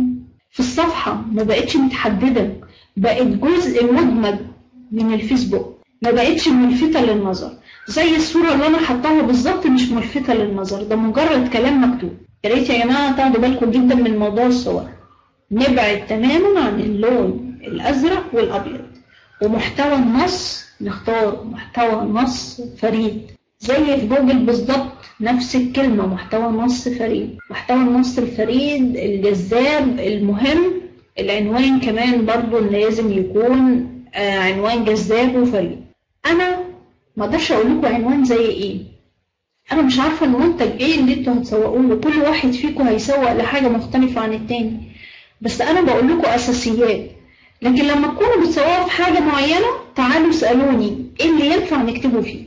في الصفحة ما بقتش متحددة بقت جزء مدمج من الفيسبوك ما بقتش ملفتة للنظر زي الصورة اللي أنا حطاها بالظبط مش ملفتة للنظر ده مجرد كلام مكتوب يا ريت يا جماعة تاخدوا بالكم جدا من موضوع الصور نبعد تماما عن اللون الأزرق والأبيض ومحتوى النص نختار محتوى نص فريد زي في جوجل بالظبط نفس الكلمة محتوى نص فريد محتوى النص الفريد الجذاب المهم العنوان كمان برضو لازم يكون آه، عنوان جذاب وفريد أنا ما اقدرش أقول لكم عنوان زي إيه أنا مش عارفة المنتج إيه اللي انتوا هتسوقوه له كل واحد فيكم هيسوق لحاجة مختلفة عن التاني بس أنا بقول لكم أساسيات لكن لما تكونوا بتسوقوا في حاجة معينة تعالوا اسألوني ايه اللي ينفع نكتبه فيه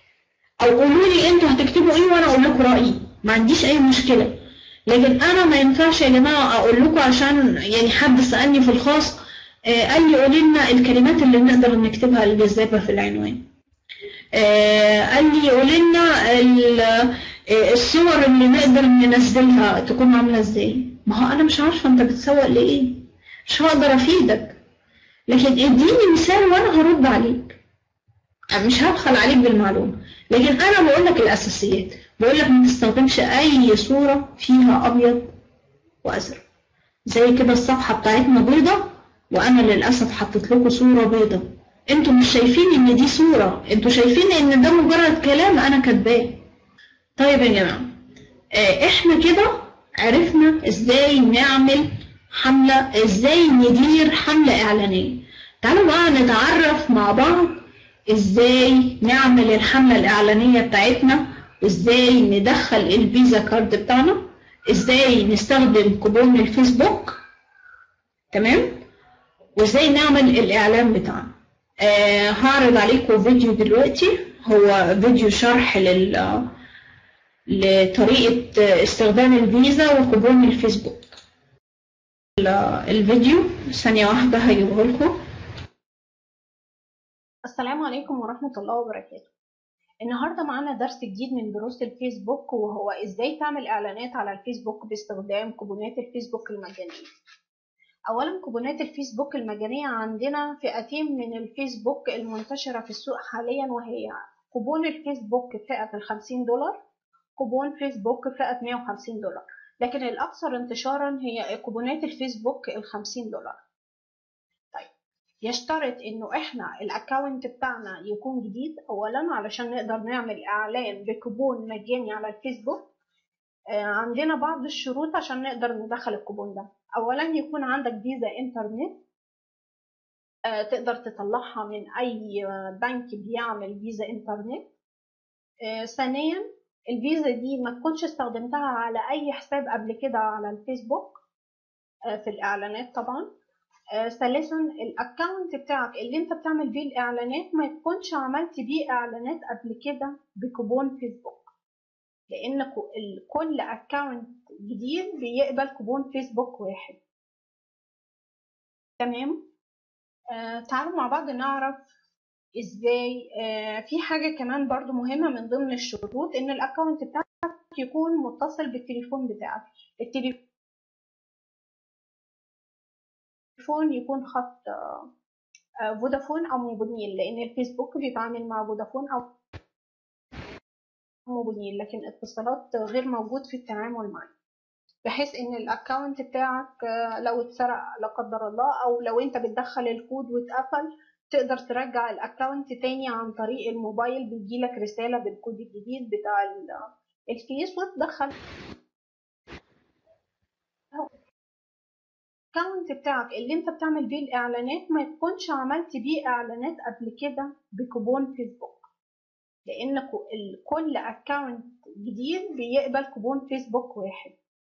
او قولوا لي انتوا هتكتبوا ايه وانا اقول لكم رأيي ما عنديش اي مشكلة لكن انا ما ينفعش يا جماعة اقول لكم عشان يعني حد سألني في الخاص آه، قال لي قولي لنا الكلمات اللي نقدر نكتبها الجذابة في العنوان آه، قال لي قولي لنا ال- آه، الصور اللي نقدر ننزلها تكون عاملة ازاي ما هو انا مش عارفة انت بتسوق لايه مش هقدر افيدك لكن اديني مثال وانا هرد عليك أنا مش هبخل عليك بالمعلومة لكن انا بقول لك الاساسيات بقول لك ما تستخدمش اي صورة فيها ابيض وازرق زي كده الصفحة بتاعتنا بيضة وانا للاسف حطيت لكم صورة بيضة انتوا مش شايفين ان دي صورة انتوا شايفين ان ده مجرد كلام انا كاتباه طيب يا جماعة آه، احنا كده عرفنا ازاي نعمل حملة ازاي ندير حملة اعلانية تعالوا بقى نتعرف مع بعض ازاي نعمل الحملة الاعلانية بتاعتنا وازاي ندخل الفيزا كارد بتاعنا ازاي نستخدم كوبون الفيسبوك تمام وازاي نعمل الاعلان بتاعنا آه هعرض عليكم فيديو دلوقتي هو فيديو شرح لل لطريقة استخدام الفيزا وكوبون الفيسبوك ال- الفيديو ثانية واحدة هجيبه لكم السلام عليكم ورحمة الله وبركاته النهاردة معانا درس جديد من دروس الفيسبوك وهو ازاي تعمل اعلانات على الفيسبوك باستخدام كوبونات الفيسبوك المجانية اولا كوبونات الفيسبوك المجانية عندنا فئتين من الفيسبوك المنتشرة في السوق حاليا وهي كوبون الفيسبوك فئة الخمسين دولار كوبون فيسبوك فئة 150 دولار لكن الأكثر انتشارا هي كوبونات الفيسبوك الخمسين دولار طيب يشترط انه احنا الاكونت بتاعنا يكون جديد اولا علشان نقدر نعمل اعلان بكوبون مجاني على الفيسبوك آه، عندنا بعض الشروط عشان نقدر ندخل الكوبون ده اولا يكون عندك فيزا انترنت آه، تقدر تطلعها من اي بنك بيعمل فيزا انترنت آه، ثانيا الفيزا دي ما تكونش استخدمتها على اي حساب قبل كده على الفيسبوك آه، في الاعلانات طبعا آه، ثالثا الاكونت بتاعك اللي انت بتعمل بيه الاعلانات ما يكونش عملت بيه اعلانات قبل كده بكوبون فيسبوك لان كو- ال- كل اكونت جديد بيقبل كوبون فيسبوك واحد تمام آه تعالوا مع بعض نعرف ازاي آه في حاجة كمان برضو مهمة من ضمن الشروط ان الاكونت بتاعك يكون متصل بالتليفون بتاعك التليفون يكون خط آه، آه، فودافون او موبينيل لان الفيسبوك بيتعامل مع فودافون او موبينيل لكن اتصالات غير موجود في التعامل معاه بحيث ان الاكونت بتاعك آه، لو اتسرق لا قدر الله او لو انت بتدخل الكود واتقفل تقدر ترجع الاكونت تاني عن طريق الموبايل بيجيلك رسالة بالكود الجديد بتاع ال- الفيس وتدخل الاكونت بتاعك اللي انت بتعمل بيه الاعلانات ما يكونش عملت بيه اعلانات قبل كده بكوبون فيسبوك لان كو- ال- كل اكونت جديد بيقبل كوبون فيسبوك واحد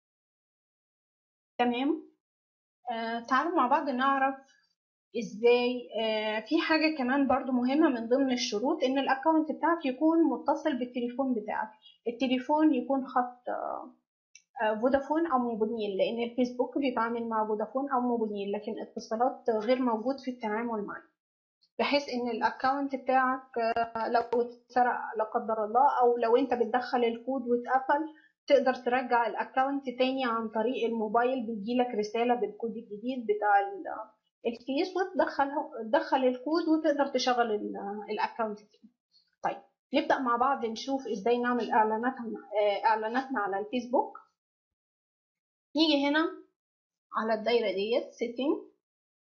تمام آه تعالوا مع بعض نعرف ازاي آه في حاجة كمان برضو مهمة من ضمن الشروط ان الاكونت بتاعك يكون متصل بالتليفون بتاعك التليفون يكون خط آه آه، فودافون او موبينيل لان الفيسبوك بيتعامل مع فودافون او موبينيل لكن اتصالات غير موجود في التعامل معاه بحيث ان الاكونت بتاعك آه، لو اتسرق لا قدر الله او لو انت بتدخل الكود واتقفل تقدر ترجع الاكونت تاني عن طريق الموبايل بيجيلك رسالة بالكود الجديد بتاع ال- الفيس وتدخله تدخل الكود وتقدر تشغل ال- الاكونت تاني طيب نبدأ مع بعض نشوف ازاي نعمل اعلاناتنا آه، اعلاناتنا على الفيسبوك نيجي هنا على الدايرة ديت setting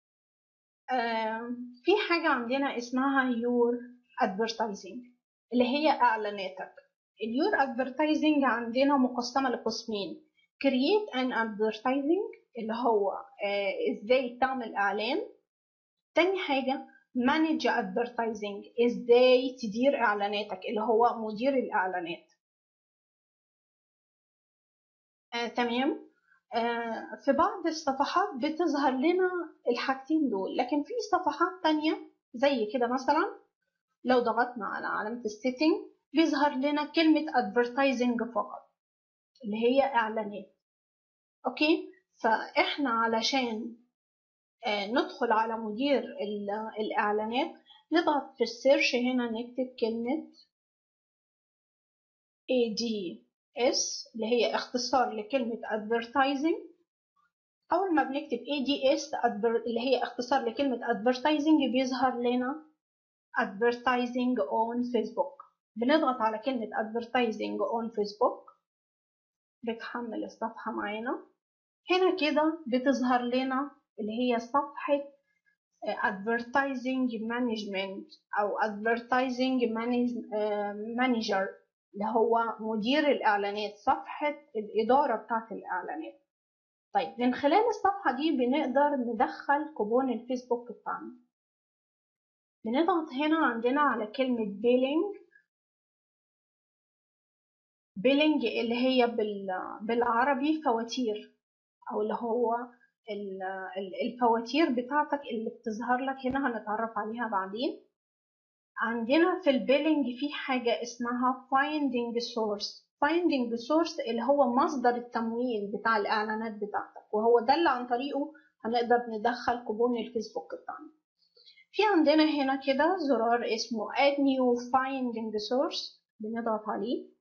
في حاجة عندنا اسمها your advertising اللي هي اعلاناتك اليور advertising عندنا مقسمة لقسمين create an advertising اللي هو آه، ازاي تعمل اعلان تاني حاجة manage advertising ازاي تدير اعلاناتك اللي هو مدير الاعلانات آه، تمام آه، في بعض الصفحات بتظهر لنا الحاجتين دول لكن في صفحات تانية زي كده مثلا لو ضغطنا على علامة السيتنج بيظهر لنا كلمة advertising فقط اللي هي إعلانات أوكي فإحنا علشان آه، ندخل على مدير ال- الإعلانات نضغط في السيرش هنا نكتب كلمة ADS اللي هي اختصار لكلمة advertising أول ما بنكتب ADS adver- اللي هي اختصار لكلمة advertising بيظهر لنا advertising on Facebook بنضغط على كلمة advertising on Facebook بتحمل الصفحة معانا هنا كده بتظهر لنا اللي هي صفحة آه، advertising management أو advertising manage- آه، manager اللي هو مدير الإعلانات صفحة الإدارة بتاعت الإعلانات طيب من خلال الصفحة دي بنقدر ندخل كوبون الفيسبوك بتاعنا بنضغط هنا عندنا على كلمة بيلينج بيلينج اللي هي بال- بالعربي فواتير أو اللي هو ال- ال- الفواتير بتاعتك اللي بتظهر لك هنا هنتعرف عليها بعدين عندنا في البيلينج في حاجة اسمها finding source finding source اللي هو مصدر التمويل بتاع الإعلانات بتاعتك وهو ده اللي عن طريقه هنقدر ندخل كوبون الفيسبوك بتاعنا في عندنا هنا كده زرار اسمه add new finding source بنضغط عليه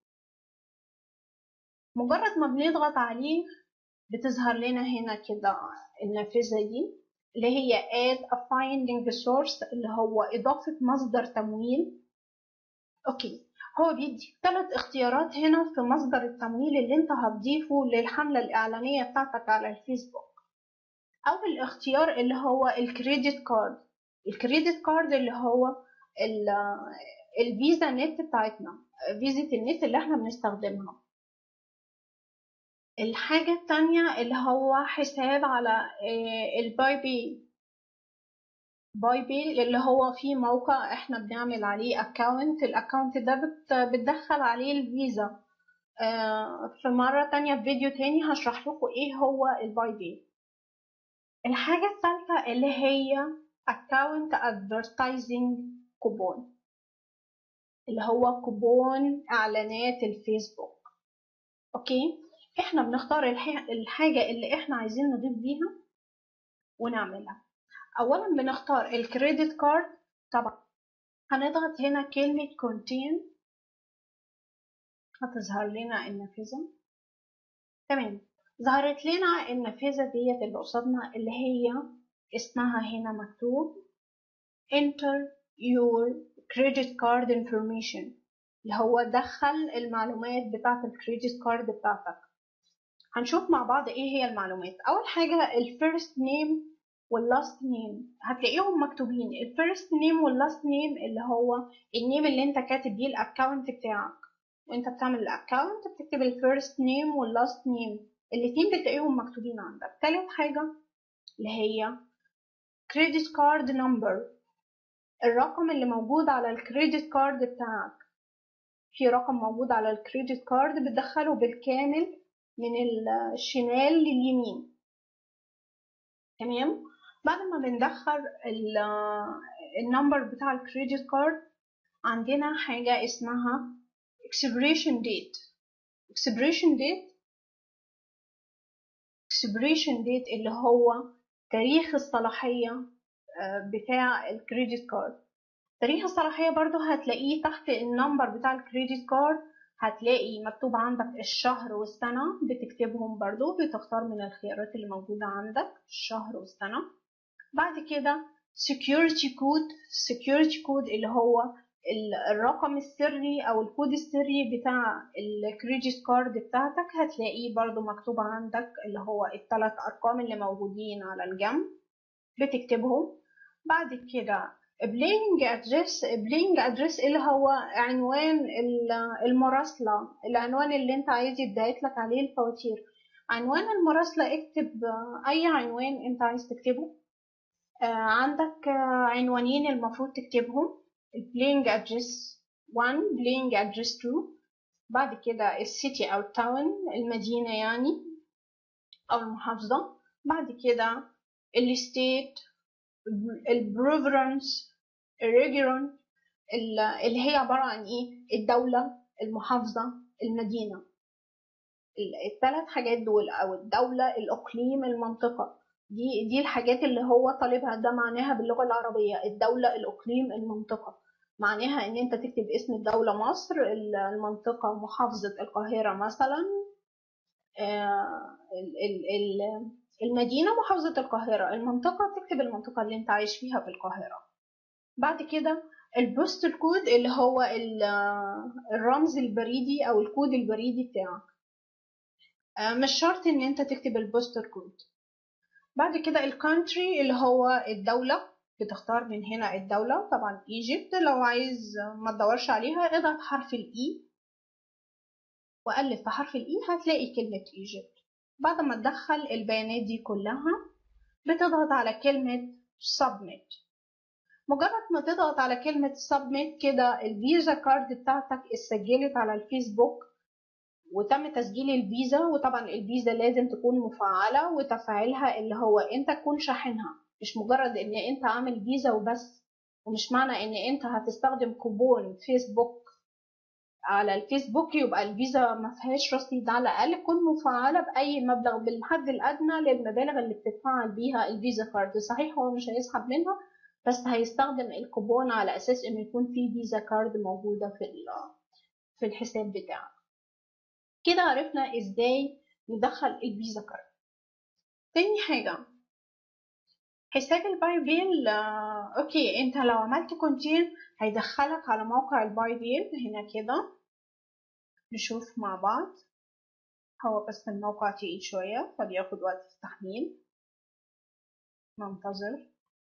مجرد ما بنضغط عليه بتظهر لنا هنا كده النافذة دي اللي هي add a finding source اللي هو إضافة مصدر تمويل أوكي هو بيدي ثلاث اختيارات هنا في مصدر التمويل اللي انت هتضيفه للحملة الإعلانية بتاعتك على الفيسبوك أول اختيار اللي هو الكريدت كارد الكريدت كارد اللي هو ال- الفيزا نت بتاعتنا فيزا النت اللي احنا بنستخدمها الحاجة التانية اللي هو حساب على آه، الباي بي باي بي اللي هو فيه موقع احنا بنعمل عليه اكونت الاكونت ده بت بتدخل عليه الفيزا آه، في مرة تانية في فيديو تاني هشرح لكم ايه هو الباي بي الحاجة الثالثة اللي هي account advertising كوبون اللي هو كوبون اعلانات الفيسبوك اوكي احنا بنختار الح- الحاجة اللي احنا عايزين نضيف بيها ونعملها اولا بنختار الكريدت كارد طبعا هنضغط هنا كلمة contain هتظهر لنا النافذة تمام ظهرت لنا النافذة ديت اللي قصادنا اللي هي اسمها هنا مكتوب enter your credit card information اللي هو دخل المعلومات بتاعة الكريدت كارد بتاعتك هنشوف مع بعض ايه هي المعلومات اول حاجة الفيرست نيم واللاست نيم هتلاقيهم مكتوبين الفيرست نيم واللاست نيم اللي هو النيم اللي انت كاتب بيه الاكونت بتاعك وانت بتعمل الاكونت بتكتب الفيرست نيم واللاست نيم الاتنين بتلاقيهم مكتوبين عندك تالت حاجة اللي هي كريدت كارد نمبر الرقم اللي موجود على الكريدت كارد بتاعك في رقم موجود على الكريدت كارد بتدخله بالكامل من الشمال لليمين تمام بعد ما بندخل ال- النمبر بتاع الكريدت كارد عندنا حاجة اسمها expiration date expiration date expiration date اللي هو تاريخ الصلاحية آه، بتاع الكريدت كارد تاريخ الصلاحية برضو هتلاقيه تحت النمبر بتاع الكريدت كارد هتلاقي مكتوب عندك الشهر والسنة بتكتبهم برضو بتختار من الخيارات اللي موجودة عندك الشهر والسنة بعد كده security code security code اللي هو ال- الرقم السري او الكود السري بتاع الكريدت كارد بتاعتك هتلاقيه برضو مكتوب عندك اللي هو الثلاث ارقام اللي موجودين على الجنب بتكتبهم بعد كده بلينج ادريس بلينج ادريس اللي هو عنوان ال- المراسلة العنوان اللي انت عايز يديت لك عليه الفواتير عنوان المراسلة اكتب آه، اي عنوان انت عايز تكتبه آه، عندك آه، عنوانين المفروض تكتبهم البلينج ادريس 1 بلينج ادريس 2 بعد كده السيتي او التاون المدينة يعني او المحافظة بعد كده الستيت البروفرنس الريجيون اللي هي عبارة عن ايه الدولة المحافظة المدينة ال- الثلاث حاجات دول او الدولة الاقليم المنطقة دي دي الحاجات اللي هو طالبها ده معناها باللغة العربية الدولة الاقليم المنطقة معناها ان انت تكتب اسم الدولة مصر ال- المنطقة محافظة القاهرة مثلا آه، ال- ال- ال- المدينة محافظة القاهرة المنطقة تكتب المنطقة اللي انت عايش فيها في القاهرة بعد كده البوستر كود اللي هو ال- الرمز البريدي او الكود البريدي بتاعك آه، مش شرط ان انت تكتب البوستر كود بعد كده الكونتري اللي هو الدولة بتختار من هنا الدولة طبعا ايجيبت لو عايز ما تدورش عليها اضغط حرف الاي وقلب في حرف الاي هتلاقي كلمة ايجيبت بعد ما تدخل البيانات دي كلها بتضغط على كلمة submit مجرد ما تضغط على كلمة submit كده الفيزا كارد بتاعتك اتسجلت على الفيسبوك وتم تسجيل الفيزا وطبعا الفيزا لازم تكون مفعلة وتفعيلها اللي هو انت تكون شاحنها مش مجرد ان انت عامل فيزا وبس ومش معنى ان انت هتستخدم كوبون فيسبوك على الفيسبوك يبقى الفيزا ما فيهاش رصيد على الاقل تكون مفعله باي مبلغ بالحد الادنى للمبالغ اللي بتدفعها بيها الفيزا كارد صحيح هو مش هيسحب منها بس هيستخدم الكوبون على اساس انه يكون في فيزا كارد موجوده في ال- في الحساب بتاعك كده عرفنا ازاي ندخل الفيزا كارد تاني حاجه حساب الباي بيل آه، اوكي انت لو عملت كونتين هيدخلك على موقع الباي بيل هنا كده نشوف مع بعض هو بس الموقع تقيل شوية فبياخد وقت في التحميل ننتظر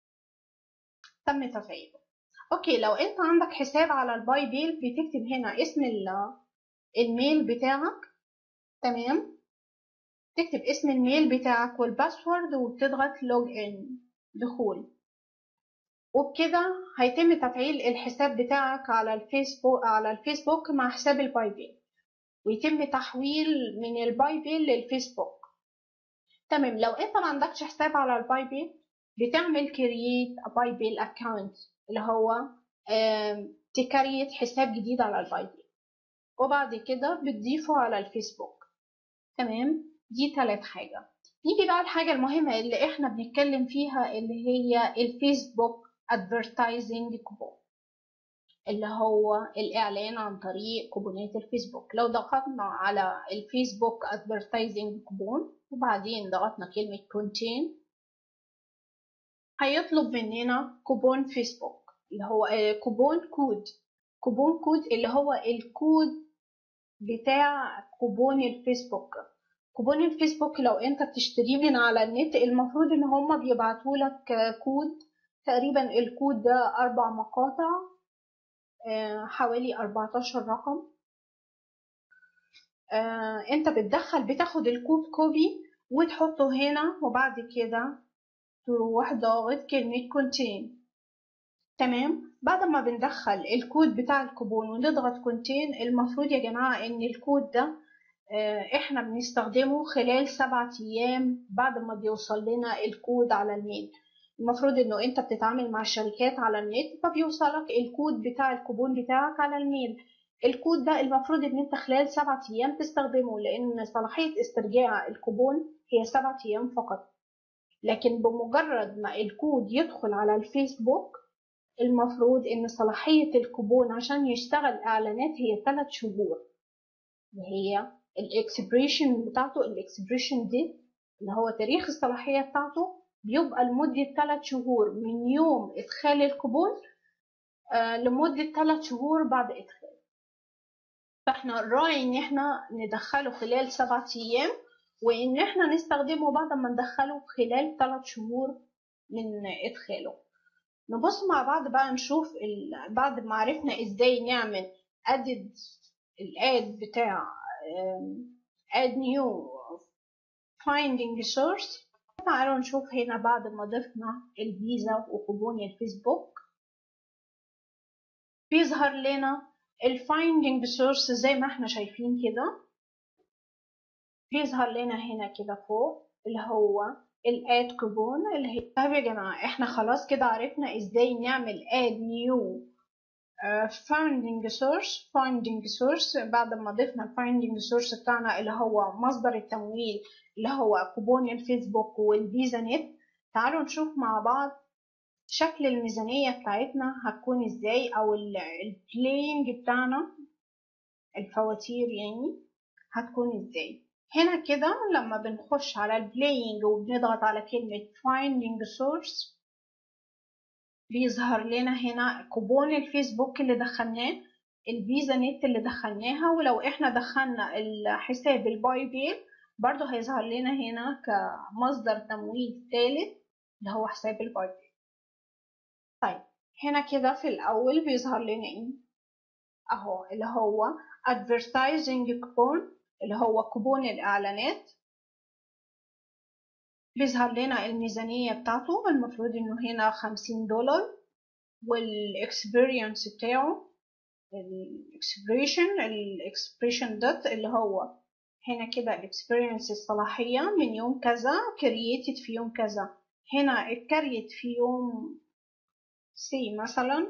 تم تفعيله اوكي لو انت عندك حساب على الباي بيل بتكتب هنا اسم ال- الميل بتاعك تمام تكتب اسم الميل بتاعك والباسورد وبتضغط لوج ان دخول وبكده هيتم تفعيل الحساب بتاعك على الفيسبوك على الفيسبوك مع حساب الباي بيل ويتم تحويل من الباي بيل للفيسبوك تمام لو انت ما عندكش حساب على الباي بيل بتعمل كرييت باي بيل اكونت اللي هو تكريت حساب جديد على الباي بيل وبعد كده بتضيفه على الفيسبوك تمام دي تالت حاجة نيجي بقى الحاجة المهمة اللي احنا بنتكلم فيها اللي هي الفيسبوك ادفرتايزنج كوبون اللي هو الإعلان عن طريق كوبونات الفيسبوك لو ضغطنا على الفيسبوك ادفرتايزنج كوبون وبعدين ضغطنا كلمة كونتين هيطلب مننا كوبون فيسبوك اللي هو كوبون كود كوبون كود اللي هو الكود بتاع كوبون الفيسبوك كوبون الفيسبوك لو انت بتشتريه من على النت المفروض ان هما بيبعتوا لك كود تقريبا الكود ده اربع مقاطع حوالي 14 رقم انت بتدخل بتاخد الكود كوبي وتحطه هنا وبعد كده تروح ضاغط كلمة كونتين تمام بعد ما بندخل الكود بتاع الكوبون ونضغط كونتين المفروض يا جماعة ان الكود ده احنا بنستخدمه خلال سبعة ايام بعد ما بيوصل لنا الكود على الميل المفروض انه انت بتتعامل مع الشركات على النت فبيوصلك الكود بتاع الكوبون بتاعك على الميل الكود ده المفروض ان انت خلال سبعة ايام تستخدمه لان صلاحية استرجاع الكوبون هي سبعة ايام فقط لكن بمجرد ما الكود يدخل على الفيسبوك المفروض ان صلاحية الكوبون عشان يشتغل اعلانات هي ثلاث شهور اللي هي الاكسبريشن بتاعته الاكسبريشن دي اللي هو تاريخ الصلاحية بتاعته بيبقى لمدة ثلاث شهور من يوم إدخال الكوبون آه لمدة ثلاث شهور بعد إدخال فإحنا الراعي إن إحنا ندخله خلال سبعة أيام وإن إحنا نستخدمه بعد ما ندخله خلال ثلاث شهور من إدخاله نبص مع بعض بقى نشوف بعد ما عرفنا إزاي نعمل أدد الاد بتاع add new finding source تعالوا نشوف هنا بعد ما ضفنا الفيزا وكوبون الفيسبوك بيظهر لنا الفايندنج سورس زي ما احنا شايفين كده بيظهر لنا هنا كده فوق اللي هو الاد كوبون اللي هي طيب يا جماعه احنا خلاص كده عرفنا ازاي نعمل اد نيو finding source finding source بعد ما ضفنا finding source بتاعنا اللي هو مصدر التمويل اللي هو كوبون الفيسبوك والفيزا نت تعالوا نشوف مع بعض شكل الميزانية بتاعتنا هتكون ازاي او البلاينج بتاعنا الفواتير يعني هتكون ازاي هنا كده لما بنخش على البلاينج وبنضغط على كلمة finding source بيظهر لنا هنا كوبون الفيسبوك اللي دخلناه الفيزا نت اللي دخلناها ولو احنا دخلنا الحساب الباي بيل برضو هيظهر لنا هنا كمصدر تمويل ثالث اللي هو حساب الباي بيل طيب هنا كده في الاول بيظهر لنا ايه اهو اللي هو advertising coupon اللي هو كوبون الاعلانات بيظهر لنا الميزانية بتاعته المفروض انه هنا خمسين دولار والاكسبيرينس بتاعه الاكسبريشن الاكسبريشن دوت اللي هو هنا كده الاكسبيرينس الصلاحية من يوم كذا كرييتد في يوم كذا هنا اتكريت في يوم سي مثلا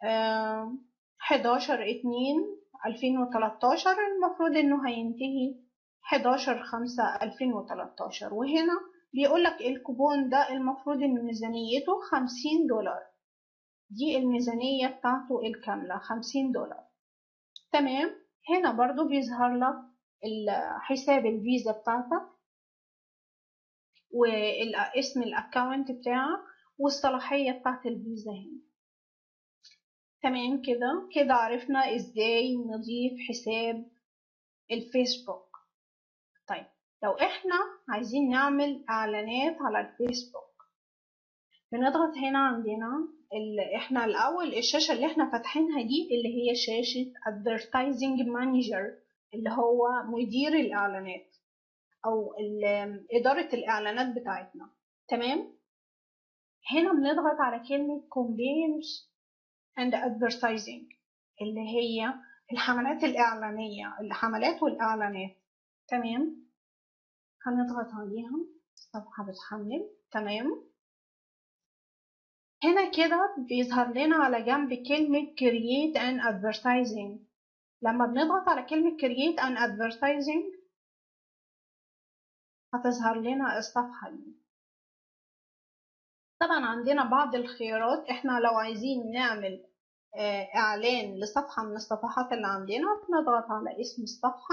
حداشر اتنين ألفين وتلاتاشر المفروض انه هينتهي حداشر خمسة ألفين وتلاتاشر وهنا بيقول لك الكوبون ده المفروض ان ميزانيته خمسين دولار دي الميزانية بتاعته الكاملة خمسين دولار تمام هنا برضو بيظهر لك حساب الفيزا بتاعتك واسم الاكونت بتاعك والصلاحية بتاعت الفيزا هنا تمام كده كده عرفنا ازاي نضيف حساب الفيسبوك طيب لو احنا عايزين نعمل اعلانات على الفيسبوك بنضغط هنا عندنا اللي احنا الاول الشاشة اللي احنا فاتحينها دي اللي هي شاشة advertising manager اللي هو مدير الاعلانات او ال- اداره الاعلانات بتاعتنا تمام هنا بنضغط على كلمه campaigns and advertising اللي هي الحملات الاعلانيه الحملات والاعلانات تمام هنضغط عليها الصفحه بتحمل تمام هنا كده بيظهر لنا على جنب كلمة create an advertising لما بنضغط على كلمة create an advertising هتظهر لنا الصفحة دي طبعا عندنا بعض الخيارات احنا لو عايزين نعمل آه، اعلان لصفحة من الصفحات اللي عندنا بنضغط على اسم الصفحة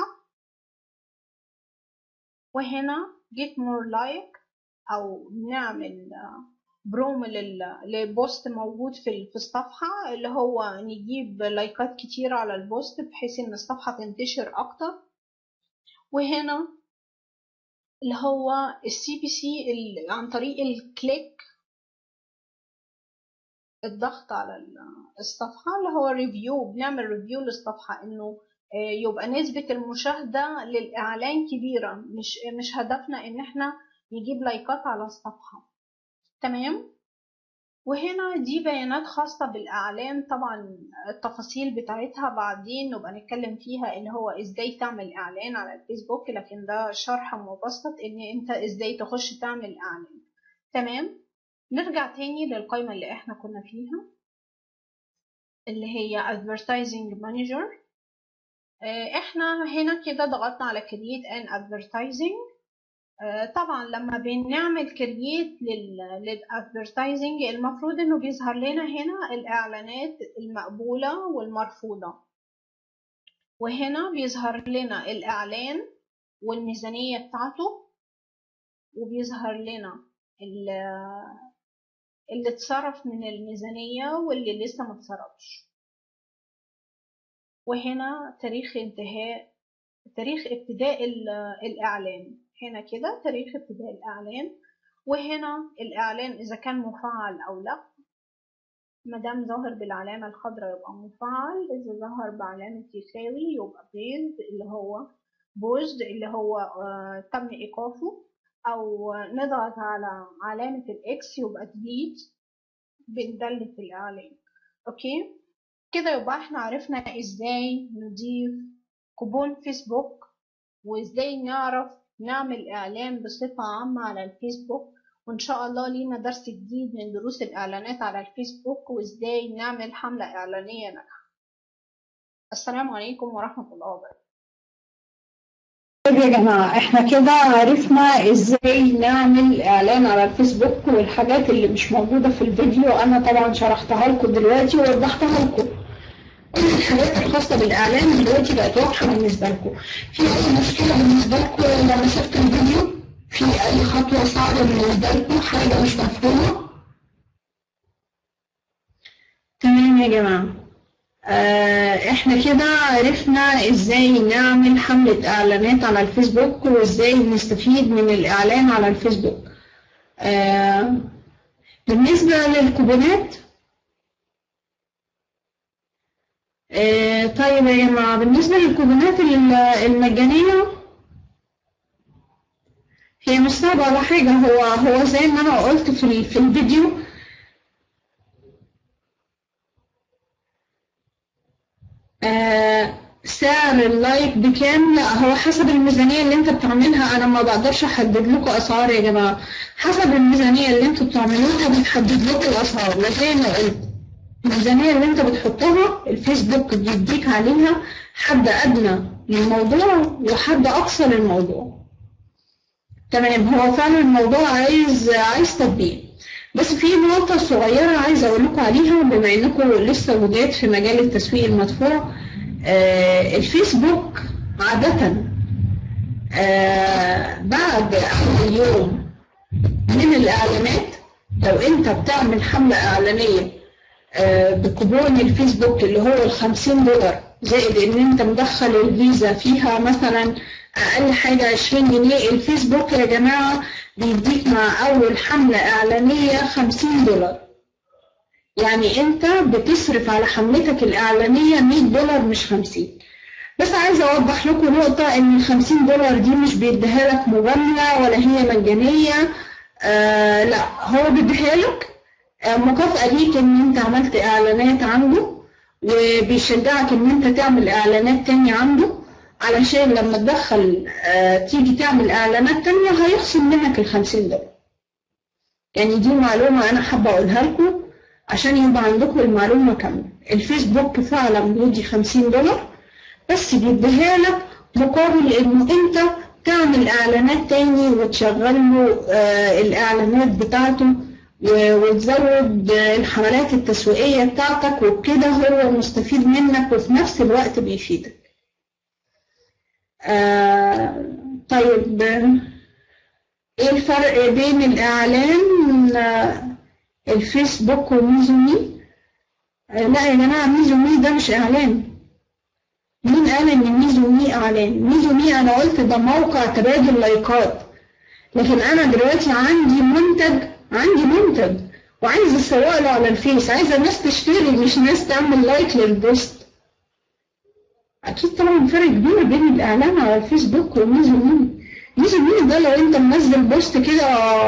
وهنا get more like او نعمل آه، بروم لل- لبوست موجود في في الصفحة اللي هو نجيب لايكات كتير على البوست بحيث ان الصفحة تنتشر اكتر وهنا اللي هو السي بي سي عن طريق الكليك الضغط على ال- الصفحة اللي هو ريفيو بنعمل ريفيو للصفحة انه آه، يبقى نسبة المشاهدة للإعلان كبيرة مش مش هدفنا إن إحنا نجيب لايكات على الصفحة تمام وهنا دي بيانات خاصة بالإعلان طبعا التفاصيل بتاعتها بعدين نبقى نتكلم فيها اللي هو إزاي تعمل إعلان على الفيسبوك لكن ده شرح مبسط إن أنت إزاي تخش تعمل إعلان تمام نرجع تاني للقائمة اللي إحنا كنا فيها اللي هي advertising manager آه، إحنا هنا كده ضغطنا على create an advertising آه، طبعا لما بنعمل كرييت للادفرتايزنج المفروض انه بيظهر لنا هنا الاعلانات المقبولة والمرفوضة وهنا بيظهر لنا الاعلان والميزانية بتاعته وبيظهر لنا ال- اللي اتصرف من الميزانية واللي لسه ما اتصرفش وهنا تاريخ انتهاء تاريخ ابتداء ال- الإعلان هنا كده تاريخ ابتداء الإعلان وهنا الإعلان إذا كان مفعل أو لا مادام ظاهر بالعلامة الخضراء يبقى مفعل إذا ظهر بعلامة يساوي يبقى بيزد اللي هو بوزد اللي هو آه تم إيقافه أو نضغط على علامة الإكس يبقى ديليت بندلة الإعلان أوكي كده يبقى احنا عرفنا ازاي نضيف كوبون فيسبوك وازاي نعرف نعمل اعلان بصفة عامة على الفيسبوك وان شاء الله لينا درس جديد من دروس الاعلانات على الفيسبوك وازاي نعمل حملة اعلانية ناجحة السلام عليكم ورحمة الله وبركاته طيب يا جماعة احنا كده عرفنا ازاي نعمل اعلان على الفيسبوك والحاجات اللي مش موجودة في الفيديو انا طبعا شرحتها لكم دلوقتي ووضحتها لكم كل الحاجات الخاصة بالاعلان دلوقتي بقت واضحة بالنسبة لكم في اي مشكلة بالنسبة لكم لما شفت الفيديو في اي خطوة صعبة بالنسبة لكم حاجة مش مفهومة تمام يا جماعة آه، احنا كده عرفنا ازاي نعمل حملة اعلانات على الفيسبوك وازاي نستفيد من الاعلان على الفيسبوك آه، بالنسبة للكوبونات آه، طيب يا جماعة بالنسبة للكوبونات ال- المجانية هي مش صعبة ولا حاجة هو هو زي ما أنا قلت في ال- في الفيديو آه، سعر اللايك بكام لا هو حسب الميزانية اللي انت بتعملها انا ما بقدرش احدد لكم اسعار يا جماعة حسب الميزانية اللي انتوا بتعملوها بتحدد لكم الاسعار وزي ما قلت الميزانية اللي انت بتحطها الفيسبوك بيديك عليها حد ادنى للموضوع وحد اقصى للموضوع تمام هو فعلا الموضوع عايز عايز تطبيق بس في نقطة صغيرة عايزة أقول لكم عليها بما إنكم لسه جداد في مجال التسويق المدفوع آه الفيسبوك عادة آه بعد أول يوم من الإعلانات لو أنت بتعمل حملة إعلانية آه بكوبون الفيسبوك اللي هو الخمسين دولار زائد إن أنت مدخل الفيزا فيها مثلا أقل حاجة عشرين جنيه الفيسبوك يا جماعة بيديك مع أول حملة إعلانية خمسين دولار يعني أنت بتصرف على حملتك الإعلانية مية دولار مش خمسين بس عايزة أوضح لكم نقطة إن ال 50 دولار دي مش بيديها لك مجاملة ولا هي مجانية آه لا هو بيديها لك آه مكافأة ليك إن أنت عملت إعلانات عنده وبيشجعك إن أنت تعمل إعلانات تاني عنده علشان لما تدخل آه تيجي تعمل إعلانات تانية هيخصم منك ال 50 دولار يعني دي معلومة أنا حابة أقولها لكم عشان يبقى عندكم المعلومة كاملة الفيسبوك فعلا بيدي 50 دولار بس بيديها لك مقابل إنه أنت تعمل إعلانات تاني وتشغل له آه الإعلانات بتاعته و- وتزود آه، الحملات التسويقية بتاعتك وبكده هو مستفيد منك وفي نفس الوقت بيفيدك آه طيب آه، ايه الفرق بين الاعلان آه، الفيسبوك وميزومي آه، لا يا جماعه ميزومي ده مش اعلان مين قال ان ميزومي اعلان ميزومي انا قلت ده موقع تبادل لايكات لكن انا دلوقتي عندي منتج عندي منتج وعايز اسوق له على الفيس عايزه الناس تشتري مش ناس تعمل لايك للبوست اكيد طبعا فرق كبير بين الاعلان على الفيسبوك وميزومي ميزومي ده لو انت منزل بوست كده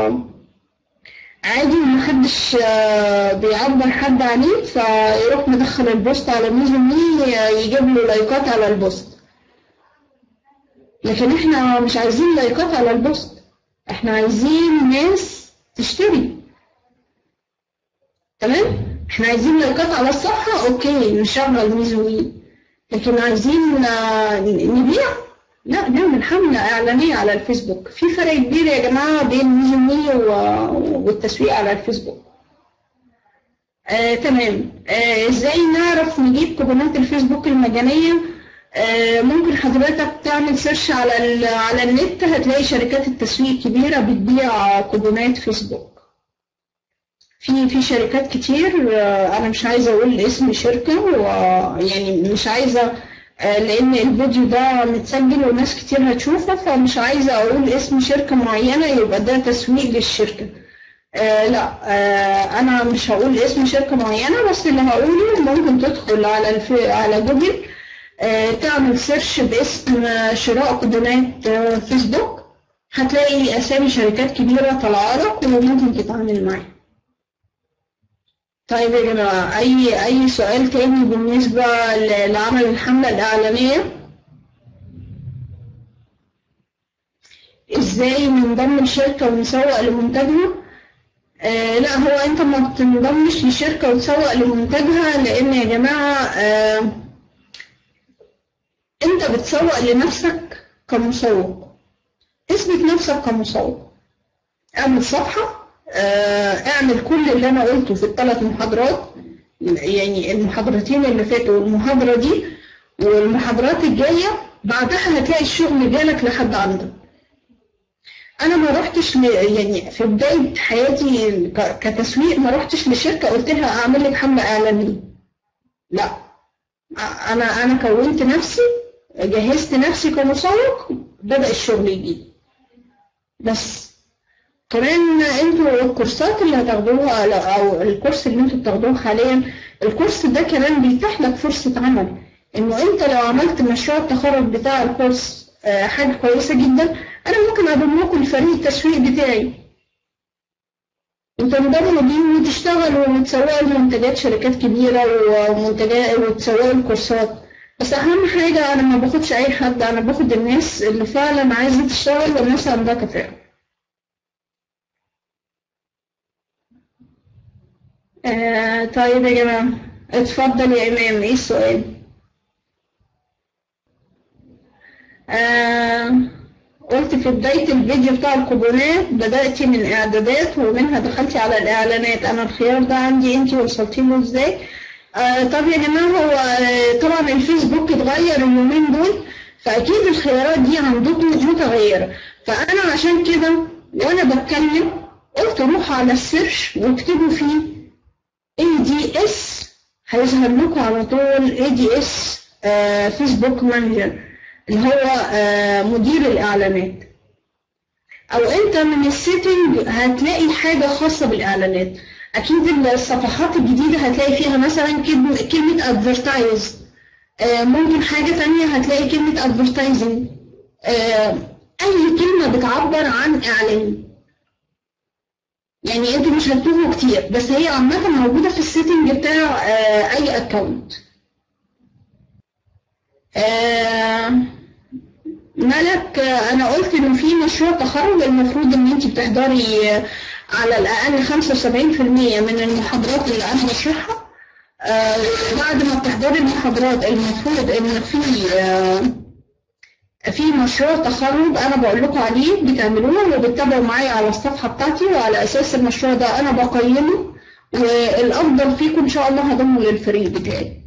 عادي ومحدش آه، بيعبر حد عليه فيروح مدخل البوست على ميزومي يجيب له لايكات على البوست لكن احنا مش عايزين لايكات على البوست احنا عايزين ناس تشتري تمام احنا عايزين لايكات على الصفحة اوكي نشغل ميزومي لكن عايزين آه، نبيع لا نعمل حملة إعلانية على الفيسبوك في فرق كبير يا جماعة بين ميزومي و- والتسويق على الفيسبوك آه، تمام آه، ازاي نعرف نجيب كوبونات الفيسبوك المجانية آه، ممكن حضرتك تعمل سيرش على ال- على النت هتلاقي شركات التسويق كبيرة بتبيع كوبونات فيسبوك في في شركات كتير آه، انا مش عايزه اقول اسم شركه ويعني مش عايزه آه، لان الفيديو ده متسجل وناس كتير هتشوفه فمش عايزه اقول اسم شركه معينه يبقى ده تسويق للشركه آه لا آه انا مش هقول اسم شركه معينه بس اللي هقوله ممكن تدخل على الف... على جوجل آه تعمل سيرش باسم آه، شراء كوبونات آه، فيسبوك هتلاقي اسامي شركات كبيره طالعه لك وممكن تتعامل معاها طيب يا جماعة أي أي سؤال تاني بالنسبة ل- لعمل الحملة الإعلانية؟ إزاي ننضم لشركة ونسوق لمنتجها؟ آه لا هو أنت ما بتنضمش لشركة وتسوق لمنتجها لأن يا جماعة آه أنت بتسوق لنفسك كمسوق اثبت نفسك كمسوق اعمل صفحة آه، اعمل كل اللي انا قلته في الثلاث محاضرات يعني المحاضرتين اللي فاتوا والمحاضرة دي والمحاضرات الجاية بعدها هتلاقي الشغل جالك لحد عندك انا ما رحتش ل... يعني في بداية حياتي ك... كتسويق ما رحتش لشركة قلت لها اعمل لك حملة اعلانية لا انا انا كونت نفسي جهزت نفسي كمسوق بدأ الشغل يجي بس كمان انتوا الكورسات اللي هتاخدوها لا- او الكورس اللي انتوا بتاخدوه حاليا الكورس ده كمان بيتيح لك فرصة عمل انه انت لو عملت مشروع التخرج بتاع الكورس آه، حاجة كويسة جدا انا ممكن اضم لكم الفريق التسويق بتاعي وتنضموا بيه وتشتغلوا وتسوقوا لمنتجات شركات كبيرة ومنتجات وتسوقوا الكورسات بس أهم حاجة أنا ما باخدش أي حد أنا باخد الناس اللي فعلا عايزة تشتغل والناس عندها كفاءة آه طيب يا جماعة اتفضل يا إمام إيه السؤال؟ آه قلت في بداية الفيديو بتاع الكوبونات بدأتي من إعدادات ومنها دخلتي على الإعلانات أنا الخيار ده عندي أنتي وصلتي له إزاي؟ آه طب يا جماعة هو آه، طبعا الفيسبوك اتغير اليومين دول فأكيد الخيارات دي عندكم متغيرة فأنا عشان كده وأنا بتكلم قلت روحوا على السيرش واكتبوا فيه ADS هيظهر لكم على طول ADS آه، فيسبوك مانجر اللي هو آه، مدير الإعلانات أو أنت من السيتنج هتلاقي حاجة خاصة بالإعلانات أكيد الصفحات الجديدة هتلاقي فيها مثلا كلمة كلمة advertise آه، ممكن حاجة تانية هتلاقي كلمة advertising آه، أي كلمة بتعبر عن إعلان يعني انتوا مش هتتوهوا كتير بس هي عامة موجودة في السيتنج بتاع آه، أي أكونت ملك آه، أنا قلت إن في مشروع تخرج المفروض إن أنت بتحضري آه، على الأقل 75% من المحاضرات اللي أنا بشرحها آه، بعد ما بتحضري المحاضرات المفروض إن في آه، في مشروع تخرج انا بقول لكم عليه بتعملوه وبتتابعوا معايا على الصفحه بتاعتي وعلى اساس المشروع ده انا بقيمه والافضل فيكم ان شاء الله هضمه للفريق بتاعي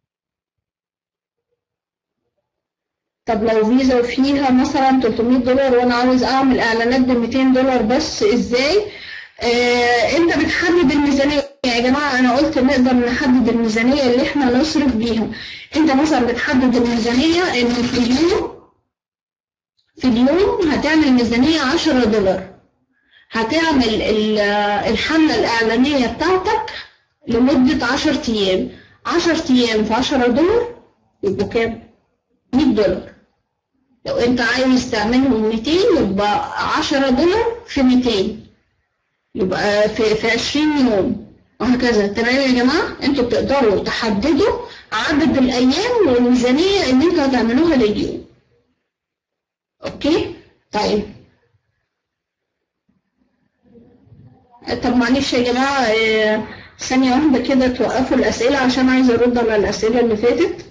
طب لو فيزا فيها مثلا 300 دولار وانا عاوز اعمل اعلانات ب 200 دولار بس ازاي آه انت بتحدد الميزانيه يا جماعه انا قلت نقدر نحدد الميزانيه اللي احنا نصرف بيها انت مثلا بتحدد الميزانيه ان في اليوم في اليوم هتعمل ميزانية 10 دولار هتعمل ال- الحملة الإعلانية بتاعتك لمدة 10 أيام 10 أيام في 10 دولار يبقوا كام؟ 100 دولار لو أنت عايز تعملهم 200 يبقى 10 دولار في 200 يبقى في, في 20 يوم وهكذا تمام يا جماعة انتوا بتقدروا تحددوا عدد الأيام والميزانية اللي انتوا هتعملوها لليوم اوكي طيب طب معلش يا جماعة آه، ثانية واحدة كده توقفوا الأسئلة عشان عايزة أرد على الأسئلة اللي فاتت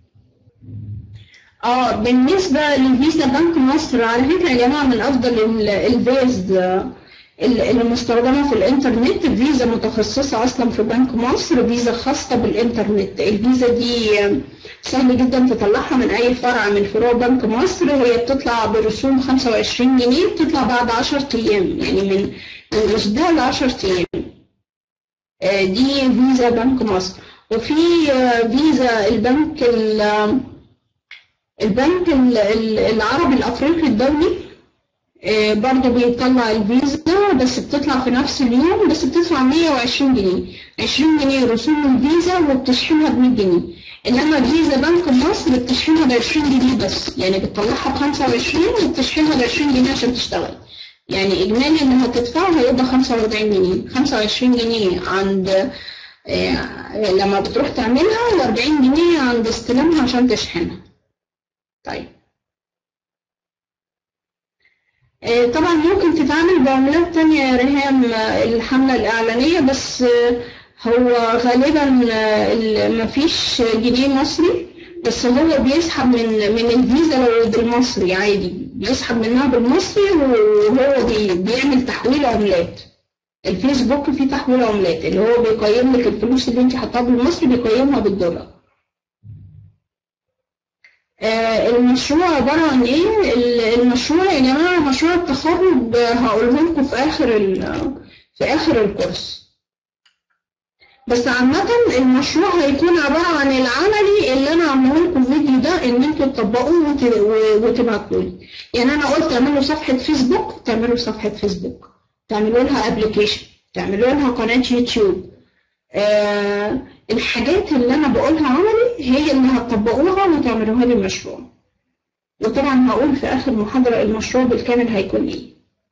اه بالنسبة لفيزا بنك مصر على فكرة يا جماعة من أفضل ال- الفيز آه، ال- اللي مستخدمة في الإنترنت فيزا متخصصة أصلا في بنك مصر فيزا خاصة بالإنترنت الفيزا دي آه، سهل جدا تطلعها من أي فرع من فروع بنك مصر هي بتطلع برسوم 25 جنيه بتطلع بعد 10 أيام يعني من من أسبوع ل 10 أيام آه، دي فيزا بنك مصر وفي آه، فيزا البنك ال- البنك ال- ال- العربي الأفريقي الدولي آه، برضه بيطلع الفيزا بس بتطلع في نفس اليوم بس بتدفع 120 جنيه 20 جنيه رسوم الفيزا وبتشحنها ب 100 جنيه انما فيزا بنك مصر بتشحنها ب 20 جنيه بس يعني بتطلعها ب 25 وبتشحنها ب 20 جنيه عشان تشتغل يعني اجمالي اللي هتدفعه هيبقى 45 جنيه 25 جنيه عند آه، لما بتروح تعملها و40 جنيه عند استلامها عشان تشحنها طيب آه، طبعا ممكن تتعامل بعملات تانية يا ريهام آه، الحملة الإعلانية بس آه، هو غالبا آه، ال- مفيش جنيه مصري بس هو بيسحب من من الفيزا لو بالمصري عادي بيسحب منها بالمصري وهو بي- بيعمل تحويل عملات الفيسبوك فيه تحويل عملات اللي هو بيقيم لك الفلوس اللي انت حطاها بالمصري بيقيمها بالدولار آه، المشروع عبارة عن ايه؟ ال- المشروع يا جماعة مشروع التخرج آه، هقوله لكم في آخر ال- في آخر الكورس. بس عامة المشروع هيكون عبارة عن العملي اللي أنا عامله لكم فيديو ده إن أنتوا تطبقوه وت- و- وتبعتوا لي. يعني أنا قلت تعملوا صفحة فيسبوك تعملوا صفحة فيسبوك. تعملوا لها ابلكيشن تعملوا لها قناة يوتيوب. آه الحاجات اللي انا بقولها عملي هي اللي هتطبقوها وتعملوها لي مشروع وطبعا هقول في اخر محاضرة المشروع بالكامل هيكون ايه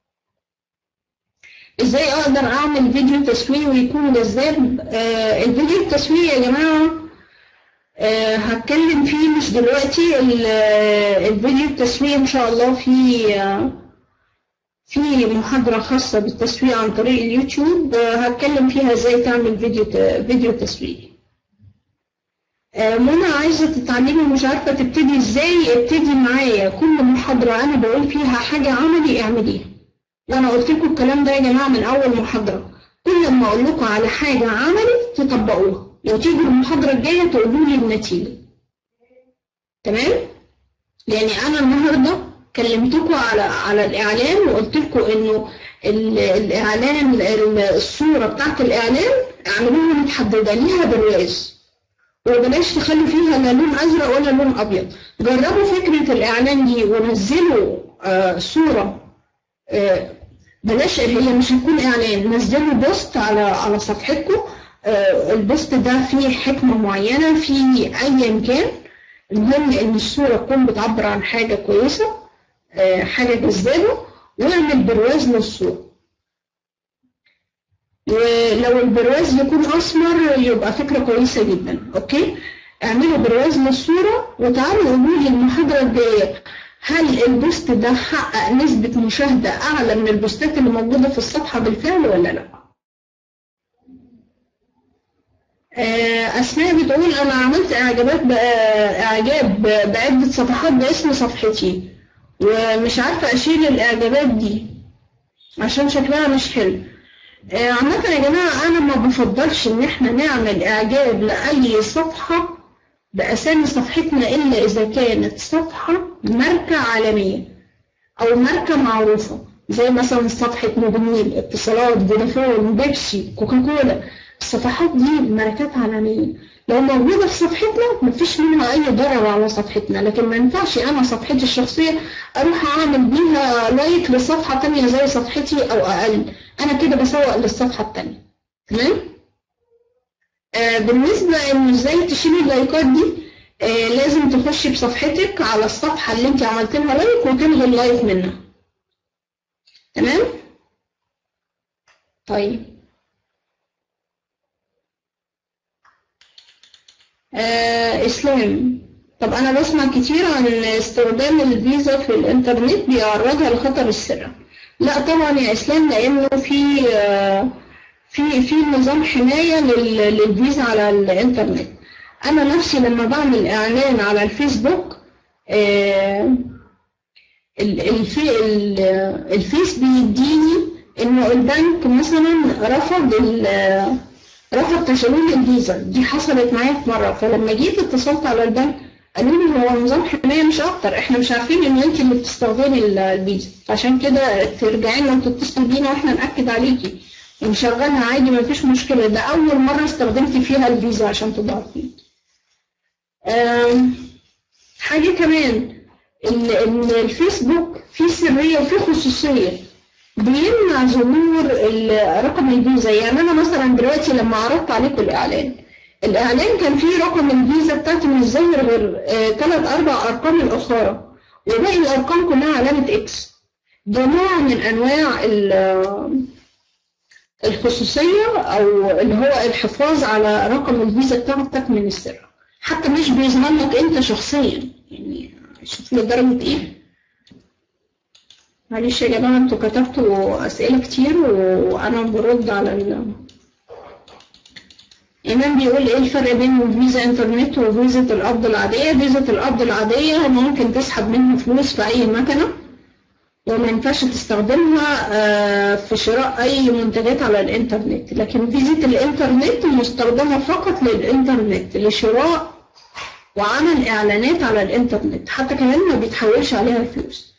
ازاي اقدر اعمل فيديو تسويق ويكون جذاب آه الفيديو التسويق يا جماعة آه هتكلم فيه مش دلوقتي ال- آه، الفيديو التسويق ان شاء الله في آه في محاضرة خاصة بالتسويق عن طريق اليوتيوب آه، هتكلم فيها ازاي تعمل فيديو ت- فيديو تسويق آه، منى عايزة تتعلمي ومش عارفة تبتدي ازاي ابتدي معايا كل محاضرة انا بقول فيها حاجة عملي اعمليها وانا قلت لكم الكلام ده يا جماعة من اول محاضرة كل ما اقول لكم على حاجة عملي تطبقوها وتيجوا المحاضرة الجاية تقولوا لي النتيجة تمام؟ يعني انا النهارده كلمتكم على على الاعلان وقلت لكم انه ال- الاعلان ال- الصوره بتاعت الاعلان اعملوها متحدده ليها برواز وبلاش تخلوا فيها لا لون ازرق ولا لون ابيض جربوا فكره الاعلان دي ونزلوا آه صوره آه بلاش هي مش هتكون اعلان نزلوا بوست على على صفحتكم آه البوست ده فيه حكمه معينه فيه ايا كان المهم ان الصورة تكون بتعبر عن حاجة كويسة آه، حاجة جذابة واعمل برواز للصورة ولو البرواز يكون اسمر يبقى فكرة كويسة جدا اوكي اعملوا برواز للصورة وتعالوا قولوا لي المحاضرة الجاية هل البوست ده حقق نسبة مشاهدة أعلى من البوستات اللي موجودة في الصفحة بالفعل ولا لأ؟ آه، أسماء بتقول أنا عملت إعجابات ب- آه، إعجاب ب- بعدة صفحات باسم صفحتي ومش عارفة أشيل الإعجابات دي عشان شكلها مش حلو آه، عامة يا جماعة أنا ما بفضلش إن إحنا نعمل إعجاب لأي صفحة بأسامي صفحتنا إلا إذا كانت صفحة ماركة عالمية أو ماركة معروفة زي مثلا صفحة موبينيل اتصالات فودافون بيبسي كوكاكولا الصفحات دي ماركات عالمية لو موجودة في صفحتنا مفيش منها أي ضرر على صفحتنا لكن ما ينفعش أنا صفحتي الشخصية أروح أعمل بيها لايك لصفحة تانية زي صفحتي أو أقل أنا كده بسوق للصفحة التانية تمام؟ آه، بالنسبة إن إزاي تشيلي اللايكات دي آه، لازم تخشي بصفحتك على الصفحة اللي أنت عملت لها لايك وتلغي اللايك منها تمام؟ طيب آه، إسلام طب أنا بسمع كتير عن استخدام الفيزا في الإنترنت بيعرضها لخطر السرقة لا طبعا يا إسلام لأنه في آه، في في نظام حماية لل- للفيزا على الإنترنت أنا نفسي لما بعمل إعلان على الفيسبوك آه، ال- الفي ال- الفيس بيديني إنه البنك مثلا رفض ال- رفض تشغيل الفيزا دي حصلت معايا في مرة فلما جيت اتصلت على البنك قالوا لي هو نظام حماية مش أكتر إحنا مش عارفين إن أنت اللي بتستخدمي ال- الفيزا عشان كده ترجعي لنا وتتصل بينا وإحنا نأكد عليكي نشغلها عادي مفيش مشكلة ده أول مرة استخدمتي فيها الفيزا عشان تضعفي آم، حاجة كمان إن إن الفيسبوك فيه سرية وفيه خصوصية بيمنع ظهور ال- رقم الفيزا يعني أنا مثلا دلوقتي لما عرضت عليكم الإعلان الإعلان كان فيه رقم الفيزا بتاعتي مش ظاهر غير ثلاث أربع أرقام الأخرى وباقي الأرقام كلها علامة إكس ده نوع من أنواع ال- الخصوصية أو اللي هو الحفاظ على رقم الفيزا بتاعتك من السرقة حتى مش بيظهر لك أنت شخصيا يعني شوف لدرجة إيه معلش يا جماعة انتوا كتبتوا أسئلة كتير وأنا برد على ال إيمان بيقول إيه الفرق بين فيزا إنترنت وفيزا القبض العادية؟ فيزا القبض العادية ممكن تسحب منها فلوس في أي مكنة وما ينفعش تستخدمها آه، في شراء أي منتجات على الإنترنت لكن فيزا الإنترنت مستخدمة فقط للإنترنت لشراء وعمل إعلانات على الإنترنت حتى كمان ما بيتحولش عليها الفلوس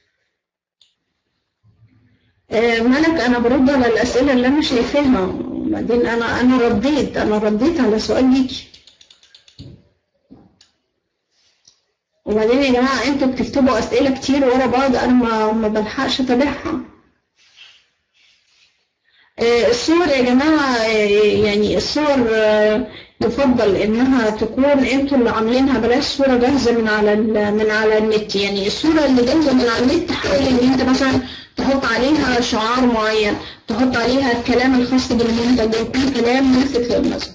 آه، ملك أنا برد على الأسئلة اللي أنا شايفاها وبعدين أنا أنا رديت أنا رديت على سؤال ليكي وبعدين يا جماعة انتوا بتكتبوا أسئلة كتير ورا بعض أنا ما ما بلحقش أتابعها آه، الصور يا جماعة آه، يعني الصور آه، يفضل إنها تكون انتوا اللي عاملينها بلاش صورة جاهزة من على ال- من على النت يعني الصورة اللي جاهزة من على النت حاول إن أنت مثلا تحط عليها شعار معين تحط عليها الكلام الخاص بالمنتج يكون كلام ملفت للنظر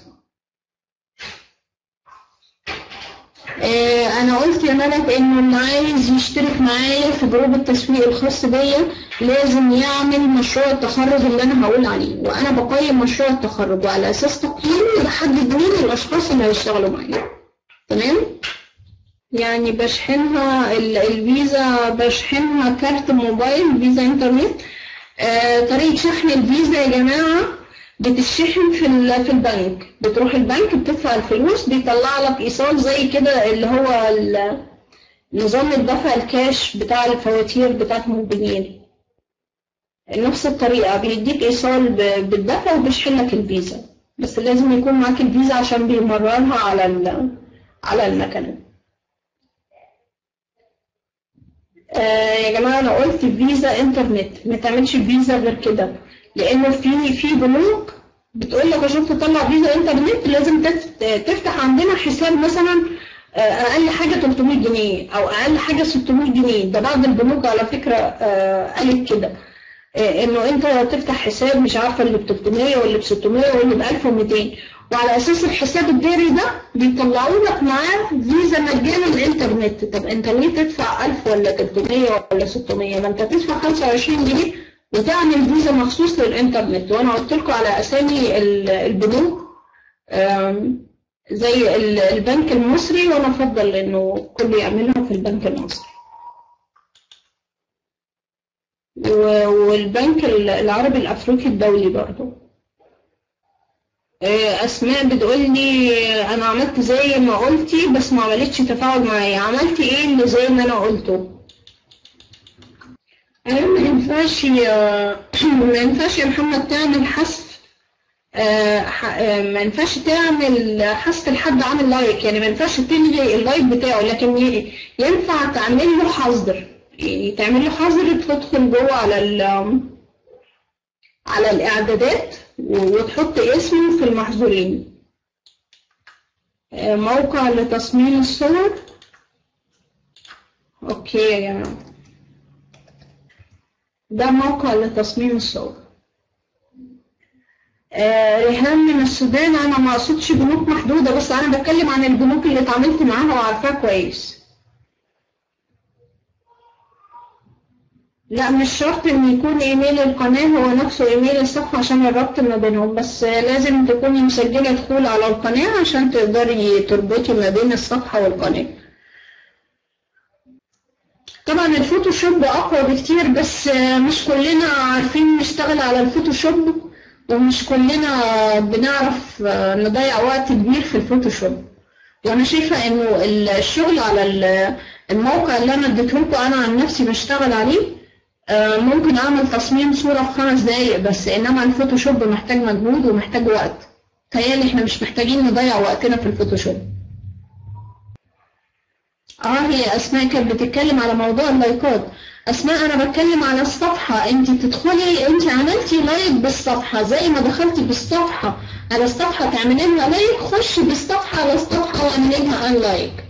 آه، انا قلت يا ملك انه اللي عايز يشترك معايا في جروب التسويق الخاص بيا لازم يعمل مشروع التخرج اللي انا هقول عليه وانا بقيم مشروع التخرج وعلى اساس تقييمي بحدد مين الاشخاص اللي هيشتغلوا معايا تمام يعني بشحنها ال- الفيزا بشحنها كارت موبايل فيزا انترنت آه، طريقة شحن الفيزا يا جماعة بتتشحن في ال- في البنك بتروح البنك بتدفع الفلوس بيطلع لك ايصال زي كده اللي هو ال- نظام الدفع الكاش بتاع الفواتير بتاعت موبينيل نفس الطريقة بيديك ايصال ب- بالدفع وبيشحن لك الفيزا بس لازم يكون معاك الفيزا عشان بيمررها على ال- على المكنة آه يا جماعة أنا قلت فيزا إنترنت ما تعملش فيزا غير كده لأنه في في بنوك بتقول لك عشان تطلع فيزا إنترنت لازم تف- تفتح عندنا حساب مثلا آه، اقل حاجه 300 جنيه او اقل حاجه 600 جنيه ده بعض البنوك على فكره آه، قالت كده آه، انه انت تفتح حساب مش عارفه اللي ب 300 واللي ب 600 واللي ب 1200 وعلى اساس الحساب الداري ده بيطلعوا لك معاه فيزا مجانا الانترنت طب انت ليه تدفع 1000 ولا 300 ولا 600 ما انت تدفع 25 جنيه وتعمل فيزا مخصوص للانترنت وانا قلت لكم على اسامي ال- البنوك آم، زي ال- البنك المصري وانا افضل انه كله يعملها في البنك المصري و- والبنك ال- العربي الافريقي الدولي برضه آه، اسماء بتقول لي آه، انا عملت زي ما قلتي بس ما عملتش تفاعل معايا عملتي ايه اللي زي ما انا قلته آه، ما ينفعش يا ما ينفعش يا محمد تعمل حذف آه، ح- آه، ما ينفعش تعمل حذف لحد عامل لايك يعني ما ينفعش تلغي اللايك بتاعه لكن ي- ينفع تعمل له حظر يعني تعمل له حظر تدخل جوه على ال على الإعدادات وتحط اسمه في المحظورين آه، موقع لتصميم الصور اوكي يا جماعة ده موقع لتصميم الصور آه، ريهام من السودان انا ما اقصدش بنوك محدودة بس انا بتكلم عن البنوك اللي اتعاملت معاها وعارفاها كويس لا مش شرط ان يكون ايميل القناة هو نفسه ايميل الصفحة عشان الربط ما بينهم بس لازم تكوني مسجلة دخول على القناة عشان تقدري تربطي ما بين الصفحة والقناة طبعا الفوتوشوب اقوى بكتير بس مش كلنا عارفين نشتغل على الفوتوشوب ومش كلنا بنعرف نضيع وقت كبير في الفوتوشوب وانا شايفة انه الشغل على ال- الموقع اللي انا اديتهولكوا انا عن نفسي بشتغل عليه آه، ممكن اعمل تصميم صورة في خمس دقايق بس انما الفوتوشوب محتاج مجهود ومحتاج وقت تهيألي احنا مش محتاجين نضيع وقتنا في الفوتوشوب اه هي اسماء كانت بتتكلم على موضوع اللايكات اسماء انا بتكلم على الصفحة انت بتدخلي انت عملتي لايك بالصفحة زي ما دخلتي بالصفحة على الصفحة تعملي لها لايك خشي بالصفحة على الصفحة واعملي لها ان لايك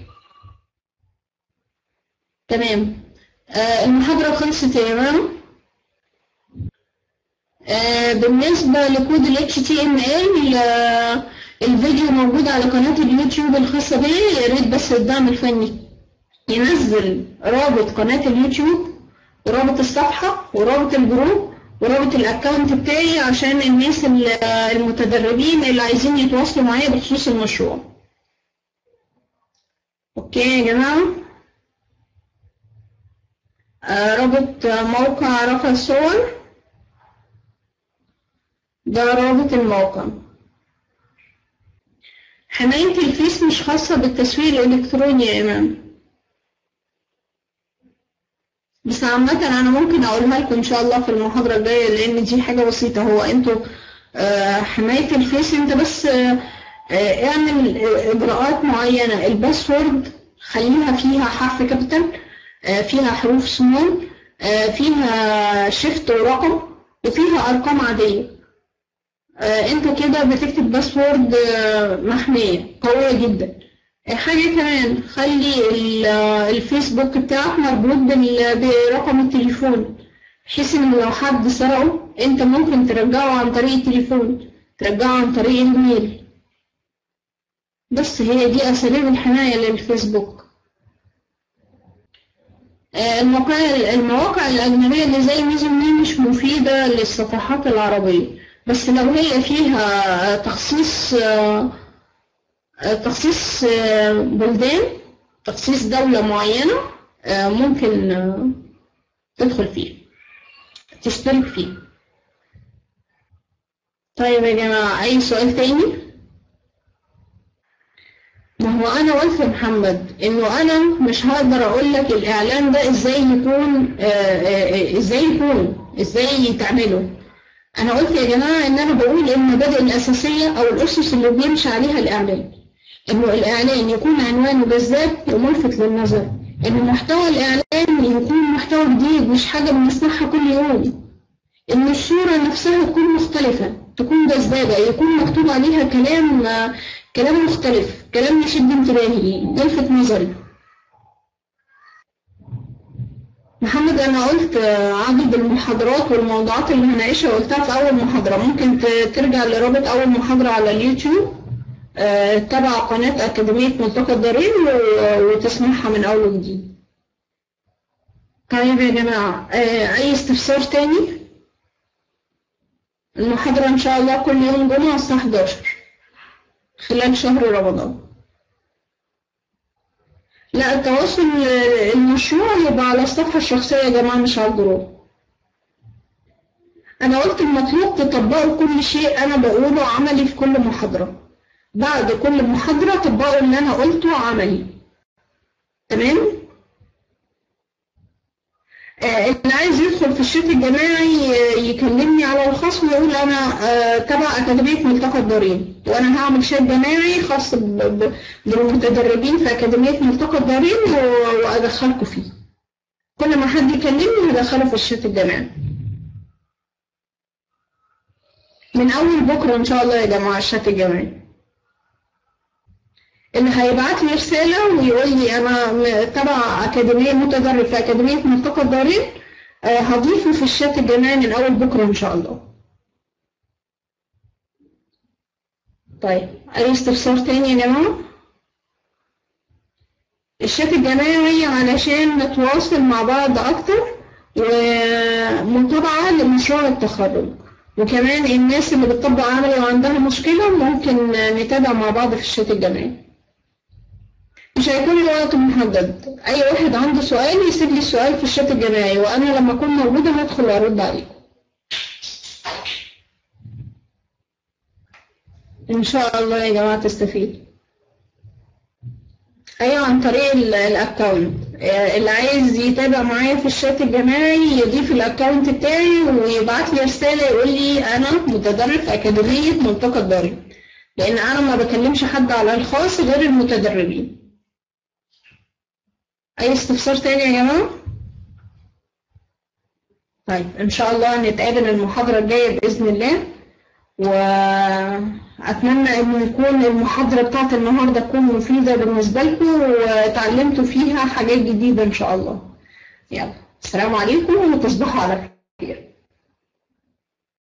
تمام آه المحاضرة خلصت يا جماعة آه بالنسبة لكود ال HTML آه الفيديو موجود على قناة اليوتيوب الخاصة بي يا ريت بس الدعم الفني ينزل رابط قناة اليوتيوب ورابط الصفحة ورابط الجروب ورابط الاكونت بتاعي عشان الناس ال- المتدربين اللي عايزين يتواصلوا معايا بخصوص المشروع اوكي يا جماعة آه، رابط موقع رفع الصور ده رابط الموقع حماية الفيس مش خاصة بالتسويق الإلكتروني يا إمام بس عامة أنا ممكن أقولها لكم إن شاء الله في المحاضرة الجاية لأن دي حاجة بسيطة هو أنتوا آه، حماية الفيس أنت بس آه، آه، اعمل آه، إجراءات معينة الباسورد خليها فيها حرف كابيتال آه، فيها حروف سمول آه، فيها شيفت ورقم وفيها أرقام عادية آه، انت كده بتكتب باسورد آه، محمية قوية جدا آه، حاجة كمان خلي ال- آه، الفيسبوك بتاعك مربوط بال- برقم التليفون بحيث ان لو حد سرقه انت ممكن ترجعه عن طريق التليفون ترجعه عن طريق الميل بس هي دي اساليب الحماية للفيسبوك آه، المواقع المواقع الأجنبية اللي زي ميزون دي مش مفيدة للصفحات العربية بس لو هي فيها تخصيص آه، آه، تخصيص آه، بلدان تخصيص دولة معينة آه، ممكن آه، تدخل فيه تشترك فيه طيب يا جماعة أي سؤال تاني؟ ما هو انا قلت لمحمد انه انا مش هقدر اقول لك الاعلان ده ازاي يكون آه، آه، آه، ازاي يكون ازاي تعمله انا قلت يا جماعه ان انا بقول المبادئ الاساسيه او الاسس اللي بيمشي عليها الاعلان انه الاعلان يكون عنوانه جذاب وملفت للنظر ان محتوى الاعلان يكون محتوى جديد مش حاجه بنسمعها كل يوم ان الصورة نفسها تكون مختلفة تكون جذابة يكون مكتوب عليها كلام كلام مختلف كلام يشد انتباهي يلفت نظري محمد انا قلت آه، عدد المحاضرات والموضوعات اللي هناقشها قلتها في اول محاضرة ممكن ت- ترجع لرابط اول محاضرة على اليوتيوب آه، تبع قناة أكاديمية ملتقى الدارين و- وتسمعها من أول وجديد طيب يا جماعة آه، أي استفسار تاني؟ المحاضرة إن شاء الله كل يوم جمعة الساعة 11 خلال شهر رمضان لا التواصل آه، المشروع يبقى على الصفحة الشخصية يا جماعة مش على الجروب أنا قلت المطلوب تطبقوا كل شيء أنا بقوله عملي في كل محاضرة بعد كل محاضرة طبقوا اللي أنا قلته عملي تمام؟ آه، اللي عايز يدخل في الشات الجماعي آه، يكلمني على الخاص ويقول انا آه، تبع اكاديميه ملتقى الدارين وانا هعمل شات جماعي خاص ب- ب- بالمتدربين في اكاديميه ملتقى الدارين و- وادخلكم فيه كل ما حد يكلمني هدخله في الشات الجماعي من اول بكره ان شاء الله يا جماعه الشات الجماعي اللي هيبعت لي رسالة ويقول لي أنا م- تبع أكاديمية متدرب في أكاديمية ملتقى الدارين آه، هضيفه في الشات الجماعي من أول بكرة إن شاء الله. طيب أي استفسار تاني يا جماعة؟ الشات الجماعي علشان نتواصل مع بعض أكتر ومتابعة لمشروع التخرج وكمان الناس اللي بتطبق عملي وعندها مشكلة ممكن نتابع مع بعض في الشات الجماعي. مش هيكون لي وقت محدد اي واحد عنده سؤال يسيب لي السؤال في الشات الجماعي وانا لما اكون موجوده هدخل ارد عليه ان شاء الله يا جماعه تستفيد ايوه عن طريق ال- الاكونت آه، اللي عايز يتابع معايا في الشات الجماعي يضيف الاكونت بتاعي ويبعت لي رساله يقول لي انا متدرب في اكاديميه ملتقى الدارين لان انا ما بكلمش حد على الخاص غير المتدربين أي استفسار تاني يا جماعة؟ طيب إن شاء الله نتقابل المحاضرة الجاية بإذن الله وأتمنى إن يكون المحاضرة بتاعت النهاردة تكون مفيدة بالنسبة لكم وتعلمتوا فيها حاجات جديدة إن شاء الله يلا السلام عليكم وتصبحوا على خير